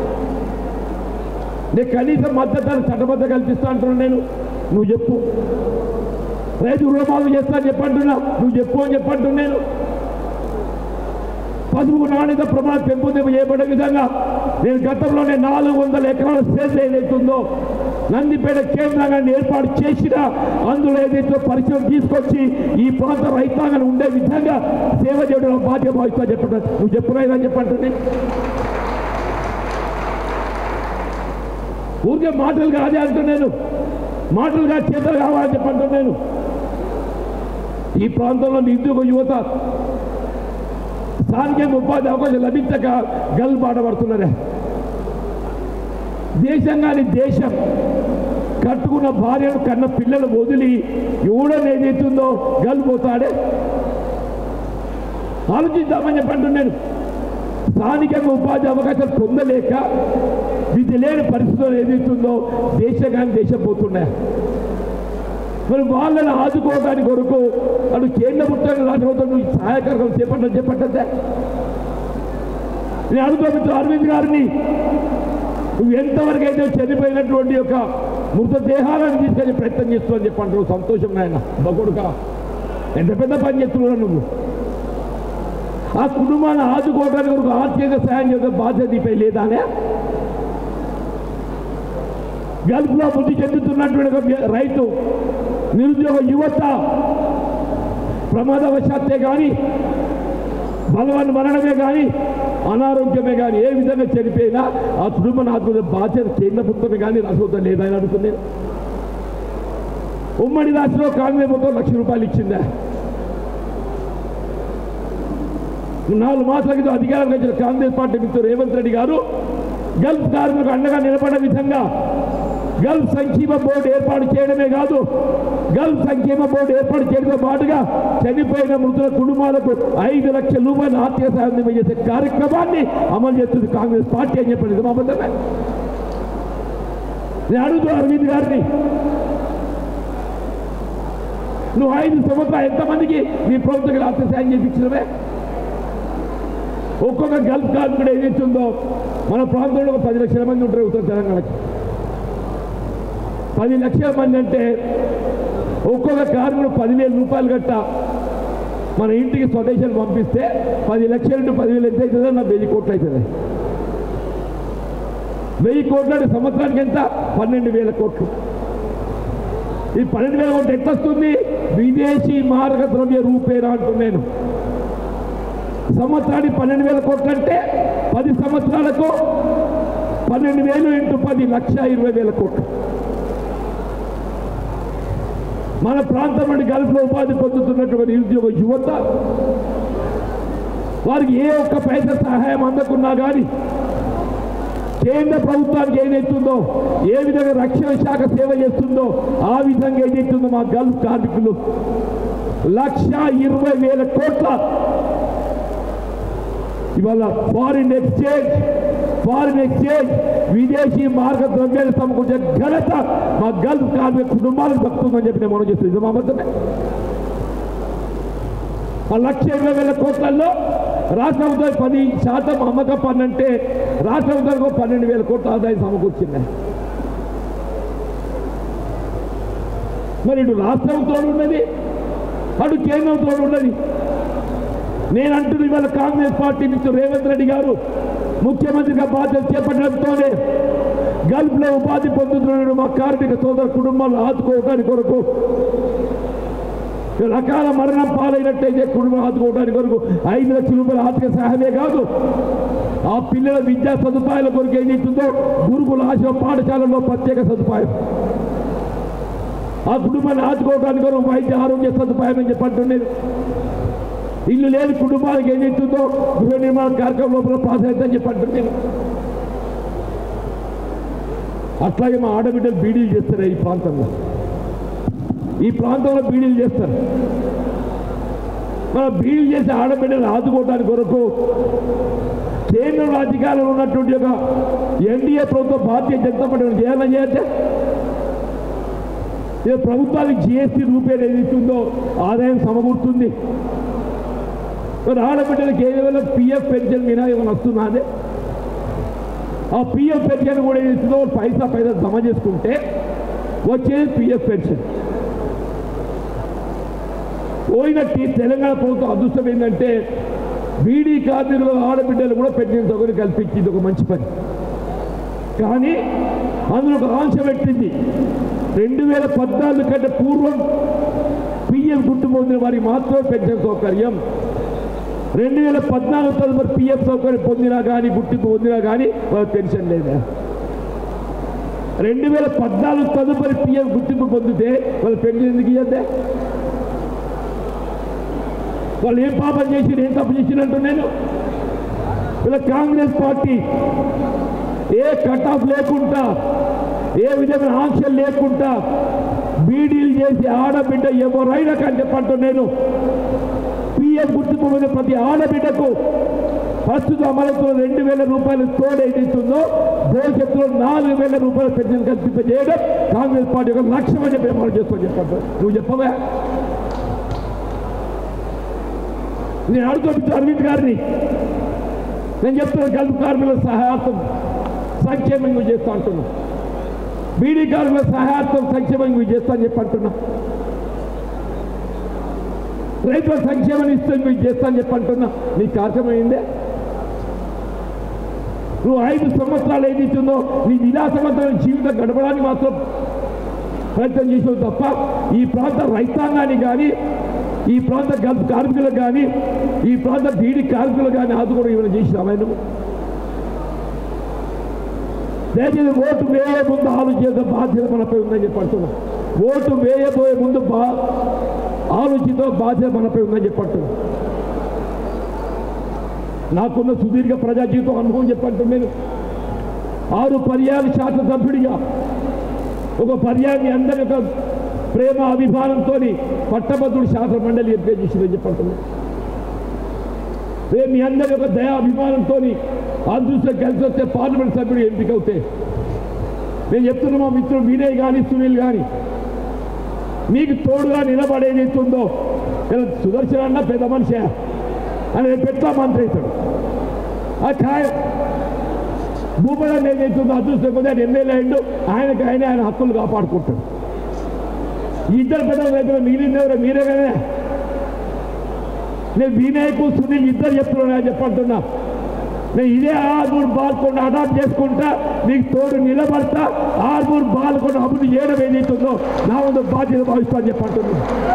నేను కనీసం మద్దతు ధర చట్టబద్ధ కల్పిస్తా అంటున్నాను నేను నువ్వు చెప్పు రైతు రుణమాఫీ చేస్తా అని చెప్పంటున్నా నువ్వు చెప్పు అని చెప్పంటున్నా నేను పసుపు నాణ్యత ప్రమాణం పెంపొందింపు చేయబడే విధంగా నేను గతంలోనే నాలుగు వందల ఎకరాల స్పేస్ ఏదైతుందో నందిపేట కేంద్రాన్ని ఏర్పాటు చేసిన అందులో ఏదైతే పరిశ్రమ తీసుకొచ్చి ఈ ప్రాంత రైతాంగాన్ని ఉండే విధంగా సేవ చేయడం బాధ్యత భావిస్తా చెప్పండి నువ్వు చెప్పురా చెప్పంటుంది ఊరికే మాటలు కాదే అంటున్నాను మాటలుగా చేతలు కావాలని చెప్పంటున్నాను ఈ ప్రాంతంలో నిరుద్యోగ యువత స్థానిక ఉపాధి అవకాశం లభించక గల్బాట పడుతున్నారే దేశంగాని దేశం కట్టుకున్న భార్యను కన్న పిల్లలు వదిలి ఎవడని ఏదైతుందో గల్పోతాడే ఆలోచిద్దామని చెప్పంటున్నాను స్థానికంగా ఉపాధి అవకాశాలు పొందలేక విధి లేని పరిస్థితులు ఏదైతుందో దేశంగాని దేశం పోతున్నాయి మరి వాళ్ళని ఆదుకోవడానికి కొరకు అటు కేంద్ర పుట్టాన్ని రాష్ట్ర నువ్వు సహాయకరం చేపట్టని చెప్పట్టద్దా నేను అడుగుతా అరవింద్ గారిని నువ్వు ఎంతవరకు అయితే చనిపోయినటువంటి యొక్క మృతదేహాలను తీసుకెళ్ళి ప్రయత్నం చేస్తున్నావు చెప్పంటారు సంతోషం నాయన బగుడుక ఎంత పెద్ద పని చేస్తున్నావు నువ్వు ఆ కుటుంబాన్ని ఆదుకోవడానికి కొరకు ఆర్థిక సహాయం చేసే బాధ్యత నీపై లేదానే గల్ఫ్లో బుద్ధి చెందుతున్నటువంటి ఒక రైతు నిరుద్యోగ యువత ప్రమాదవశాత్తే కానీ బలవన్ మరణమే కానీ అనారోగ్యమే కానీ ఏ విధంగా చనిపోయినా ఆ కుటుంబ నాకున్న బాధ్యత కేంద్ర ప్రభుత్వమే కానీ రాష్ట్ర లేదని అనుకున్నాను ఉమ్మడి రాష్ట్రంలో కాంగ్రెస్ మొత్తం లక్ష రూపాయలు ఇచ్చిందా నాలుగు మాసాల క్రితం అధికారంలో వచ్చిన కాంగ్రెస్ పార్టీ మిత్రుడు రేవంత్ రెడ్డి గారు గల్ఫ్ కార్మికులకు అండగా నిలబడే విధంగా గల్ఫ్ సంక్షేమ బోర్డు ఏర్పాటు చేయడమే కాదు గల్ఫ్ సంక్షేమ బోర్డు ఏర్పాటు చేయడంతో పాటుగా చనిపోయిన మృతుల కుటుంబాలకు ఐదు లక్షల రూపాయల ఆర్థిక సాయం అందజేసే కార్యక్రమాన్ని అమలు చేస్తుంది కాంగ్రెస్ పార్టీ అని చెప్పండి ఇది అబద్ధమే నేను అడుగుతూ అరవింద్ గారిని నువ్వు ఐదు సంవత్సరాలు ఎంతమందికి నీ ప్రభుత్వం ఆర్థిక సాయం చేయించినవే ఒక్కొక్క గల్ఫ్ కార్మికుడు ఏదైతుందో మన ప్రాంతంలో ఒక పది లక్షల మంది ఉంటారు ఉత్తర తెలంగాణకి పది లక్షల మంది అంటే ఒక్కొక్క కార్మికుడు పదివేల రూపాయలు గట్ట మన ఇంటికి స్వదేశాలు పంపిస్తే పది లక్షల నుండి పదివేలు ఎంత అవుతుందో నా వెయ్యి కోట్లు అవుతుంది వెయ్యి కోట్లు అంటే సంవత్సరానికి ఎంత పన్నెండు వేల కోట్లు ఈ పన్నెండు వేల కోట్లు ఎట్లా వస్తుంది విదేశీ మారక ద్రవ్య రూపేనా అంటున్నాను సంవత్సరానికి పన్నెండు వేల కోట్లు అంటే పది సంవత్సరాలకు పన్నెండు వేలు ఇంటూ పది లక్ష ఇరవై వేల కోట్లు మన ప్రాంతం నుండి గల్ఫ్లో ఉపాధి పొందుతున్నటువంటి నిరుద్యోగ యువత వారికి ఏ ఒక్క పైసా సహాయం అందకున్నా కానీ కేంద్ర ప్రభుత్వానికి ఏదైతుందో ఏ విధంగా రక్షణ శాఖ సేవ చేస్తుందో ఆ విధంగా ఏదైతుందో మా గల్ఫ్ కార్మికులు లక్ష ఇరవై వేల కోట్ల ఇవాళ ఫారిన్ ఎక్స్చేంజ్ ఫారిన్ ఎక్స్చేంజ్ విదేశీ మార్గ ద్రవ్యాలు సమకూర్చే ఘనత మా గల్ఫ్ కార్మిక కుటుంబాలకు దక్కుతుందని చెప్పి నేను మనం చేస్తుంది ఇది మా అబద్ధమే ఆ లక్ష ఇరవై వేల కోట్లలో రాష్ట్ర ప్రభుత్వం పది శాతం అమ్మక పన్ను అంటే రాష్ట్ర ప్రభుత్వానికి పన్నెండు వేల కోట్ల ఆదాయం సమకూర్చింది మరి ఇటు రాష్ట్ర ప్రభుత్వం ఉన్నది అటు కేంద్ర ప్రభుత్వం ఉన్నది నేను అంటున్న ఇవాళ కాంగ్రెస్ పార్టీ మిత్రుడు రేవంత్ రెడ్డి గారు ముఖ్యమంత్రిగా బాధ్యత చేపట్టడంతోనే గల్ఫ్లో ఉపాధి పొందుతున్న మా కార్మిక సోదర కుటుంబాలను ఆదుకోవడానికి కొరకు రకాల మరణం పాలైనట్టయితే కుటుంబం ఆదుకోవడానికి కొరకు ఐదు లక్షల రూపాయల ఆర్థిక సహాయమే కాదు ఆ పిల్లల విద్యా సదుపాయాల కొరకు ఏం చేస్తుందో గురుకుల ఆశ్రమ పాఠశాలలో ప్రత్యేక సదుపాయం ఆ కుటుంబాన్ని ఆదుకోవడానికి కొరకు వైద్య ఆరోగ్య సదుపాయం అని చెప్పంటున్నాను ఇల్లు లేని కుటుంబానికి ఏం చేస్తుందో గృహ నిర్మాణ కార్యక్రమం లోపల ప్రాధాన్యత అని చెప్పంటున్నాను అట్లాగే మా ఆడబిడ్డలు బీడీలు చేస్తారు ఈ ప్రాంతంలో ఈ ప్రాంతంలో బీడీలు చేస్తారు మన బీడీలు చేసి ఆడబిడ్డలు ఆదుకోవడానికి కొరకు కేంద్రంలో అధికారంలో ఉన్నటువంటి ఒక ఎన్డీఏ ప్రభుత్వం భారతీయ జనతా పార్టీ చేయాలని చేయొచ్చా ఇది ప్రభుత్వానికి జిఎస్టీ రూపాయలు ఏది ఇస్తుందో ఆదాయం సమకూరుతుంది మరి ఆడబిడ్డలకు ఏదైనా పిఎఫ్ పెన్షన్ మీద ఏమైనా వస్తుందా అదే ఆ పిఎఫ్ పెన్షన్ కూడా ఏది ఇస్తుందో పైసా పైసా జమ చేసుకుంటే వచ్చేది పిఎఫ్ పెన్షన్ పోయినట్టు తెలంగాణ ప్రభుత్వం అదృష్టం ఏంటంటే బీడీ కార్మికుల ఆడబిడ్డలు కూడా పెన్షన్ సౌకర్యం కల్పించింది ఒక మంచి పని కానీ అందులో ఒక ఆంక్ష పెట్టింది రెండు వేల పద్నాలుగు కంటే పూర్వం పిఎం గుర్తు పొందిన వారికి మాత్రమే పెన్షన్ సౌకర్యం రెండు వేల పద్నాలుగు తదుపరి పిఎఫ్ సౌకర్యం పొందినా కానీ గుర్తింపు పొందినా కానీ వాళ్ళకి పెన్షన్ లేదా రెండు వేల పద్నాలుగు తదుపరి పిఎం గుర్తింపు పొందితే వాళ్ళ పెన్షన్ ఎందుకు ఇవ్వద్దే వాళ్ళు ఏం పాపం చేసి ఏం తప్పు చేసినట్టు నేను ఇలా కాంగ్రెస్ పార్టీ ఏ కట్ ఆఫ్ లేకుండా ఏ విధమైన ఆంక్షలు లేకుండా బీడీలు చేసి ఆడబిడ్డ ఎవరైనా కానీ చెప్పంటూ నేను పిఎం గుర్తింపు మీద ప్రతి ఆడబిడ్డకు ప్రస్తుతం అమలుతున్న రెండు వేల రూపాయలు తోడు ఏదైతుందో భవిష్యత్తులో నాలుగు వేల రూపాయల పెన్షన్ కల్పింపజేయడం కాంగ్రెస్ పార్టీ ఒక లక్ష్యం అని చెప్పి అమలు చేస్తూ చెప్పండి నువ్వు చెప్పవా నేను అడుగుతూ అరవింద్ గారిని నేను చెప్తున్నా గల్ఫ్ కార్మికుల సహాయార్థం సంక్షేమం నువ్వు చేస్తా అంటున్నా బీడీ కార్మికుల సహాయార్థం సంక్షేమం నువ్వు చేస్తా అని చెప్పి అంటున్నా రైతుల సంక్షేమం ఇస్తే నువ్వు చేస్తా అని చెప్పి అంటున్నా నీ కార్యక్రమం ఏందే నువ్వు ఐదు సంవత్సరాలు ఏది ఇచ్చిందో నీ విలాసవంతమైన జీవితం గడపడానికి మాత్రం ప్రయత్నం చేసావు తప్ప ఈ ప్రాంత రైతాంగాన్ని కానీ ఈ ప్రాంత గల్ఫ్ కార్మికులకు కానీ ఈ ప్రాంత బీడి కార్మికులకు కానీ ఆదుకోవడం ఏమైనా చేసినామా నువ్వు దయచేసి ఓటు వేయే ముందు ఆలోచించే బాధ్యత మనపై ఉందని చెప్పంటున్నా ఓటు వేయబోయే ముందు బా ఆలోచితో బాధ్యత మనపై ఉందని చెప్పంటున్నా నాకున్న సుదీర్ఘ ప్రజా జీవితం అనుభవం చెప్పంటే నేను ఆరు పర్యాలు శాసనసభ్యుడిగా ఒక పర్యాన్ని అందరి యొక్క ప్రేమ అభిమానంతో పట్టభద్రుడు శాసన మండలి ఎంపిక చేసిందని చెప్పంటున్నా రేపు మీ అందరి యొక్క దయా అభిమానంతో అదృష్టం కలిసి వస్తే పార్లమెంట్ సభ్యుడు ఎంపిక అవుతే నేను చెప్తున్నా మా మిత్రుడు వినయ్ కానీ సునీల్ కానీ మీకు తోడుగా నిలబడేది ఎత్తుందో ఇలా సుదర్శన్ అన్న పెద్ద మనిషి అని పెద్ద మంత్రి అవుతాడు ఆ ఖాయం భూపడం ఏదైతుందో అదృష్టం కొద్ది ఆయన ఎమ్మెల్యే అయిండు ఆయనకి ఆయన ఆయన హక్కులు కాపాడుకుంటాడు ఈ ఇద్దరు పెద్ద రైతులు మిగిలింది ఎవరో మీరే కదా నేను వినయ్కు సునీల్ ఇద్దరు చెప్తున్నా చెప్పంటున్నా నేను ఇదే ఆర్మూర్ బాల్కొండ అడాప్ట్ చేసుకుంటా నీకు తోడు నిలబడతా ఆర్మూర్ బాల్కొండ అభివృద్ధి చేయడం ఏదైతుందో నా ముందు బాధ్యత భావిస్తా చెప్పంటున్నా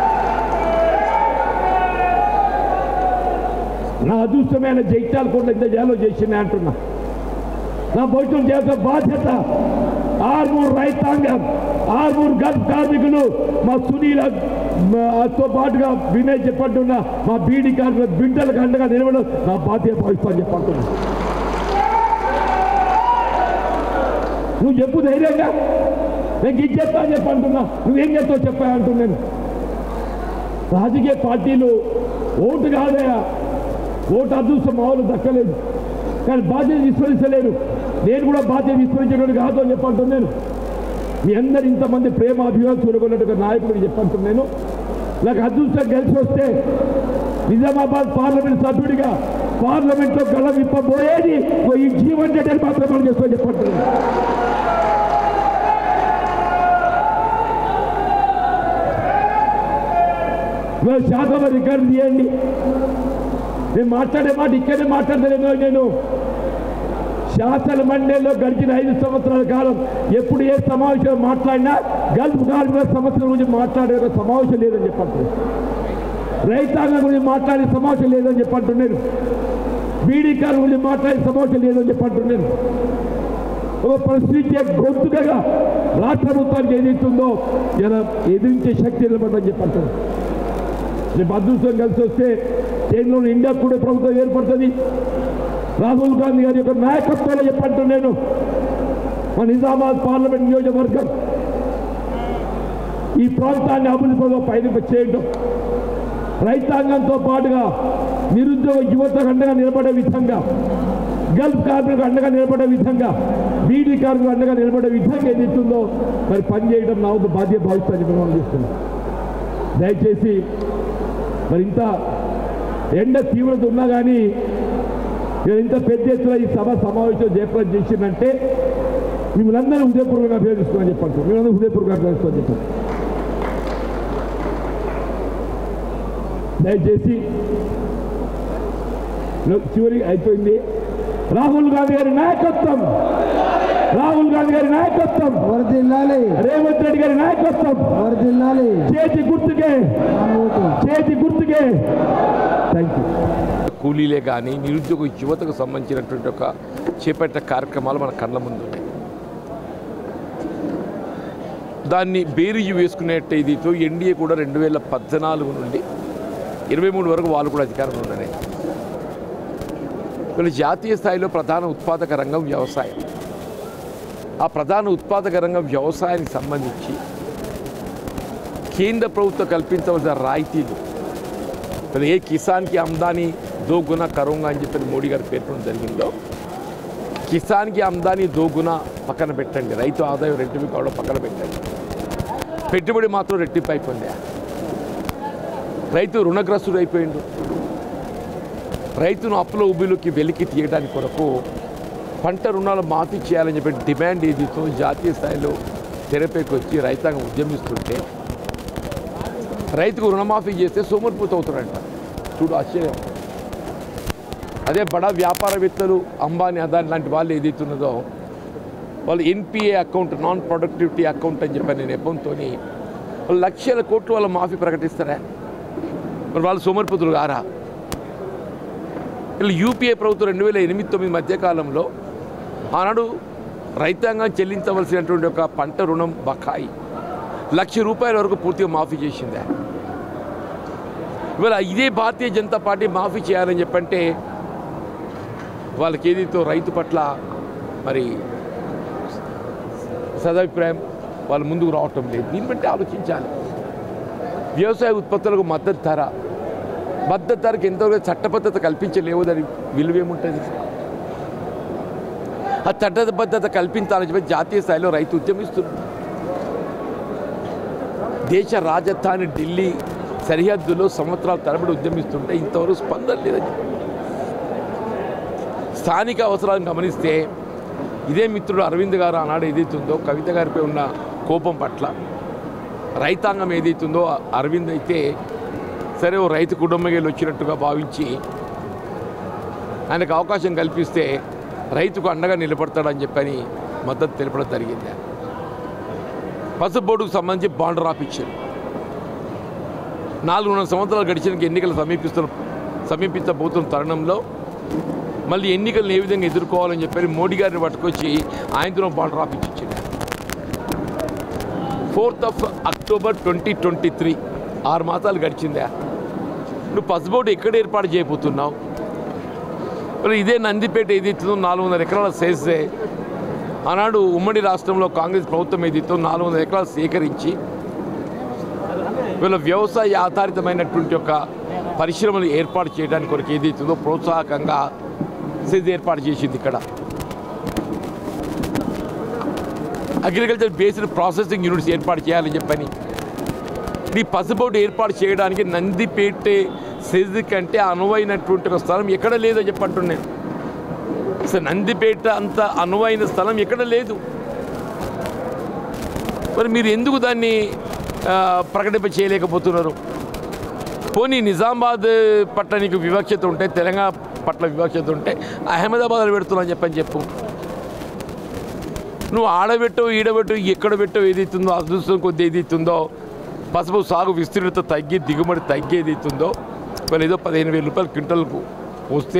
నా అదృష్టమైన జైత్యాల కొండ ఇంత చేయాలో చేసింది అంటున్నా నా భవిష్యత్తు చేసే బాధ్యత ఆర్మూర్ రైతాంగం ఆర్మూర్ గల్ఫ్ కార్మికులు మా సునీల తో పాటుగా వినయ్ చెప్పంటున్నా మా బీడీ కార్మికుల బిడ్డలకు అండగా నిలవడం నా బాధ్యత భావిస్తాను చెప్పంటున్నా నువ్వు చెప్పు ధైర్యంగా నేను ఇది చెప్తా అని చెప్పంటున్నా నువ్వేం చేస్తావు చెప్పా అంటున్నాను రాజకీయ పార్టీలు ఓటు కాదయా ఓటు అదృష్టం మామూలు దక్కలేదు కానీ బాధ్యత విస్మరించలేరు నేను కూడా బాధ్యత విస్మరించేటువంటి కాదు అని చెప్పంటున్నాను మీ అందరు ఇంతమంది ప్రేమ అభిమానం చూడగొన్నట్టు నాయకుడు చెప్పంటున్నాను నాకు అదృష్టం కలిసి వస్తే నిజామాబాద్ పార్లమెంట్ సభ్యుడిగా పార్లమెంట్లో గల విప్పబోయేది ఓ ఈ జీవన్ రెడ్డి అని మాత్రం మనం చేసుకో చెప్పంటున్నాను మీరు శాతం రికార్డు తీయండి నేను మాట్లాడే మాట ఇక్కడే మాట్లాడలేను నేను శాసన మండలిలో గడిచిన ఐదు సంవత్సరాల కాలం ఎప్పుడు ఏ సమావేశం మాట్లాడినా గల్ఫ్ కార్మికుల సమస్యల గురించి మాట్లాడే ఒక సమావేశం లేదని చెప్పంటున్నాను రైతాంగం గురించి మాట్లాడే సమావేశం లేదని చెప్పంటున్నాను బీడీ కార్మికుల గురించి మాట్లాడే సమావేశం లేదని చెప్పంటున్నాను ఒక పరిస్థితి గొంతుకగా రాష్ట్ర ప్రభుత్వానికి ఏదైతుందో ఇలా ఎదిరించే శక్తి నిలబడని చెప్పంటున్నాను రేపు అదృష్టం కలిసి వస్తే కేంద్రంలో ఇండియా కూడా ప్రభుత్వం ఏర్పడుతుంది రాహుల్ గాంధీ గారి యొక్క నాయకత్వంలో చెప్పంటూ నేను మా నిజామాబాద్ పార్లమెంట్ నియోజకవర్గం ఈ ప్రాంతాన్ని అభివృద్ధి పదవ పైన చేయడం రైతాంగంతో పాటుగా నిరుద్యోగ యువతకు అండగా నిలబడే విధంగా గల్ఫ్ కార్మికులకు అండగా నిలబడే విధంగా బీడీ కార్మికులకు అండగా నిలబడే విధంగా ఏదైతుందో మరి పనిచేయడం నా ఒక బాధ్యత భావిస్తాను మనం చేస్తున్నాం దయచేసి మరి ఇంత ఎండ తీవ్రత ఉన్నా కానీ ఇక ఇంత పెద్ద ఎత్తున ఈ సభ సమావేశం జయప్రదం చేసిందంటే మిమ్మల్ని అందరూ హృదయపూర్వకంగా అభినందిస్తున్నాను చెప్పండి మిమ్మల్ని హృదయపూర్వకంగా అభినందిస్తామని చెప్పండి దయచేసి చివరి అయిపోయింది రాహుల్ గాంధీ గారి నాయకత్వం రాహుల్ గాంధీ గారి నాయకత్వం వర్దిల్లాలి రేవంత్ రెడ్డి గారి నాయకత్వం వర్దిల్లాలి చేతి గుర్తుకే మన ఓటు చేతి గుర్తుకే థ్యాంక్ యూ కూలీలే కానీ నిరుద్యోగ యువతకు సంబంధించినటువంటి ఒక చేపట్టిన కార్యక్రమాలు మన కళ్ళ ముందు ఉన్నాయి దాన్ని బేరీజు వేసుకునేట్టు ఇదితో ఎన్డీఏ కూడా రెండు వేల పద్నాలుగు నుండి ఇరవై మూడు వరకు వాళ్ళు కూడా అధికారంలో ఉన్నాయి వీళ్ళు జాతీయ స్థాయిలో ప్రధాన ఉత్పాదక రంగం వ్యవసాయం ఆ ప్రధాన ఉత్పాదక రంగం వ్యవసాయానికి సంబంధించి కేంద్ర ప్రభుత్వం కల్పించవలసిన రాయితీలు మరి ఏ కిసాన్కి ఆమ్దానీ దో గుణ కరుంగా అని చెప్పి మోడీ గారు పేర్కొనడం జరిగిందో కిసాన్కి ఆమ్దానీ దో గుణ పక్కన పెట్టండి రైతు ఆదాయం రెట్టింపు కావడం పక్కన పెట్టండి పెట్టుబడి మాత్రం రెట్టింపు అయిపోయింది రైతు రుణగ్రస్తుడు అయిపోయిండు రైతును అప్పుల ఉబ్బిలోకి వెలికి తీయడానికి కొరకు పంట రుణాలు మాఫీ చేయాలని చెప్పి డిమాండ్ ఏదితో జాతీయ స్థాయిలో తెరపైకి వచ్చి రైతాంగం ఉద్యమిస్తుంటే రైతుకు రుణమాఫీ చేస్తే సోమరిపోతు అవుతాడంట చూడు ఆశ్చర్యం అదే బడా వ్యాపారవేత్తలు అంబానీ అదాని లాంటి వాళ్ళు ఏదైతున్నదో వాళ్ళు NPA account non productivity account అని చెప్పి నేను నెపంతో వాళ్ళు లక్షల కోట్లు వాళ్ళ మాఫీ ప్రకటిస్తారా మరి వాళ్ళు సోమరిపోతులు గారా ఇలా యూపీఏ ప్రభుత్వం రెండు వేల ఎనిమిది తొమ్మిది మధ్యకాలంలో ఆనాడు రైతాంగం చెల్లించవలసినటువంటి ఒక పంట రుణం బకాయి లక్ష రూపాయల వరకు పూర్తిగా మాఫీ చేసింది ఇవాళ ఇదే భారతీయ జనతా పార్టీ మాఫీ చేయాలని చెప్పంటే వాళ్ళకి ఏదైతే రైతు పట్ల మరి సదాభిప్రాయం వాళ్ళు ముందుకు రావటం లేదు దీన్ని బట్టి ఆలోచించాలి వ్యవసాయ ఉత్పత్తులకు మద్దతు ధర మద్దతు ధరకు ఎంతవరకు చట్టబద్ధత కల్పించలేవు దాని విలువేముంటుంది ఆ చట్టబద్ధత కల్పించాలని చెప్పి జాతీయ స్థాయిలో రైతు ఉద్యమిస్తున్నారు దేశ రాజధాని ఢిల్లీ సరిహద్దులో సంవత్సరాల తరబడి ఉద్యమిస్తుంటే ఇంతవరకు స్పందన లేదని స్థానిక అవసరాలను గమనిస్తే ఇదే మిత్రుడు అరవింద్ గారు ఆనాడు ఏదైతుందో కవిత గారిపై ఉన్న కోపం పట్ల రైతాంగం ఏదైతుందో అరవింద్ అయితే సరే ఓ రైతు కుటుంబకి వచ్చినట్టుగా భావించి ఆయనకు అవకాశం కల్పిస్తే రైతుకు అండగా నిలబడతాడని చెప్పని మద్దతు తెలపడం జరిగింది పసుపు బోర్డుకు సంబంధించి బాండ్ రాపిచ్చారు నాలుగున్నర సంవత్సరాలు గడిచిన ఎన్నికలు సమీపిస్తున్న సమీపించబోతున్న తరుణంలో మళ్ళీ ఎన్నికలను ఏ విధంగా ఎదుర్కోవాలని చెప్పి మోడీ గారిని పట్టుకొచ్చి ఆయనతో బాండ్ రాపిచ్చింది fourth of October twenty twenty three ఆరు మాసాలు గడిచిందా నువ్వు పసుబోర్డు ఎక్కడ ఏర్పాటు చేయబోతున్నావు మరి ఇదే నందిపేట ఏదైతుందో నాలుగు వందల ఎకరాల చేస్తే ఆనాడు ఉమ్మడి రాష్ట్రంలో కాంగ్రెస్ ప్రభుత్వం ఏదైతే నాలుగు వందల ఎకరాలు సేకరించి వీళ్ళ వ్యవసాయ ఆధారితమైనటువంటి ఒక పరిశ్రమలు ఏర్పాటు చేయడానికి కొరకు ఏదైతుందో ప్రోత్సాహకంగా సెజ్ ఏర్పాటు చేసింది ఇక్కడ అగ్రికల్చర్ బేస్డ్ ప్రాసెసింగ్ యూనిట్స్ ఏర్పాటు చేయాలని చెప్పని ఈ పసుబోర్డు ఏర్పాటు చేయడానికి నందిపేటే సెజ్ కంటే అనువైనటువంటి ఒక స్థలం ఎక్కడ లేదని చెప్పంటున్నాను అసలు నందిపేట అంత అనువైన స్థలం ఎక్కడ లేదు మరి మీరు ఎందుకు దాన్ని ఆ, ప్రకటింప చేయలేకపోతున్నారు పోనీ నిజామాబాద్ పట్ల నీకు వివక్షత ఉంటే తెలంగాణ పట్ల వివక్షత ఉంటే అహ్మదాబాద్ పెడుతున్నాను చెప్పని చెప్పు నువ్వు ఆడబెట్టో ఈడబెట్టో ఎక్కడ పెట్టో ఏదైతుందో అదృష్టం కొద్ది ఏదైతుందో పసుపు సాగు విస్తీర్ణత తగ్గి దిగుబడి తగ్గి ఏదైతుందో మరి ఏదో పదిహేను వేల రూపాయలు క్వింటల్కు వస్తే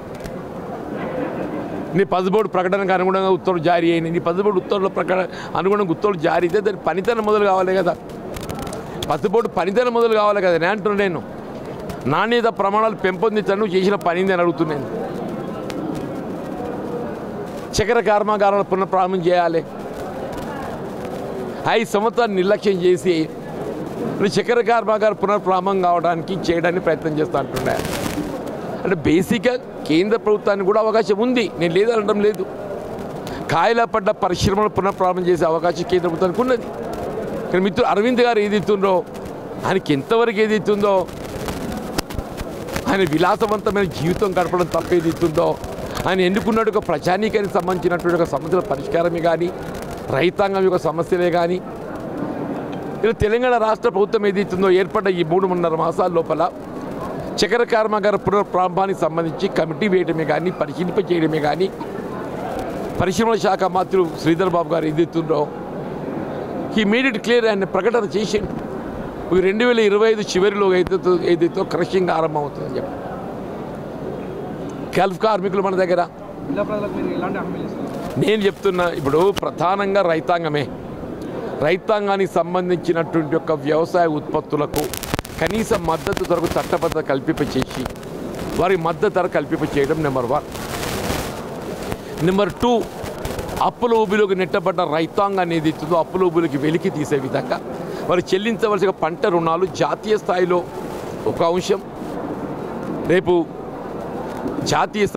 నీ పసుబోర్డు ప్రకటనకు అనుగుణంగా ఉత్తర్వులు జారీ అయినాయి నీ పసుబోర్డు ఉత్తర్వుల ప్రకటన అనుగుణంగా ఉత్తర్వులు జారీ అయితే దాని పనితనం మొదలు కావాలి కదా పసుబోర్డు పనితనం మొదలు కావాలి కదా నేను అంటున్నాను నేను నాణ్యత ప్రమాణాలు పెంపొందించడం నువ్వు చేసిన పనింది అని అడుగుతున్నాను చక్కెర కర్మాగారాలు పునఃప్రారంభం చేయాలి ఐదు సంవత్సరాలు నిర్లక్ష్యం చేసి నువ్వు చక్కెర కర్మాగార పునఃప్రారంభం కావడానికి చేయడానికి ప్రయత్నం చేస్తా అంటున్నా అంటే బేసిక్గా కేంద్ర ప్రభుత్వానికి కూడా అవకాశం ఉంది నేను లేదనడం లేదు కాయల పడ్డ పరిశ్రమలు పునఃప్రారంభం చేసే అవకాశం కేంద్ర ప్రభుత్వానికి ఉన్నది కానీ మిత్రుడు అరవింద్ గారు ఏది ఇస్తుందో ఆయనకి ఎంతవరకు ఏది ఇస్తుందో ఆయన విలాసవంతమైన జీవితం గడపడం తప్పేది ఇస్తుందో ఆయన ఎన్నుకున్నట్టు ఒక ప్రజానీకానికి సంబంధించినటువంటి ఒక సమస్యల పరిష్కారమే కానీ రైతాంగం యొక్క సమస్యలే కానీ ఇలా తెలంగాణ రాష్ట్ర ప్రభుత్వం ఏది ఇస్తుందో ఏర్పడ్డ ఈ మూడున్నర మాసాల లోపల చక్కెర కర్మాగార పునఃప్రారంభానికి సంబంధించి కమిటీ వేయడమే కానీ పరిశీలింప చేయడమే కానీ పరిశ్రమల శాఖ మంత్రులు శ్రీధర్ బాబు గారు ఏది ఇస్తుందో ఈ మేడ్ ఇట్ క్లియర్ ఆయన ప్రకటన చేసిండు ఈ రెండు వేల ఇరవై ఐదు చివరిలో అయితే ఏదైతే క్రషింగ్ ఆరంభమవుతుందని చెప్పి గల్ఫ్ కార్మికులు మన దగ్గర నేను చెప్తున్నా ఇప్పుడు ప్రధానంగా రైతాంగమే రైతాంగానికి సంబంధించినటువంటి యొక్క వ్యవసాయ ఉత్పత్తులకు కనీస మద్దతు ధరకు చట్టబద్ధత కల్పింప చేసి వారి మద్దతు ధర కల్పింప చేయడం నెంబర్ వన్ నెంబర్ టూ అప్పుల ఊబిలోకి నెట్టబడ్డ రైతాంగాన్ని ఏది ఇస్తుందో అప్పుల ఊబిలోకి వెలికి తీసే విధంగా వారు చెల్లించవలసిన పంట రుణాలు జాతీయ స్థాయిలో ఒక అంశం రేపు జాతీయ